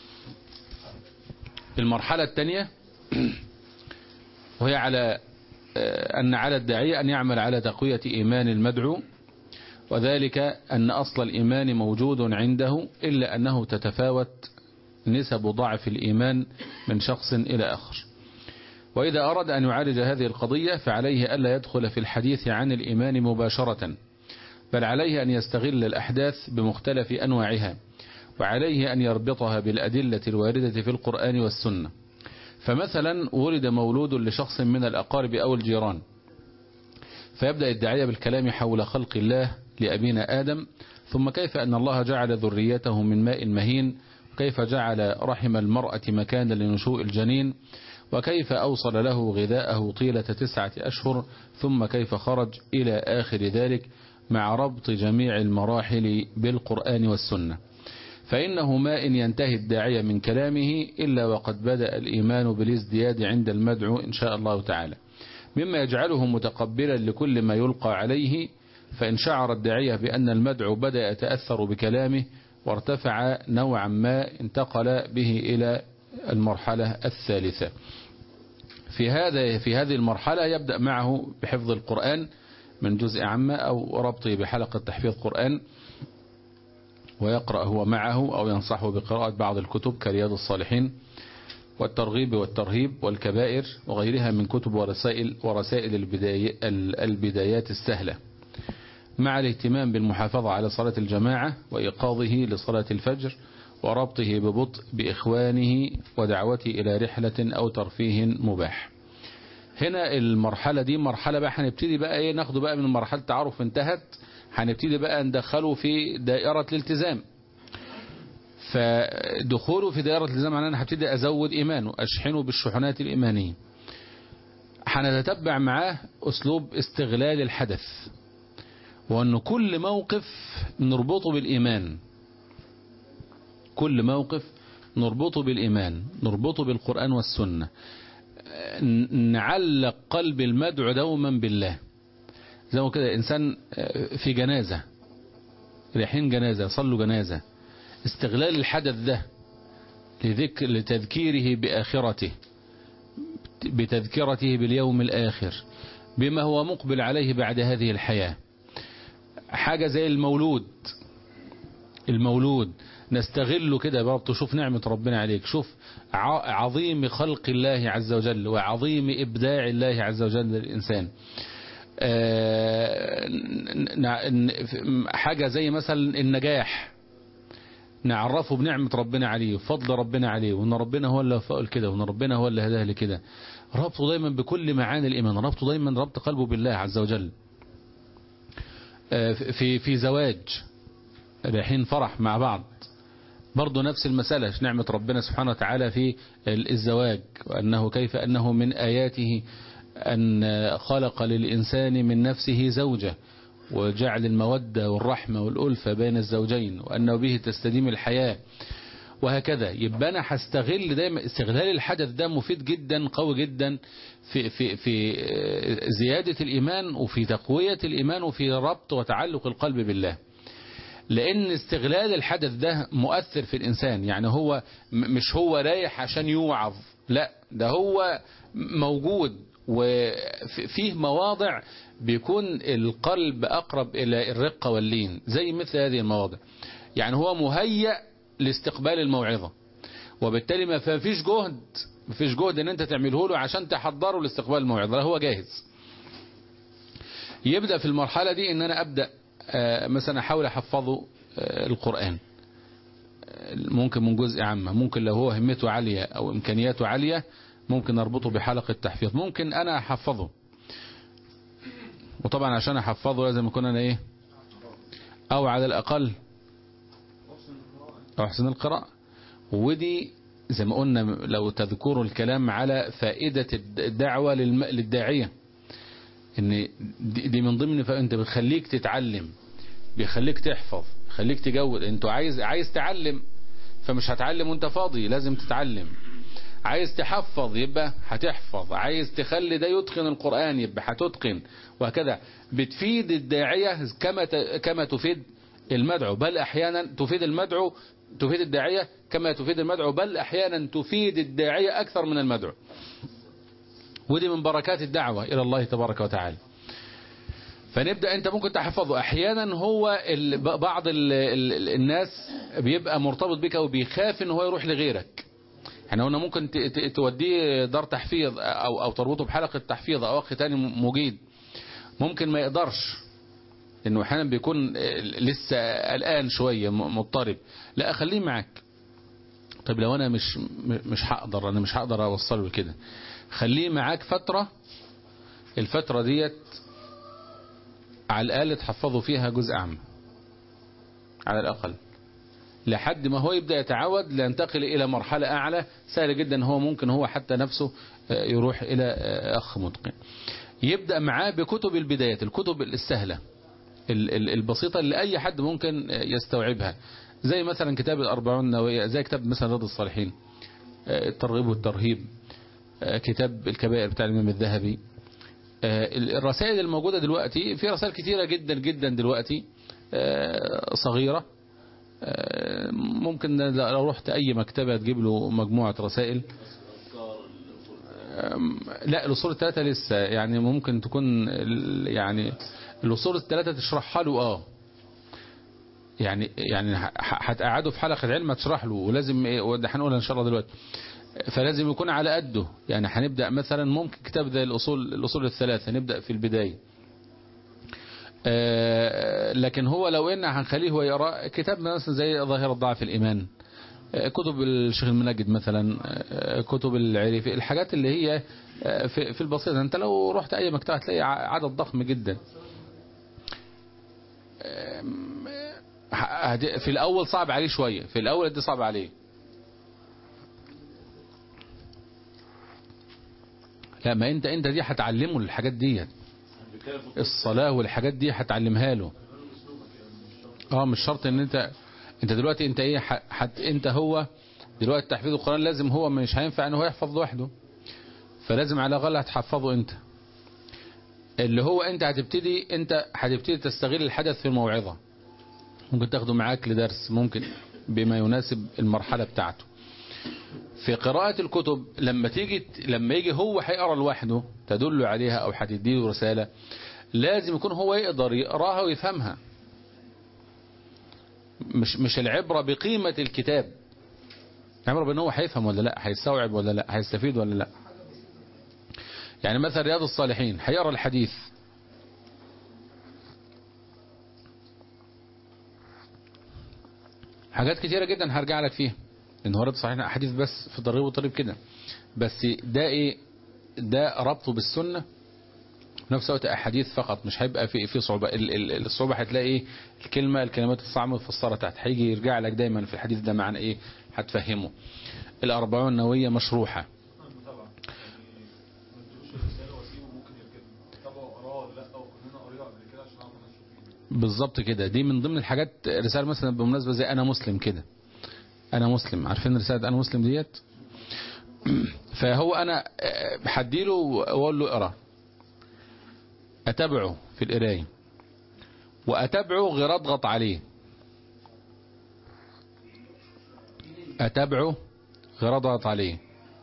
المرحلة الثانية وهي على أن على الداعية أن يعمل على تقوية إيمان المدعو وذلك أن أصل الإيمان موجود عنده إلا أنه تتفاوت نسب ضعف الإيمان من شخص إلى آخر وإذا أراد أن يعالج هذه القضية فعليه ألا يدخل في الحديث عن الإيمان مباشرة بل عليه أن يستغل الأحداث بمختلف أنواعها وعليه أن يربطها بالأدلة الواردة في القرآن والسنة فمثلا ولد مولود لشخص من الأقارب أو الجيران فيبدأ الداعية بالكلام حول خلق الله لأبينا آدم ثم كيف أن الله جعل ذريته من ماء مهين كيف جعل رحم المرأة مكانا لنشوء الجنين وكيف أوصل له غذاءه طيلة تسعة أشهر ثم كيف خرج إلى آخر ذلك مع ربط جميع المراحل بالقرآن والسنة فإنه ما إن ينتهي الداعية من كلامه إلا وقد بدأ الإيمان بالازدياد عند المدعو إن شاء الله تعالى مما يجعله متقبلا لكل ما يلقى عليه فإن شعر الداعية بأن المدعو بدأ يتأثر بكلامه وارتفع نوعا ما انتقل به إلى المرحلة الثالثة في هذا في هذه المرحلة يبدأ معه بحفظ القرآن من جزء عامة أو ربطه بحلقة تحفيظ قرآن ويقرأ هو معه أو ينصحه بقراءة بعض الكتب كرياض الصالحين والترغيب والترهيب والكبائر وغيرها من كتب ورسائل ورسائل البداية البدايات السهلة مع الاهتمام بالمحافظة على صلاة الجماعة وإيقاظه لصلاة الفجر وربطه ببطء بإخوانه ودعوته إلى رحلة أو ترفيه مباح هنا المرحلة دي مرحلة بقى هنبتدي بقى ايه ناخده بقى من مرحلة تعارف انتهت هنبتدي بقى ندخله في دائرة الالتزام فدخوله في دائرة الالتزام معناه انا هبتدي ازود ايمانه اشحنه بالشحنات الايمانية هنتتبع معاه اسلوب استغلال الحدث وان كل موقف نربطه بالايمان كل موقف نربطه بالايمان نربطه بالقرآن والسنة نعلق قلب المدعو دوما بالله زي ما كده إنسان في جنازة رايحين جنازة صلوا جنازة استغلال الحدث ده لذكر لتذكيره بآخرته بتذكرته باليوم الآخر بما هو مقبل عليه بعد هذه الحياة حاجة زي المولود المولود نستغله كده برضه شوف نعمة ربنا عليك شوف عظيم خلق الله عز وجل وعظيم إبداع الله عز وجل للإنسان حاجة زي مثلا النجاح نعرفه بنعمة ربنا عليه وفضل ربنا عليه وان ربنا هو اللي فقل كده وان ربنا هو اللي هداه لكده ربطه دايما بكل معاني الإيمان ربطه دايما ربط قلبه بالله عز وجل في في زواج رايحين فرح مع بعض برضه نفس المسألة نعمة ربنا سبحانه وتعالى في الزواج وأنه كيف أنه من آياته أن خلق للإنسان من نفسه زوجة وجعل المودة والرحمة والألفة بين الزوجين وأنه به تستديم الحياة وهكذا يبقى أنا هستغل دايما استغلال الحدث ده مفيد جدا قوي جدا في, في, في زيادة الإيمان وفي تقوية الإيمان وفي ربط وتعلق القلب بالله لأن استغلال الحدث ده مؤثر في الإنسان يعني هو مش هو رايح عشان يوعظ لا ده هو موجود وفيه مواضع بيكون القلب أقرب إلى الرقة واللين زي مثل هذه المواضع يعني هو مهيأ لاستقبال الموعظة وبالتالي ما فيش جهد ما فيش جهد ان انت تعمله له عشان تحضره لاستقبال الموعظة لا هو جاهز يبدأ في المرحلة دي ان انا ابدأ مثلا احاول احفظه القرآن ممكن من جزء عامة ممكن لو هو همته عالية او امكانياته عالية ممكن اربطه بحلقة تحفيظ ممكن انا احفظه وطبعا عشان احفظه لازم يكون انا ايه او على الاقل احسن القراءة ودي زي ما قلنا لو تذكروا الكلام على فائدة الدعوة للداعية ان دي من ضمن فانت بتخليك تتعلم بيخليك تحفظ بيخليك تجود انت عايز عايز تعلم فمش هتعلم وانت فاضي لازم تتعلم عايز تحفظ يبقى هتحفظ عايز تخلي ده يتقن القرآن يبقى هتتقن وهكذا بتفيد الداعية كما ت- كما تفيد المدعو بل أحيانا تفيد المدعو تفيد الداعية كما تفيد المدعو بل أحيانا تفيد الداعية أكثر من المدعو ودي من بركات الدعوة إلى الله تبارك وتعالى فنبدأ أنت ممكن تحفظه أحيانا هو ال- ب- بعض ال ال الناس بيبقى مرتبط بك وبيخاف ان هو يروح لغيرك يعني هنا ممكن ت- ت- توديه دار تحفيظ أو, أو تربطه بحلقة تحفيظ أو أخ تاني مجيد ممكن ما يقدرش انه احيانا بيكون لسه قلقان شوية م- مضطرب لا اخليه معاك طيب لو انا مش م- مش هقدر انا مش هقدر اوصله كده خليه معاك فترة الفترة ديت على الاقل تحفظوا فيها جزء عام على الاقل لحد ما هو يبدأ يتعود لينتقل إلى مرحلة أعلى سهل جدا هو ممكن هو حتى نفسه آه، يروح إلى آه، أخ متقن يبدأ معاه بكتب البدايات الكتب السهلة ال- ال- البسيطة اللي أي حد ممكن آه، يستوعبها زي مثلا كتاب الأربعون النووية زي كتاب مثلا رياض الصالحين آه، الترغيب والترهيب آه، كتاب الكبائر بتاع الإمام الذهبي آه، الرسائل الموجودة دلوقتي في رسائل كتيرة جدا جدا دلوقتي آه، صغيرة آه، ممكن لو رحت أي مكتبة تجيب له مجموعة رسائل آم، لا الأصول الثلاثة لسه يعني ممكن تكون ال- يعني الأصول الثلاثة تشرحها له اه يعني يعني ه- هتقعده في حلقة علم تشرح له ولازم ايه وده هنقولها ان شاء الله دلوقتي فلازم يكون على قده يعني هنبدأ مثلا ممكن كتاب زي الأصول الأصول الثلاثة نبدأ في البداية آه، لكن هو لو ان هنخليه هو يقرا كتاب مثلا زي ظاهرة ضعف الإيمان آه، كتب الشيخ المنجد مثلا آه، كتب العريفي الحاجات اللي هي آه، في في البسيطة انت لو رحت اي مكتبة هتلاقي ع- عدد ضخم جدا آم، آه، هدي- في الاول صعب عليه شوية في الاول دي صعب عليه لا ما انت انت دي هتعلمه الحاجات ديت الصلاة والحاجات دي هتعلمها له اه مش شرط ان انت انت دلوقتي انت ايه ح- حت انت هو دلوقتي تحفيظ القرآن لازم هو مش هينفع ان هو يحفظ لوحده فلازم على الاقل هتحفظه انت اللي هو انت هتبتدي انت هتبتدي تستغل الحدث في الموعظة ممكن تاخده معاك لدرس ممكن بما يناسب المرحلة بتاعته في قراءة الكتب لما تيجي لما يجي هو هيقرا لوحده تدل عليها او هتديله رسالة لازم يكون هو يقدر يقراها ويفهمها مش مش العبرة بقيمة الكتاب العبرة بان هو هيفهم ولا لا هيستوعب ولا لا هيستفيد ولا لا يعني مثلا رياض الصالحين هيقرا الحديث حاجات كتيرة جدا هرجع لك فيها ان هو رياض الصالحين احاديث بس في الترغيب والترهيب كده بس ده ايه ده ربطه بالسنة في نفس الوقت احاديث فقط مش هيبقى في في صعوبة ال- ال- الصعوبة هتلاقي ايه الكلمة الكلمات الصعبة مفسرة تحت هيجي يرجع لك دايما في الحديث ده معنى ايه هتفهمه الأربعون النووية مشروحة طبعا يعني ما ادوش رساله واسيبه ممكن يركبها تابعه قراه ولا لا وكلنا قريها قبل كده عشان اعرف انشر فيه بالظبط كده دي من ضمن الحاجات رسالة مثلا بمناسبة زي أنا مسلم كده أنا مسلم عارفين رسالة أنا مسلم ديت فهو أنا آه، هديله وأقول له اقرا أتابعه في القراية وأتابعه غير أضغط عليه أتابعه غير أضغط عليه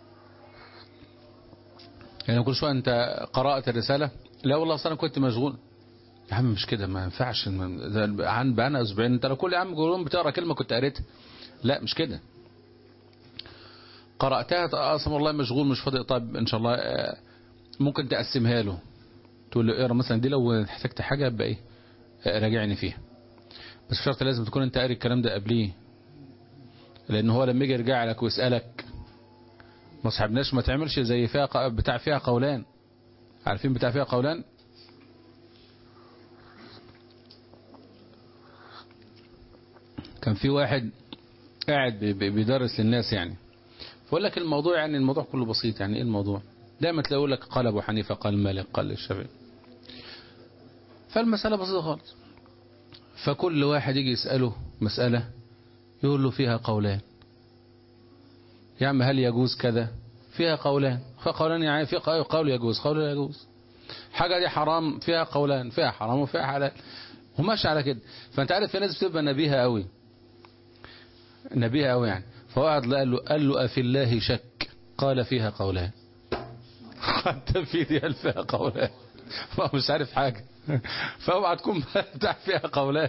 يعني كل شوية أنت قرأت الرسالة لا والله أصل أنا كنت مشغول يا عم مش كده ما ينفعش ما- ده عن بقى اسبوعين انت لو كل يا عم يوم بتقرا كلمه كنت قريتها لا مش كده قراتها اصلا والله مشغول مش فاضي طيب ان شاء الله آه، ممكن تقسمها له تقول له اقرا مثلا دي لو احتجت حاجه يبقى ايه آه، راجعني فيها بس شرط لازم تكون انت قاري الكلام ده قبليه لان هو لما يجي يرجع لك ويسالك ما صاحبناش ما تعملش زي فيها ق- بتاع فيها قولان عارفين بتاع فيها قولان كان في واحد قاعد بي- بي- بيدرس للناس يعني فقول لك الموضوع يعني الموضوع كله بسيط يعني ايه الموضوع دايما تلاقي يقول لك قال ابو حنيفه قال مالك قال الشافعي فالمساله بسيطه خالص فكل واحد يجي يساله مساله يقول له فيها قولان يا عم هل يجوز كذا فيها قولان فيها قولان يعني في قول قول يجوز قول لا يجوز حاجة دي حرام فيها قولان فيها حرام وفيها حلال وماشي على كده فانت عارف في ناس بتبقى نبيهة قوي نبيهة قوي يعني فوقعد قال له قال له أفي الله شك قال فيها قولان حتى في دي قال فيها قولان فهو مش عارف حاجة فاوعى تكون بتاع فيها قولان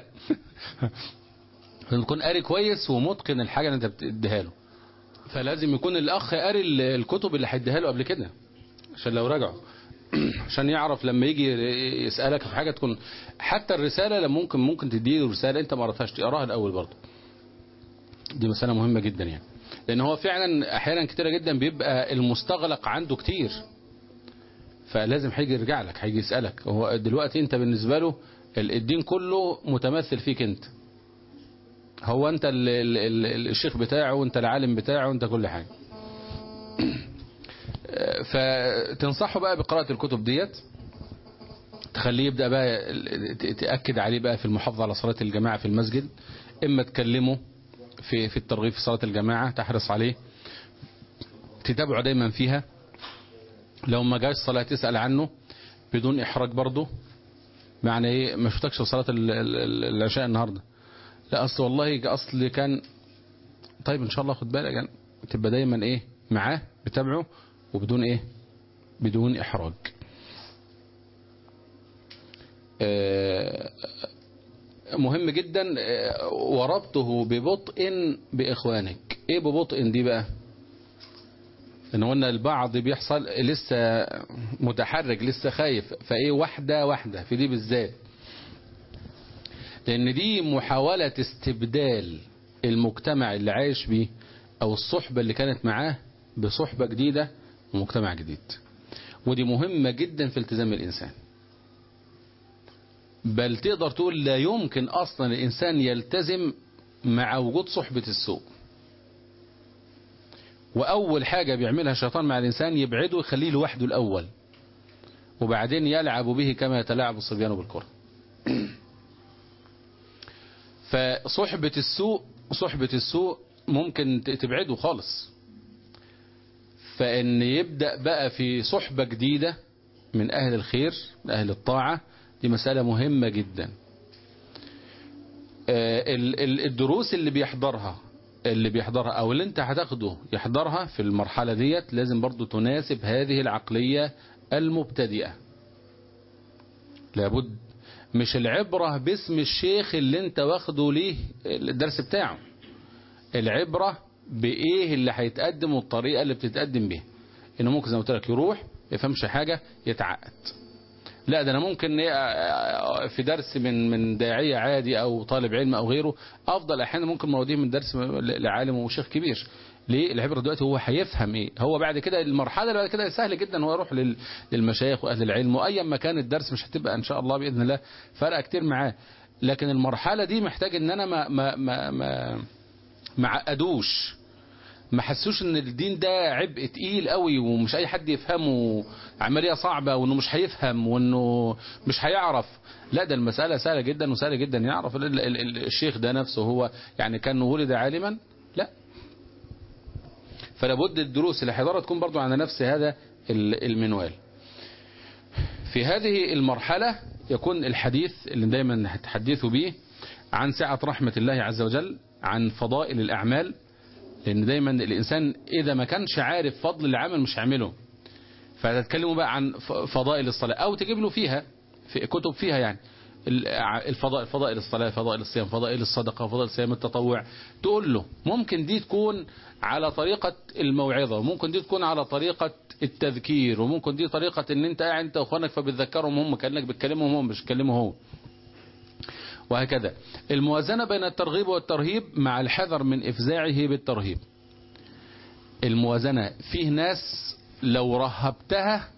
تكون قاري كويس ومتقن الحاجة اللي انت بتديها له فلازم يكون الاخ قاري ال- الكتب اللي هيديها له قبل كده عشان لو رجعوا عشان يعرف لما يجي يسألك في حاجة تكون حتى الرسالة لما ممكن ممكن تديله رسالة انت ما قرأتهاش تقراها الاول برضه دي مسألة مهمة جدا يعني لان هو فعلا احيانا كتيرة جدا بيبقى المستغلق عنده كتير فلازم هيجي يرجع لك هيجي يسألك هو دلوقتي انت بالنسبة له ال- الدين كله متمثل فيك انت هو انت ال ال ال الشيخ بتاعه وانت العالم بتاعه وانت كل حاجة فتنصحه بقى بقراءة الكتب ديت تخليه يبدأ بقى ت- تأكد عليه بقى في المحافظة على صلاة الجماعة في المسجد اما تكلمه في في الترغيب في صلاة الجماعة تحرص عليه تتابعه دايما فيها لو ما جاش صلاة تسأل عنه بدون إحراج برضه معنى ايه ما شفتكش في صلاة ال- ال- ال- العشاء النهاردة لا اصل والله اصل كان طيب ان شاء الله خد بالك يعني تبقى دايما ايه معاه بتابعه وبدون ايه بدون احراج آه، مهم جدا آه، وربطه ببطء باخوانك ايه ببطء دي بقى ان قلنا البعض بيحصل لسه متحرك لسه خايف فايه واحده واحده في دي بالذات لان دي محاولة استبدال المجتمع اللي عايش بيه او الصحبة اللي كانت معاه بصحبة جديدة ومجتمع جديد ودي مهمة جدا في التزام الانسان بل تقدر تقول لا يمكن اصلا الانسان يلتزم مع وجود صحبة السوء واول حاجة بيعملها الشيطان مع الانسان يبعده يخليه لوحده الاول وبعدين يلعب به كما يتلاعب الصبيان بالكره فصحبة السوء صحبة السوء ممكن ت- تبعده خالص فإن يبدأ بقى في صحبة جديدة من أهل الخير من أهل الطاعة دي مسألة مهمة جدا آه، ال- ال- الدروس اللي بيحضرها اللي بيحضرها أو اللي انت هتاخده يحضرها في المرحلة ديت لازم برضو تناسب هذه العقلية المبتدئة لابد مش العبرة باسم الشيخ اللي انت واخده ليه الدرس بتاعه العبرة بايه اللي هيتقدم والطريقة اللي بتتقدم بيها انه ممكن زي ما قلت لك يروح يفهمش حاجة يتعقد لا ده انا ممكن إيه في درس من من داعية عادي او طالب علم او غيره افضل احيانا ممكن موديه من درس لعالم وشيخ كبير ليه العبرة دلوقتي هو هيفهم ايه هو بعد كده المرحلة اللي بعد كده سهل جدا هو يروح لل- للمشايخ واهل العلم وايا ما كان الدرس مش هتبقى ان شاء الله باذن الله فرق كتير معاه لكن المرحلة دي محتاج ان انا ما ما ما ما ما عقدوش ما حسوش ان الدين ده عبء تقيل قوي ومش اي حد يفهمه عملية صعبة وانه مش هيفهم وانه مش هيعرف لا ده المسألة سهلة جدا وسهلة جدا يعرف ال- ال- ال- الشيخ ده نفسه هو يعني كان ولد عالما لا فلا بد الدروس اللي حضرها تكون برضو على نفس هذا ال- المنوال في هذه المرحلة يكون الحديث اللي دايما هتحدثوا به عن سعة رحمة الله عز وجل عن فضائل الأعمال لأن دايما الإنسان إذا ما كانش عارف فضل العمل مش هيعمله فتتكلموا بقى عن ف- فضائل الصلاة أو تجيب له فيها في كتب فيها يعني ال- الفضائل فضائل الصلاة فضائل الصيام فضائل الصدقة فضائل صيام التطوع تقول له ممكن دي تكون على طريقة الموعظة وممكن دي تكون على طريقة التذكير وممكن دي طريقة ان انت قاعد انت واخوانك فبتذكرهم هم كأنك بتكلمهم هم مش بتكلمه هو وهكذا الموازنة بين الترغيب والترهيب مع الحذر من إفزاعه بالترهيب الموازنة فيه ناس لو رهبتها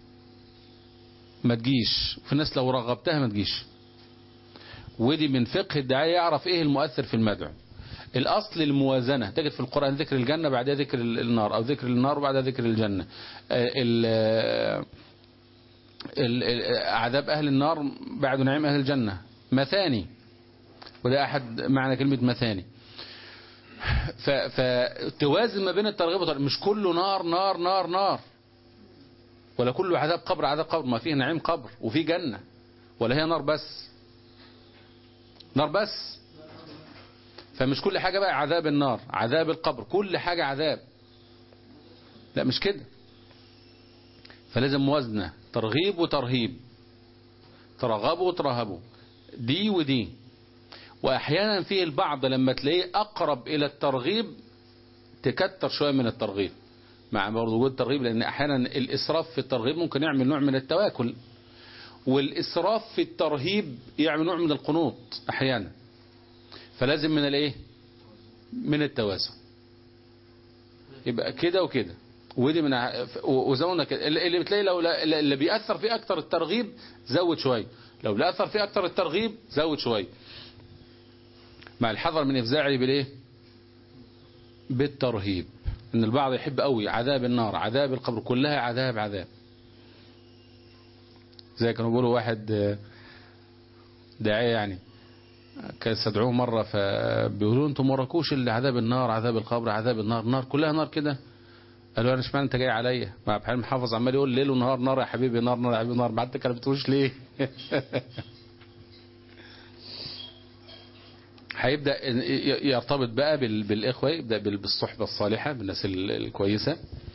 ما تجيش في ناس لو رغبتها ما تجيش ودي من فقه الدعاية يعرف ايه المؤثر في المدعو الاصل الموازنة تجد في القرآن ذكر الجنة بعدها ذكر النار او ذكر النار وبعدها ذكر الجنة آه، ال- آه، ال- ال- عذاب اهل النار بعد نعيم اهل الجنة مثاني وده احد معنى كلمة مثاني ف- فتوازن ما بين الترغيب والترهيب مش كله نار نار نار نار ولا كله عذاب قبر عذاب قبر ما فيه نعيم قبر وفيه جنة ولا هي نار بس نار بس فمش كل حاجة بقى عذاب النار عذاب القبر كل حاجة عذاب لا مش كده فلازم موازنة ترغيب وترهيب ترغبوا وترهبوا دي ودي واحيانا فيه البعض لما تلاقيه اقرب الى الترغيب تكتر شوية من الترغيب مع برضه وجود الترغيب لان احيانا الاسراف في الترغيب ممكن يعمل نوع من التواكل والاسراف في الترهيب يعمل نوع من القنوط احيانا فلازم من الايه من التوازن يبقى كده وكده ودي من ع- وزودنا كده اللي اللي بتلاقي لو لا- اللي بيأثر فيه اكتر الترغيب زود شويه لو بيأثر فيه اكتر الترغيب زود شويه مع الحذر من افزاعه بالايه بالترهيب ان البعض يحب قوي عذاب النار عذاب القبر كلها عذاب عذاب زي كانوا بيقولوا واحد آه، داعية يعني كان استدعوه مرة فبيقولوا انتم وراكوش اللي عذاب النار عذاب القبر عذاب النار النار كلها نار كده قالوا انا اشمعنى انت جاي عليا مع عبد الحليم حافظ عمال يقول ليل ونهار نار يا حبيبي نار نار يا حبيبي نار ما انت كلمتوش ليه هيبدا ي- يرتبط بقى بال- بالاخوه يبدا بال- بالصحبه الصالحه بالناس ال- الكويسه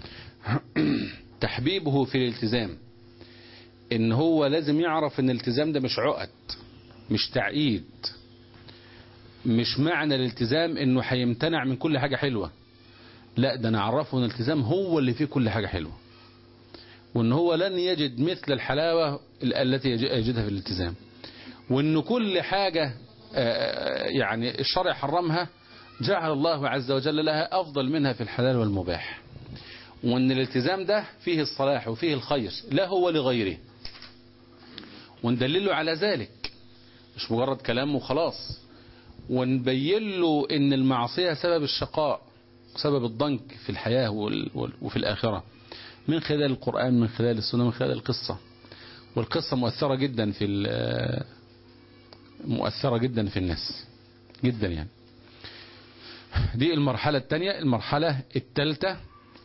تحبيبه في الالتزام ان هو لازم يعرف ان الالتزام ده مش عقد مش تعقيد مش معنى الالتزام انه هيمتنع من كل حاجه حلوه لا ده انا اعرفه ان الالتزام هو اللي فيه كل حاجه حلوه وان هو لن يجد مثل الحلاوه ال- التي يج- يجدها في الالتزام وان كل حاجه آه، يعني الشرع حرمها جعل الله عز وجل لها افضل منها في الحلال والمباح وان الالتزام ده فيه الصلاح وفيه الخير لا هو لغيره وندلله على ذلك مش مجرد كلام وخلاص ونبين له ان المعصية سبب الشقاء سبب الضنك في الحياة وال- وال- وفي الآخرة من خلال القرآن من خلال السنة من خلال القصة والقصة مؤثرة جدا في ال- مؤثرة جدا في الناس جدا يعني دي المرحلة الثانية المرحلة الثالثة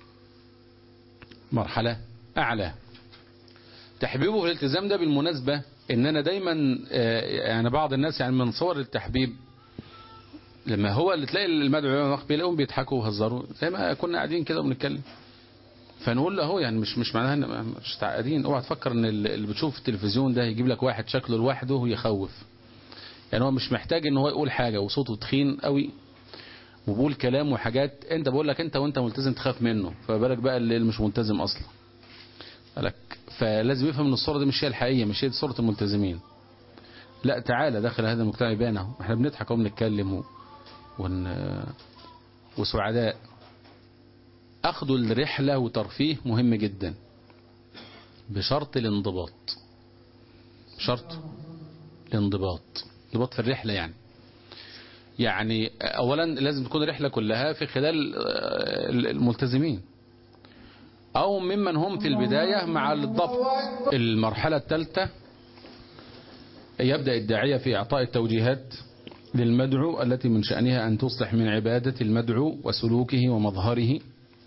مرحلة أعلى تحبيبه في الالتزام ده بالمناسبة ان انا دايما آه، يعني بعض الناس يعني من صور التحبيب لما هو اللي تلاقي المدعو بيلاقيهم بيضحكوا ويهزروا زي ما كنا قاعدين كده وبنتكلم فنقول له اهو يعني مش مش معناها ان مش تعقدين اوعى تفكر ان اللي بتشوف التلفزيون ده يجيب لك واحد شكله لوحده ويخوف يعني هو مش محتاج ان هو يقول حاجة وصوته تخين قوي وبقول كلام وحاجات انت بقول لك انت وانت ملتزم تخاف منه فبالك بقى اللي مش ملتزم اصلا قالك فلازم يفهم ان الصورة دي مش هي الحقيقية مش هي دي صورة الملتزمين لا تعالى داخل هذا المجتمع يبان اهو احنا بنضحك وبنتكلم و... ون... وسعداء اخذوا الرحلة وترفيه مهم جدا بشرط الانضباط شرط الانضباط انضباط في الرحلة يعني يعني اولا لازم تكون الرحلة كلها في خلال آه، الملتزمين او ممن هم في البداية مع الضبط المرحلة الثالثة يبدأ الداعية في اعطاء التوجيهات للمدعو التي من شأنها أن تصلح من عبادة المدعو وسلوكه ومظهره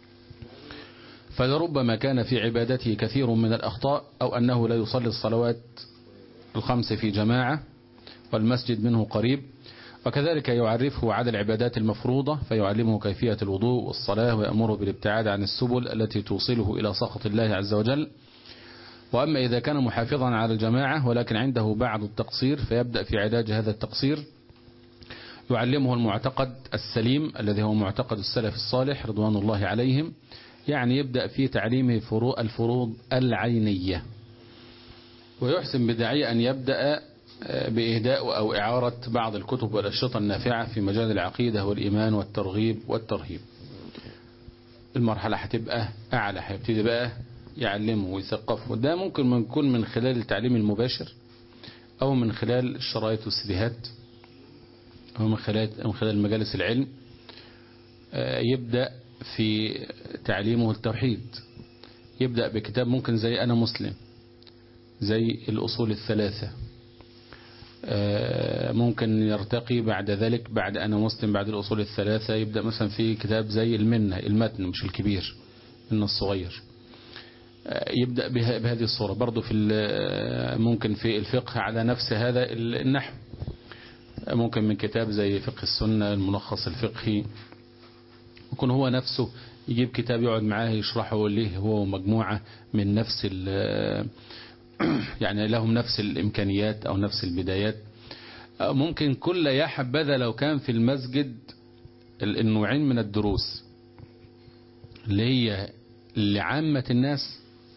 فلربما كان في عبادته كثير من الأخطاء أو أنه لا يصلي الصلوات الخمس في جماعة والمسجد منه قريب وكذلك يعرفه على العبادات المفروضة فيعلمه كيفية الوضوء والصلاة ويأمره بالابتعاد عن السبل التي توصله إلى سخط الله عز وجل وأما إذا كان محافظا على الجماعة ولكن عنده بعض التقصير فيبدأ في علاج هذا التقصير يعلمه المعتقد السليم الذي هو معتقد السلف الصالح رضوان الله عليهم يعني يبدأ في تعليمه فروض الفروض العينية ويحسن بداعية أن يبدأ بإهداء أو إعارة بعض الكتب والأشرطة النافعة في مجال العقيدة والإيمان والترغيب والترهيب المرحلة هتبقى أعلى هيبتدي بقى يعلمه ويثقفه ده ممكن من يكون من خلال التعليم المباشر أو من خلال الشرايط والسيديهات أو من خلال من خلال مجالس العلم يبدأ في تعليمه التوحيد يبدأ بكتاب ممكن زي أنا مسلم زي الأصول الثلاثة آه، ممكن يرتقي بعد ذلك بعد أنا مسلم بعد الأصول الثلاثة يبدأ مثلا في كتاب زي المنة المتن مش الكبير من الصغير آه، يبدأ بها- بهذه الصورة برضو في ال- ممكن في الفقه على نفس هذا ال- النحو آه، ممكن من كتاب زي فقه السنة الملخص الفقهي يكون هو نفسه يجيب كتاب يقعد معاه يشرحه ليه هو مجموعة من نفس ال- يعني لهم نفس الإمكانيات أو نفس البدايات آه، ممكن كل يا حبذا لو كان في المسجد ال- النوعين من الدروس اللي هي لعامة الناس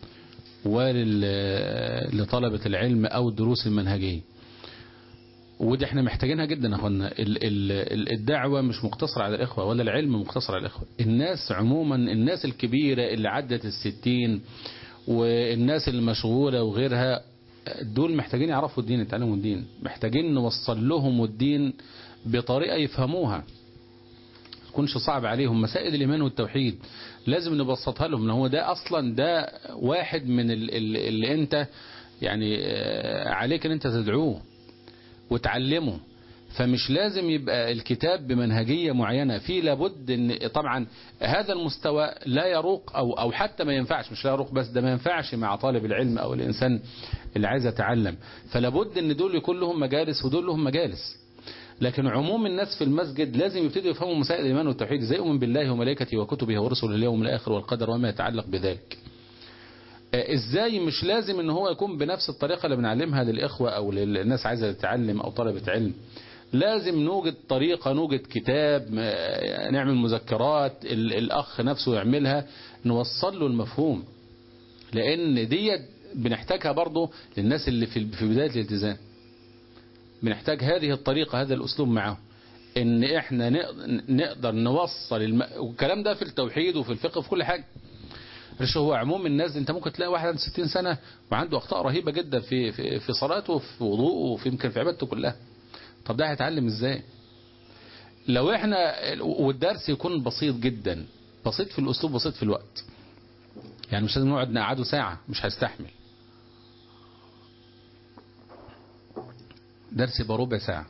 ولطلبة العلم أو الدروس المنهجية ودي احنا محتاجينها جدا يا اخوانا ال- ال- ال- الدعوة مش مقتصرة على الإخوة ولا العلم مقتصر على الإخوة الناس عموما الناس الكبيرة اللي عدت الستين والناس اللي مشغولة وغيرها دول محتاجين يعرفوا الدين يتعلموا الدين محتاجين نوصل لهم الدين بطريقة يفهموها تكونش صعب عليهم مسائل الإيمان والتوحيد لازم نبسطها لهم ان هو ده أصلا ده واحد من ال- ال- اللي أنت يعني آه، عليك أن أنت تدعوه وتعلمه فمش لازم يبقى الكتاب بمنهجية معينة في لابد ان طبعا هذا المستوى لا يروق او او حتى ما ينفعش مش لا يروق بس ده ما ينفعش مع طالب العلم او الانسان اللي عايز يتعلم فلابد ان دول يكون لهم مجالس ودول لهم مجالس لكن عموم الناس في المسجد لازم يبتدوا يفهموا مسائل الايمان والتوحيد ازاي يؤمن بالله وملائكته وكتبه ورسله اليوم الاخر والقدر وما يتعلق بذلك آه، ازاي مش لازم ان هو يكون بنفس الطريقة اللي بنعلمها للاخوة او للناس عايزة تتعلم او طلبة علم لازم نوجد طريقة نوجد كتاب آه، نعمل مذكرات ال- الاخ نفسه يعملها نوصل له المفهوم لان ديت بنحتاجها برضه للناس اللي في في بداية الالتزام بنحتاج هذه الطريقة هذا الاسلوب معهم ان احنا نق- نقدر نوصل الم... والكلام ده في التوحيد وفي الفقه وفي كل حاجة مش هو عموم الناس انت ممكن تلاقي واحد عنده 60 سنة وعنده اخطاء رهيبة جدا في في في صلاته وفي وضوءه وفي يمكن في عبادته كلها طب ده هيتعلم ازاي لو احنا والدرس يكون بسيط جدا بسيط في الاسلوب بسيط في الوقت يعني مش لازم نقعد نقعده ساعة مش هيستحمل درس يبقى ربع ساعة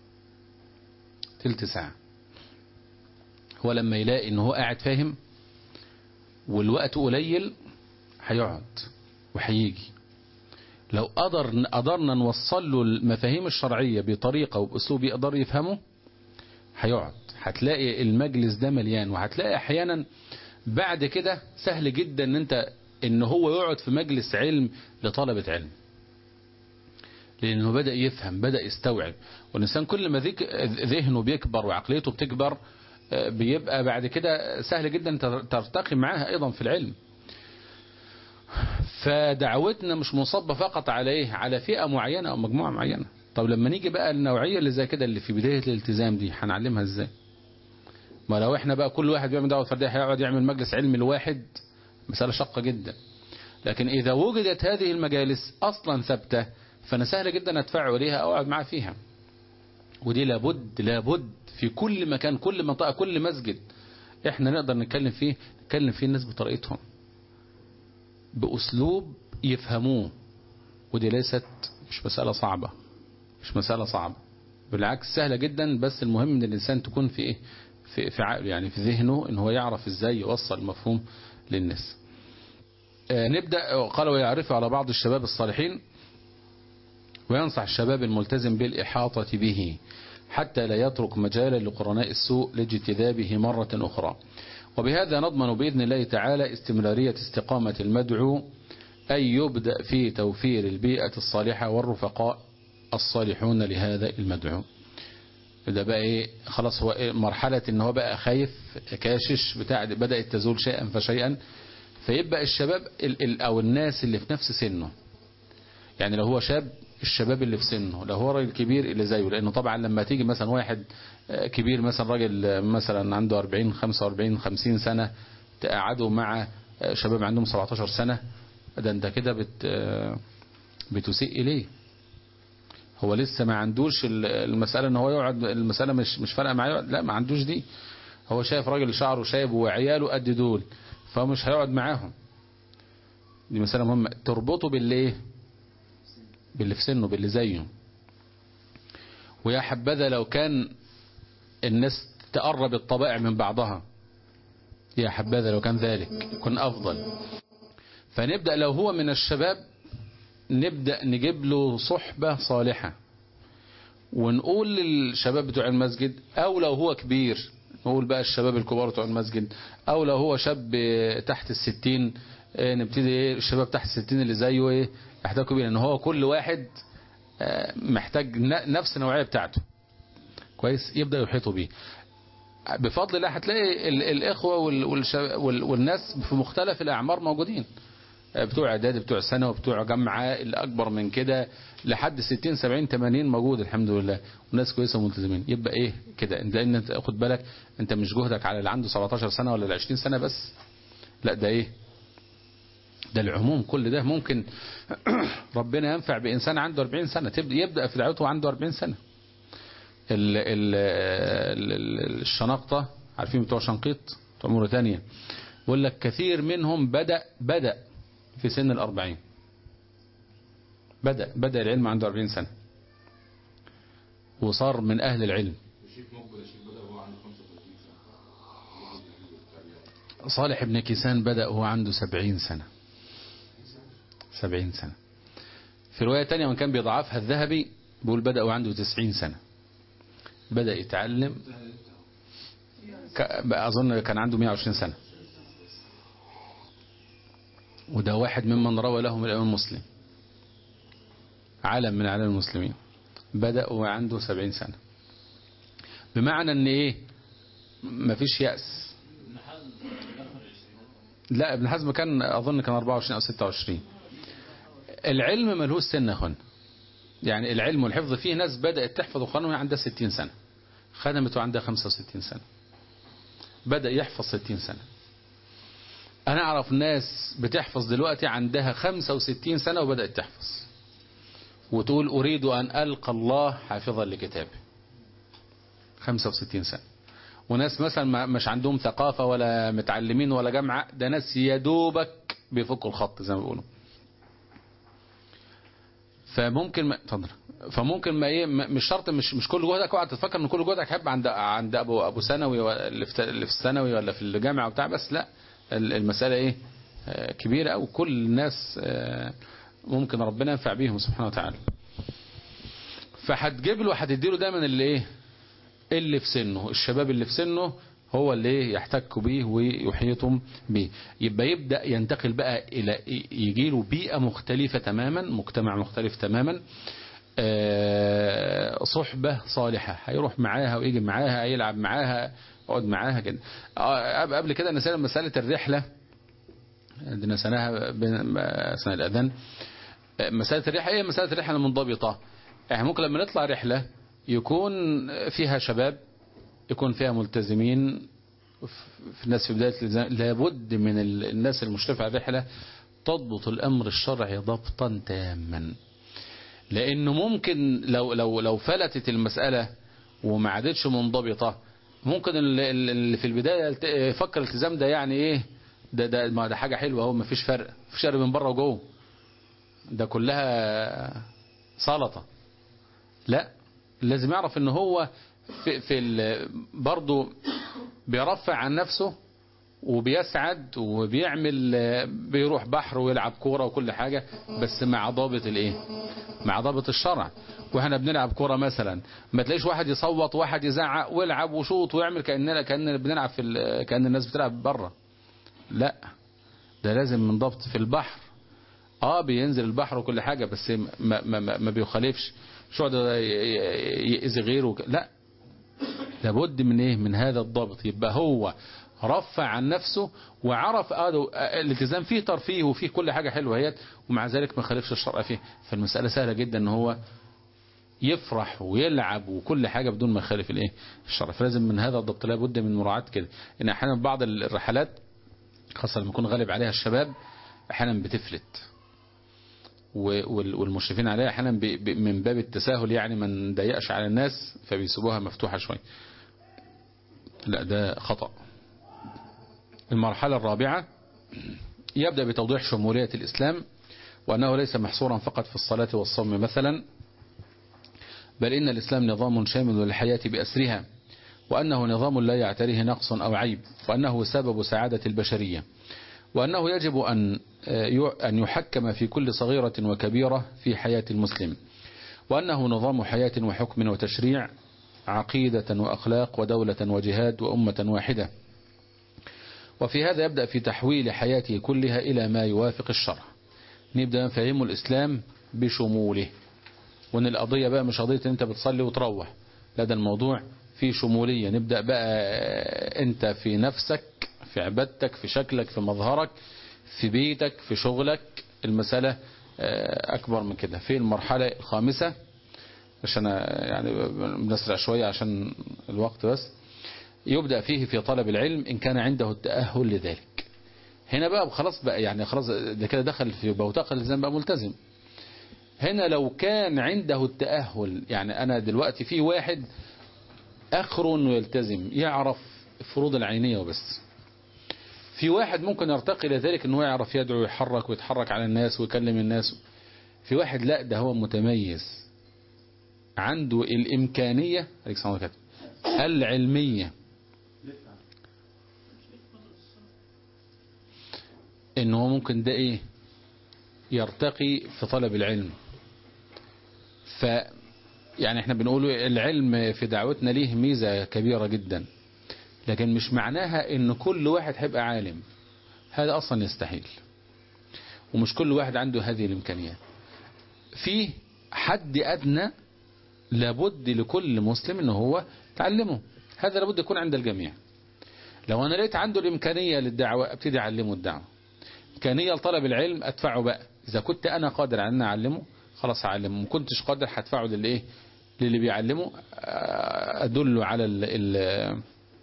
تلت ساعة هو لما يلاقي ان هو قاعد فاهم والوقت قليل هيقعد وهيجي لو قدر قدرنا نوصل له المفاهيم الشرعية بطريقة وبأسلوب يقدر يفهمه هيقعد هتلاقي المجلس ده مليان وهتلاقي احيانا بعد كده سهل جدا ان انت ان هو يقعد في مجلس علم لطلبة علم لانه بدأ يفهم بدأ يستوعب والانسان كل ما ذك- ذهنه بيكبر وعقليته بتكبر آه، بيبقى بعد كده سهل جدا تر- ترتقي معاها ايضا في العلم فدعوتنا مش مصبة فقط على ايه على فئة معينة او مجموعة معينة طب لما نيجي بقى النوعية اللي زي كده اللي في بداية الالتزام دي هنعلمها ازاي ما لو احنا بقى كل واحد بيعمل دعوة فردية هيقعد يعمل مجلس علمي لواحد مسألة شاقة جدا لكن إذا وجدت هذه المجالس أصلا ثابتة فأنا سهل جدا أدفعه إليها أو أقعد معاه فيها ودي لابد لابد في كل مكان كل منطقة كل مسجد احنا نقدر نتكلم فيه نتكلم فيه الناس بطريقتهم بأسلوب يفهموه ودي ليست مش مسألة صعبة مش مسألة صعبة بالعكس سهلة جدا بس المهم ان الانسان تكون في ايه في في عقله يعني في ذهنه ان هو يعرف ازاي يوصل المفهوم للناس آه، نبدأ قال ويعرف على بعض الشباب الصالحين وينصح الشباب الملتزم بالإحاطة به حتى لا يترك مجالا لقرناء السوء لاجتذابه مرة أخرى وبهذا نضمن بإذن الله تعالى استمرارية استقامة المدعو أي يبدأ في توفير البيئة الصالحة والرفقاء الصالحون لهذا المدعو ده بقى ايه خلاص هو إيه مرحلة ان هو بقى خايف كاشش بتاع بدأت تزول شيئا فشيئا فيبقى الشباب ال ال او الناس اللي في نفس سنه يعني لو هو شاب الشباب اللي في سنه لو هو راجل كبير اللي زيه لانه طبعا لما تيجي مثلا واحد آه، كبير مثلا راجل آه، مثلا عنده 40 45 50 سنة تقعده مع آه، شباب عندهم 17 سنة ده انت كده بت آه، بتسيء اليه هو لسه ما عندوش ال- المسألة ان هو يقعد المسألة مش مش فارقة معاه يقعد. لا ما عندوش دي هو شايف راجل شعره شايب وعياله قد دول فمش هيقعد معاهم دي مسألة مهمة تربطه باللي ايه باللي في سنه باللي زيه ويا حبذا لو كان الناس تقرب الطبائع من بعضها يا حبذا لو كان ذلك يكون أفضل فنبدأ لو هو من الشباب نبدأ نجيب له صحبة صالحة ونقول للشباب بتوع المسجد أو لو هو كبير نقول بقى الشباب الكبار بتوع المسجد أو لو هو شاب تحت الستين آه، نبتدي ايه الشباب تحت الستين اللي زيه ايه يحتاجوا بيه لأن هو كل واحد آه، محتاج ن- نفس النوعية بتاعته كويس يبدأ يحيطوا بيه بفضل الله هتلاقي ال- الإخوة وال- والشب- وال- والناس في مختلف الأعمار موجودين بتوع اعدادي بتوع سنة وبتوع جامعة اللي أكبر من كده لحد 60 70 80 موجود الحمد لله وناس كويسة وملتزمين يبقى إيه كده أنت إن أنت خد بالك أنت مش جهدك على اللي عنده 17 سنة ولا ال 20 سنة بس لا ده إيه ده العموم كل ده ممكن ربنا ينفع بإنسان عنده 40 سنة تبدأ يبدأ في دعوته عنده 40 سنة ال ال ال ال الشناقطة عارفين بتوع شنقيط بتوع موريتانيا بيقول لك كثير منهم بدأ بدأ في سن الأربعين بدأ بدأ العلم عنده 40 سنة وصار من أهل العلم الشيخ مقبل الشيخ بدأ وهو عنده 35 سنة صالح بن كيسان بدأ وهو عنده 70 سنة 70 سنة في رواية تانية من كان بيضعفها الذهبي بيقول بدأ وهو عنده 90 سنة بدأ يتعلم ك- أظن كان عنده 120 سنة وده واحد ممن روى لهم الإمام مسلم علم من علم المسلمين بدأ وهو عنده 70 سنة بمعنى ان ايه مفيش يأس لا ابن حزم كان اظن كان 24 او 26 العلم ملهوش سن يا اخوانا يعني العلم والحفظ فيه ناس بدأت تحفظ القرآن وهي عندها 60 سنة خدمت وعندها 65 سنة بدأ يحفظ 60 سنة أنا أعرف ناس بتحفظ دلوقتي عندها 65 سنة وبدأت تحفظ وتقول أريد أن ألقى الله حافظا لكتابه 65 سنة وناس مثلا ما- مش عندهم ثقافة ولا متعلمين ولا جامعة ده ناس يدوبك بيفكوا الخط زي ما بيقولوا فممكن ما اتفضل فممكن ما ايه ما- مش شرط مش مش كل جهدك اوعى تتفكر ان كل جهدك هيبقى عند عند ابو ابو ثانوي ولا اللي في اللي في الثانوي ولا في الجامعه وبتاع بس لا ال- المساله ايه آه، كبيره او كل الناس آه، ممكن ربنا ينفع بيهم سبحانه وتعالى فهتجيب له هتدي له دايما اللي ايه اللي في سنه الشباب اللي في سنه هو اللي إيه يحتك بيه ويحيطهم بيه يبقى يبدأ ينتقل بقى إلى يجي له بيئة مختلفة تماما مجتمع مختلف تماما آه، صحبة صالحة هيروح معاها ويجي معاها يلعب معاها يقعد معاها كده آه، قبل كده نسينا مسألة الرحلة دي نسيناها بين- أثناء الأذان آه، مسألة الرحلة ايه مسألة الرحلة المنضبطة يعني ممكن لما نطلع رحلة يكون فيها شباب يكون فيها ملتزمين في الناس في بداية الالتزام لابد من ال- الناس المشرفة على الرحلة تضبط الأمر الشرعي ضبطا تاما لأنه ممكن لو لو لو فلتت المسألة وما عادتش منضبطة ممكن ال- ال- اللي في البداية يلت- يفكر الالتزام ده يعني ايه ده ده ما ده حاجة حلوة اهو ما فيش فرق في فرق من بره وجوه ده كلها سلطة لا لازم يعرف ان هو في, في ال- برضه بيرفع عن نفسه وبيسعد وبيعمل بيروح بحر ويلعب كورة وكل حاجة بس مع ضابط الايه مع ضابط الشرع واحنا بنلعب كورة مثلا ما تلاقيش واحد يصوت واحد يزعق ويلعب وشوط ويعمل كأننا كأننا بنلعب في ال- كأن الناس بتلعب بره لا ده لازم من ضبط في البحر اه بينزل البحر وكل حاجة بس ما, ما, ما, ما بيخالفش شو ده ي- ي- يأذي غيره وك- لا لابد من ايه من هذا الضبط يبقى هو رفع عن نفسه وعرف آه ده- آه الالتزام فيه ترفيه وفيه كل حاجة حلوة هي ومع ذلك ما خالفش الشرع فيه فالمسألة سهلة جدا ان هو يفرح ويلعب وكل حاجة بدون ما يخالف الايه الشرع فلازم من هذا الضبط لابد من مراعاة كده ان احيانا بعض الرحلات خاصة لما يكون غالب عليها الشباب احيانا بتفلت و- وال- والمشرفين عليها احيانا ب- ب- من باب التساهل يعني ما نضيقش على الناس فبيسيبوها مفتوحة شوية لا ده خطأ المرحلة الرابعة يبدأ بتوضيح شمولية الإسلام وأنه ليس محصورا فقط في الصلاة والصوم مثلا بل إن الإسلام نظام شامل للحياة بأسرها وأنه نظام لا يعتريه نقص أو عيب وأنه سبب سعادة البشرية وأنه يجب أن أن يحكم في كل صغيرة وكبيرة في حياة المسلم وأنه نظام حياة وحكم وتشريع عقيدة وأخلاق ودولة وجهاد وأمة واحدة وفي هذا يبدأ في تحويل حياته كلها إلى ما يوافق الشرع نبدأ نفهمه الإسلام بشموله وأن القضية بقى مش قضية أنت بتصلي وتروح لا ده الموضوع في شمولية نبدأ بقى أنت في نفسك في عبادتك في شكلك في مظهرك في بيتك في شغلك المسألة أكبر من كده في المرحلة الخامسة عشان يعني بنسرع شوية عشان الوقت بس يبدأ فيه في طلب العلم إن كان عنده التأهل لذلك هنا بقى خلاص بقى يعني خلاص ده كده دخل في بوتقة الالتزام بقى ملتزم هنا لو كان عنده التأهل يعني أنا دلوقتي في واحد آخره أنه يلتزم يعرف فروض العينية وبس في واحد ممكن يرتقي إلى ذلك أنه يعرف يدعو ويحرك ويتحرك على الناس ويكلم الناس في واحد لا ده هو متميز عنده الإمكانية العلمية ان هو ممكن ده ايه يرتقي في طلب العلم ف يعني احنا بنقول العلم في دعوتنا ليه ميزة كبيرة جدا لكن مش معناها ان كل واحد هيبقى عالم هذا اصلا يستحيل ومش كل واحد عنده هذه الامكانيات في حد ادنى لابد لكل مسلم ان هو تعلمه هذا لابد يكون عند الجميع لو انا لقيت عنده الامكانية للدعوة ابتدي اعلمه الدعوة امكانية لطلب العلم ادفعه بقى اذا كنت انا قادر على ان اعلمه خلاص اعلمه ما كنتش قادر هدفعه للايه للي بيعلمه ادله على ال ال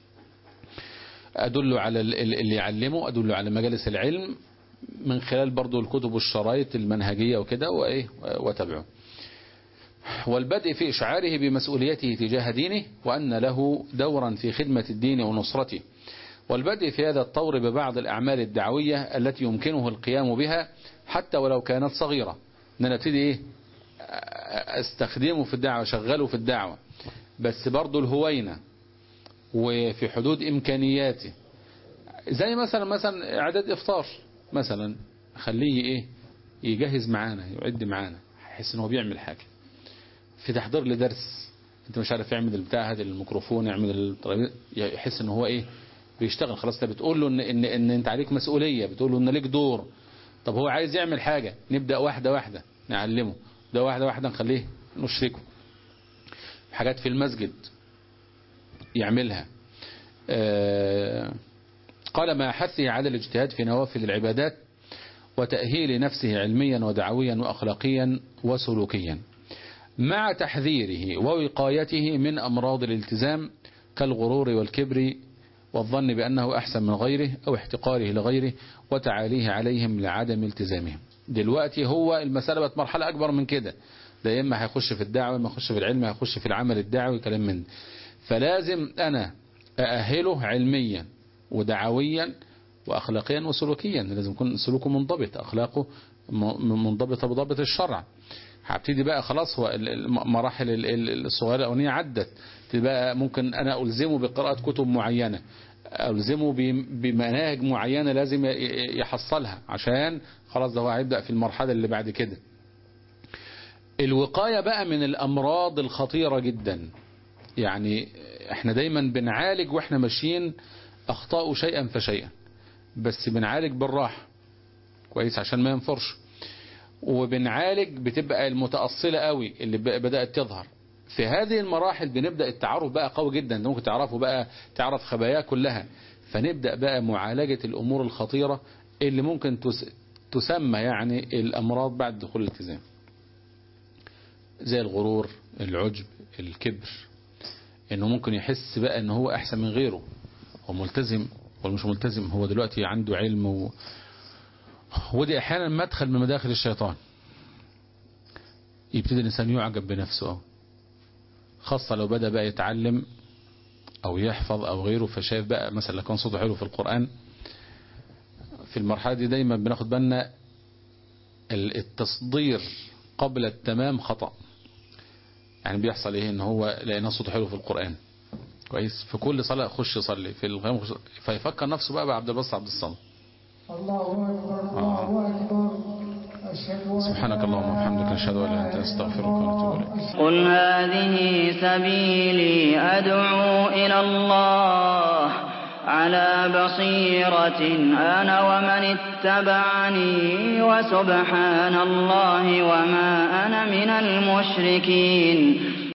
ادله على اللي يعلمه ادله على مجالس العلم من خلال برضو الكتب والشرايط المنهجية وكده وايه وتبعه والبدء في إشعاره بمسؤوليته تجاه دينه وأن له دورا في خدمة الدين ونصرته والبدء في هذا الطور ببعض الأعمال الدعوية التي يمكنه القيام بها حتى ولو كانت صغيرة أن نبتدي إيه استخدمه في الدعوة شغله في الدعوة بس برضو الهوينة وفي حدود إمكانياته زي مثلا مثلا إعداد إفطار مثلا خليه إيه يجهز معانا يعد معانا يحس إن هو بيعمل حاجة في تحضير لدرس انت مش عارف يعمل البتاع هذا الميكروفون يعمل الترابيزه يحس ان هو ايه بيشتغل خلاص انت بتقول له ان, إن, ان انت عليك مسؤولية بتقول له ان ليك دور طب هو عايز يعمل حاجة نبدأ واحدة واحدة نعلمه ده واحدة واحدة نخليه نشركه حاجات في المسجد يعملها آه قال ما حثه على الاجتهاد في نوافل العبادات وتأهيل نفسه علميا ودعويا وأخلاقيا وسلوكيا مع تحذيره ووقايته من أمراض الالتزام كالغرور والكبر والظن بأنه أحسن من غيره أو احتقاره لغيره وتعاليه عليهم لعدم التزامهم دلوقتي هو المسألة بقت مرحلة أكبر من كده ده إما هيخش في الدعوة إما هيخش في العلم هيخش في العمل الدعوي كلام من فلازم أنا أأهله علميا ودعويا وأخلاقيا وسلوكيا لازم يكون سلوكه منضبط أخلاقه منضبطة بضبط الشرع هبتدي بقى خلاص هو المراحل الصغيرة الأولانية عدت تبقى ممكن أنا ألزمه بقراءة كتب معينة ألزمه بمناهج معينة لازم يحصلها عشان خلاص ده هو هيبدأ في المرحلة اللي بعد كده الوقاية بقى من الأمراض الخطيرة جدا يعني احنا دايما بنعالج واحنا ماشيين أخطاء شيئا فشيئا بس بنعالج بالراحة كويس عشان ما ينفرش وبنعالج بتبقى المتأصلة قوي اللي بدأت تظهر في هذه المراحل بنبدأ التعرف بقى قوي جدا ممكن تعرفه بقى تعرف خباياه كلها فنبدأ بقى معالجة الأمور الخطيرة اللي ممكن تسمى يعني الأمراض بعد دخول الالتزام زي الغرور العجب الكبر انه ممكن يحس بقى ان هو احسن من غيره هو ملتزم ولا مش ملتزم هو دلوقتي عنده علم و... ودي احيانا مدخل من مداخل الشيطان يبتدي الانسان يعجب بنفسه خاصة لو بدأ بقى يتعلم او يحفظ او غيره فشايف بقى مثلا لو كان صوته حلو في القرآن في المرحلة دي دايما بناخد بالنا التصدير قبل التمام خطأ يعني بيحصل ايه ان هو لقينا صوته حلو في القرآن كويس في كل صلاة خش يصلي في الغيام خش فيفكر نفسه بقى بعبد الباسط عبد الصمد الله أكبر الله أكبر أشهد أن سبحانك اللهم وبحمدك نشهد ان لا اله الا انت نستغفرك ونتوب اليك قل هذه سبيلي أدعو إلى الله على بصيرة أنا ومن اتبعني وسبحان الله وما أنا من المشركين